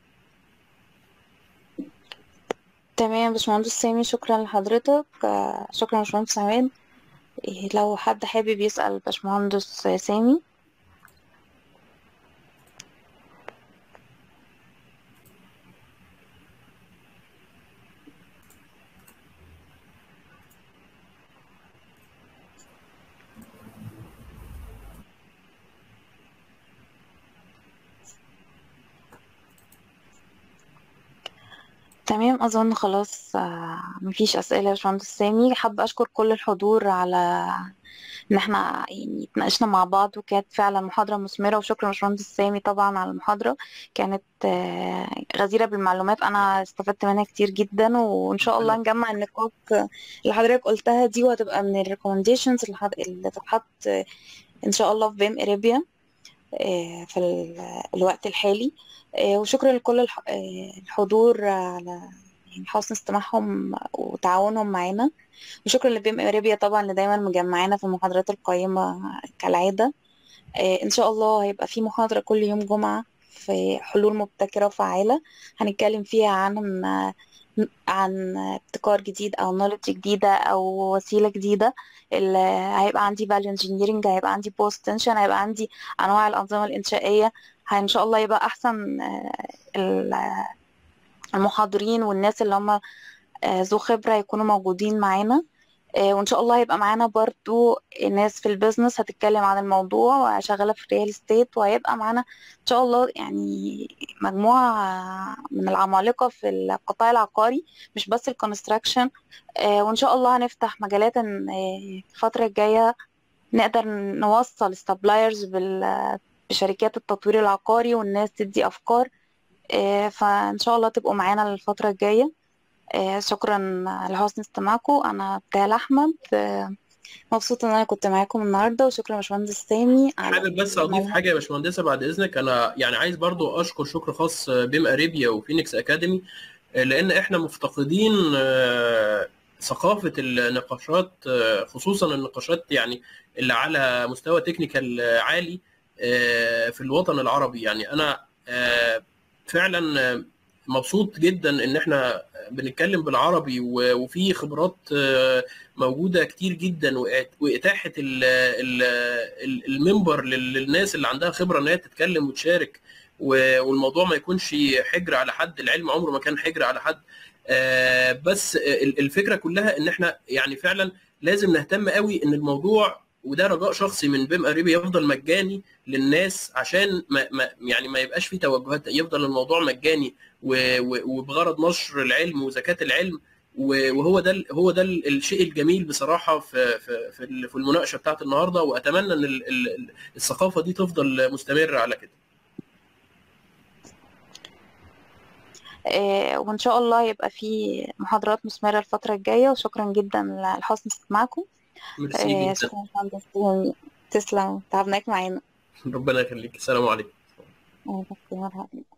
تمام باشمهندس سامي شكرا لحضرتك آه، شكرا باشمهندس عماد إيه، لو حد حابب يسأل باشمهندس سامي تمام أظن خلاص آه، مفيش أسئلة يا باشمهندس سامي حابة أشكر كل الحضور على إن احنا يعني اتناقشنا مع بعض وكانت فعلا محاضرة مثمرة وشكرا باشمهندس سامي طبعا على المحاضرة كانت آه، غزيرة بالمعلومات أنا استفدت منها كتير جدا وإن شاء الله نجمع النقاط اللي حضرتك قلتها دي وهتبقى من الريكومنديشنز اللي هت- اللي تتحط آه، إن شاء الله في بيم إريبيا آه، في ال- الوقت الحالي آه، وشكرا لكل الح- آه، الحضور على يعني حسن استماعهم وتعاونهم معانا وشكرا لبيم اريبيا طبعا اللي دايما مجمعانا في المحاضرات القيمة كالعادة آه، ان شاء الله هيبقى في محاضرة كل يوم جمعة في حلول مبتكرة وفعالة هنتكلم فيها عن عن ابتكار جديد او نولج جديدة او وسيلة جديدة اللي هيبقى عندي فاليو انجينيرنج هيبقى عندي بوست تنشن هيبقى عندي انواع الانظمة الانشائية ه- ان شاء الله يبقى احسن آه، ال- المحاضرين والناس اللي هم آه، ذو خبرة يكونوا موجودين معانا آه، وان شاء الله هيبقى معانا برضو ناس في البيزنس هتتكلم عن الموضوع وشغالة في الريال استيت وهيبقى معانا ان شاء الله يعني مجموعة من العمالقة في القطاع العقاري مش بس الكونستراكشن وان شاء الله هنفتح مجالات ان آه، الفترة الجاية نقدر نوصل السبلايرز بشركات التطوير العقاري والناس تدي افكار آه، فان شاء الله تبقوا معانا الفترة الجاية آه، شكرا لحسن استماعكم انا بتال احمد آه، مبسوطه ان انا كنت معاكم النهارده وشكرا يا باشمهندس سامي على حابب بس اضيف حاجه يا باشمهندسه بعد اذنك انا يعني عايز برضو اشكر شكر خاص بيم اريبيا وفينيكس اكاديمي لان احنا مفتقدين آه، ثقافه النقاشات آه، خصوصا النقاشات يعني اللي على مستوى تكنيكال عالي آه، في الوطن العربي يعني انا آه، فعلا آه، مبسوط جدا ان احنا بنتكلم بالعربي و- وفي خبرات آه، موجوده كتير جدا وإت- واتاحه ال- ال- ال- المنبر لل- للناس اللي عندها خبره ان هي تتكلم وتشارك و- والموضوع ما يكونش حجر على حد العلم عمره ما كان حجر على حد آه، بس ال- الفكره كلها ان احنا يعني فعلا لازم نهتم قوي ان الموضوع وده رجاء شخصي من بيم اريبيا يفضل مجاني للناس عشان ما ما يعني ما يبقاش فيه توجهات يفضل الموضوع مجاني و- و- وبغرض نشر العلم وزكاة العلم و- وهو ده ال- هو ده ال- الشيء الجميل بصراحة في في في ال- في المناقشة بتاعت النهاردة وأتمنى إن ال- ال- الثقافة دي تفضل مستمرة على كده آه، وإن شاء الله يبقى في محاضرات مثمرة الفترة الجاية وشكرا جدا لحسن استماعكم ميرسي آه، جدا شكرا مهندس سامي. تسلم تعبناك معانا ربنا يخليك السلام عليكم آه، مرحبا.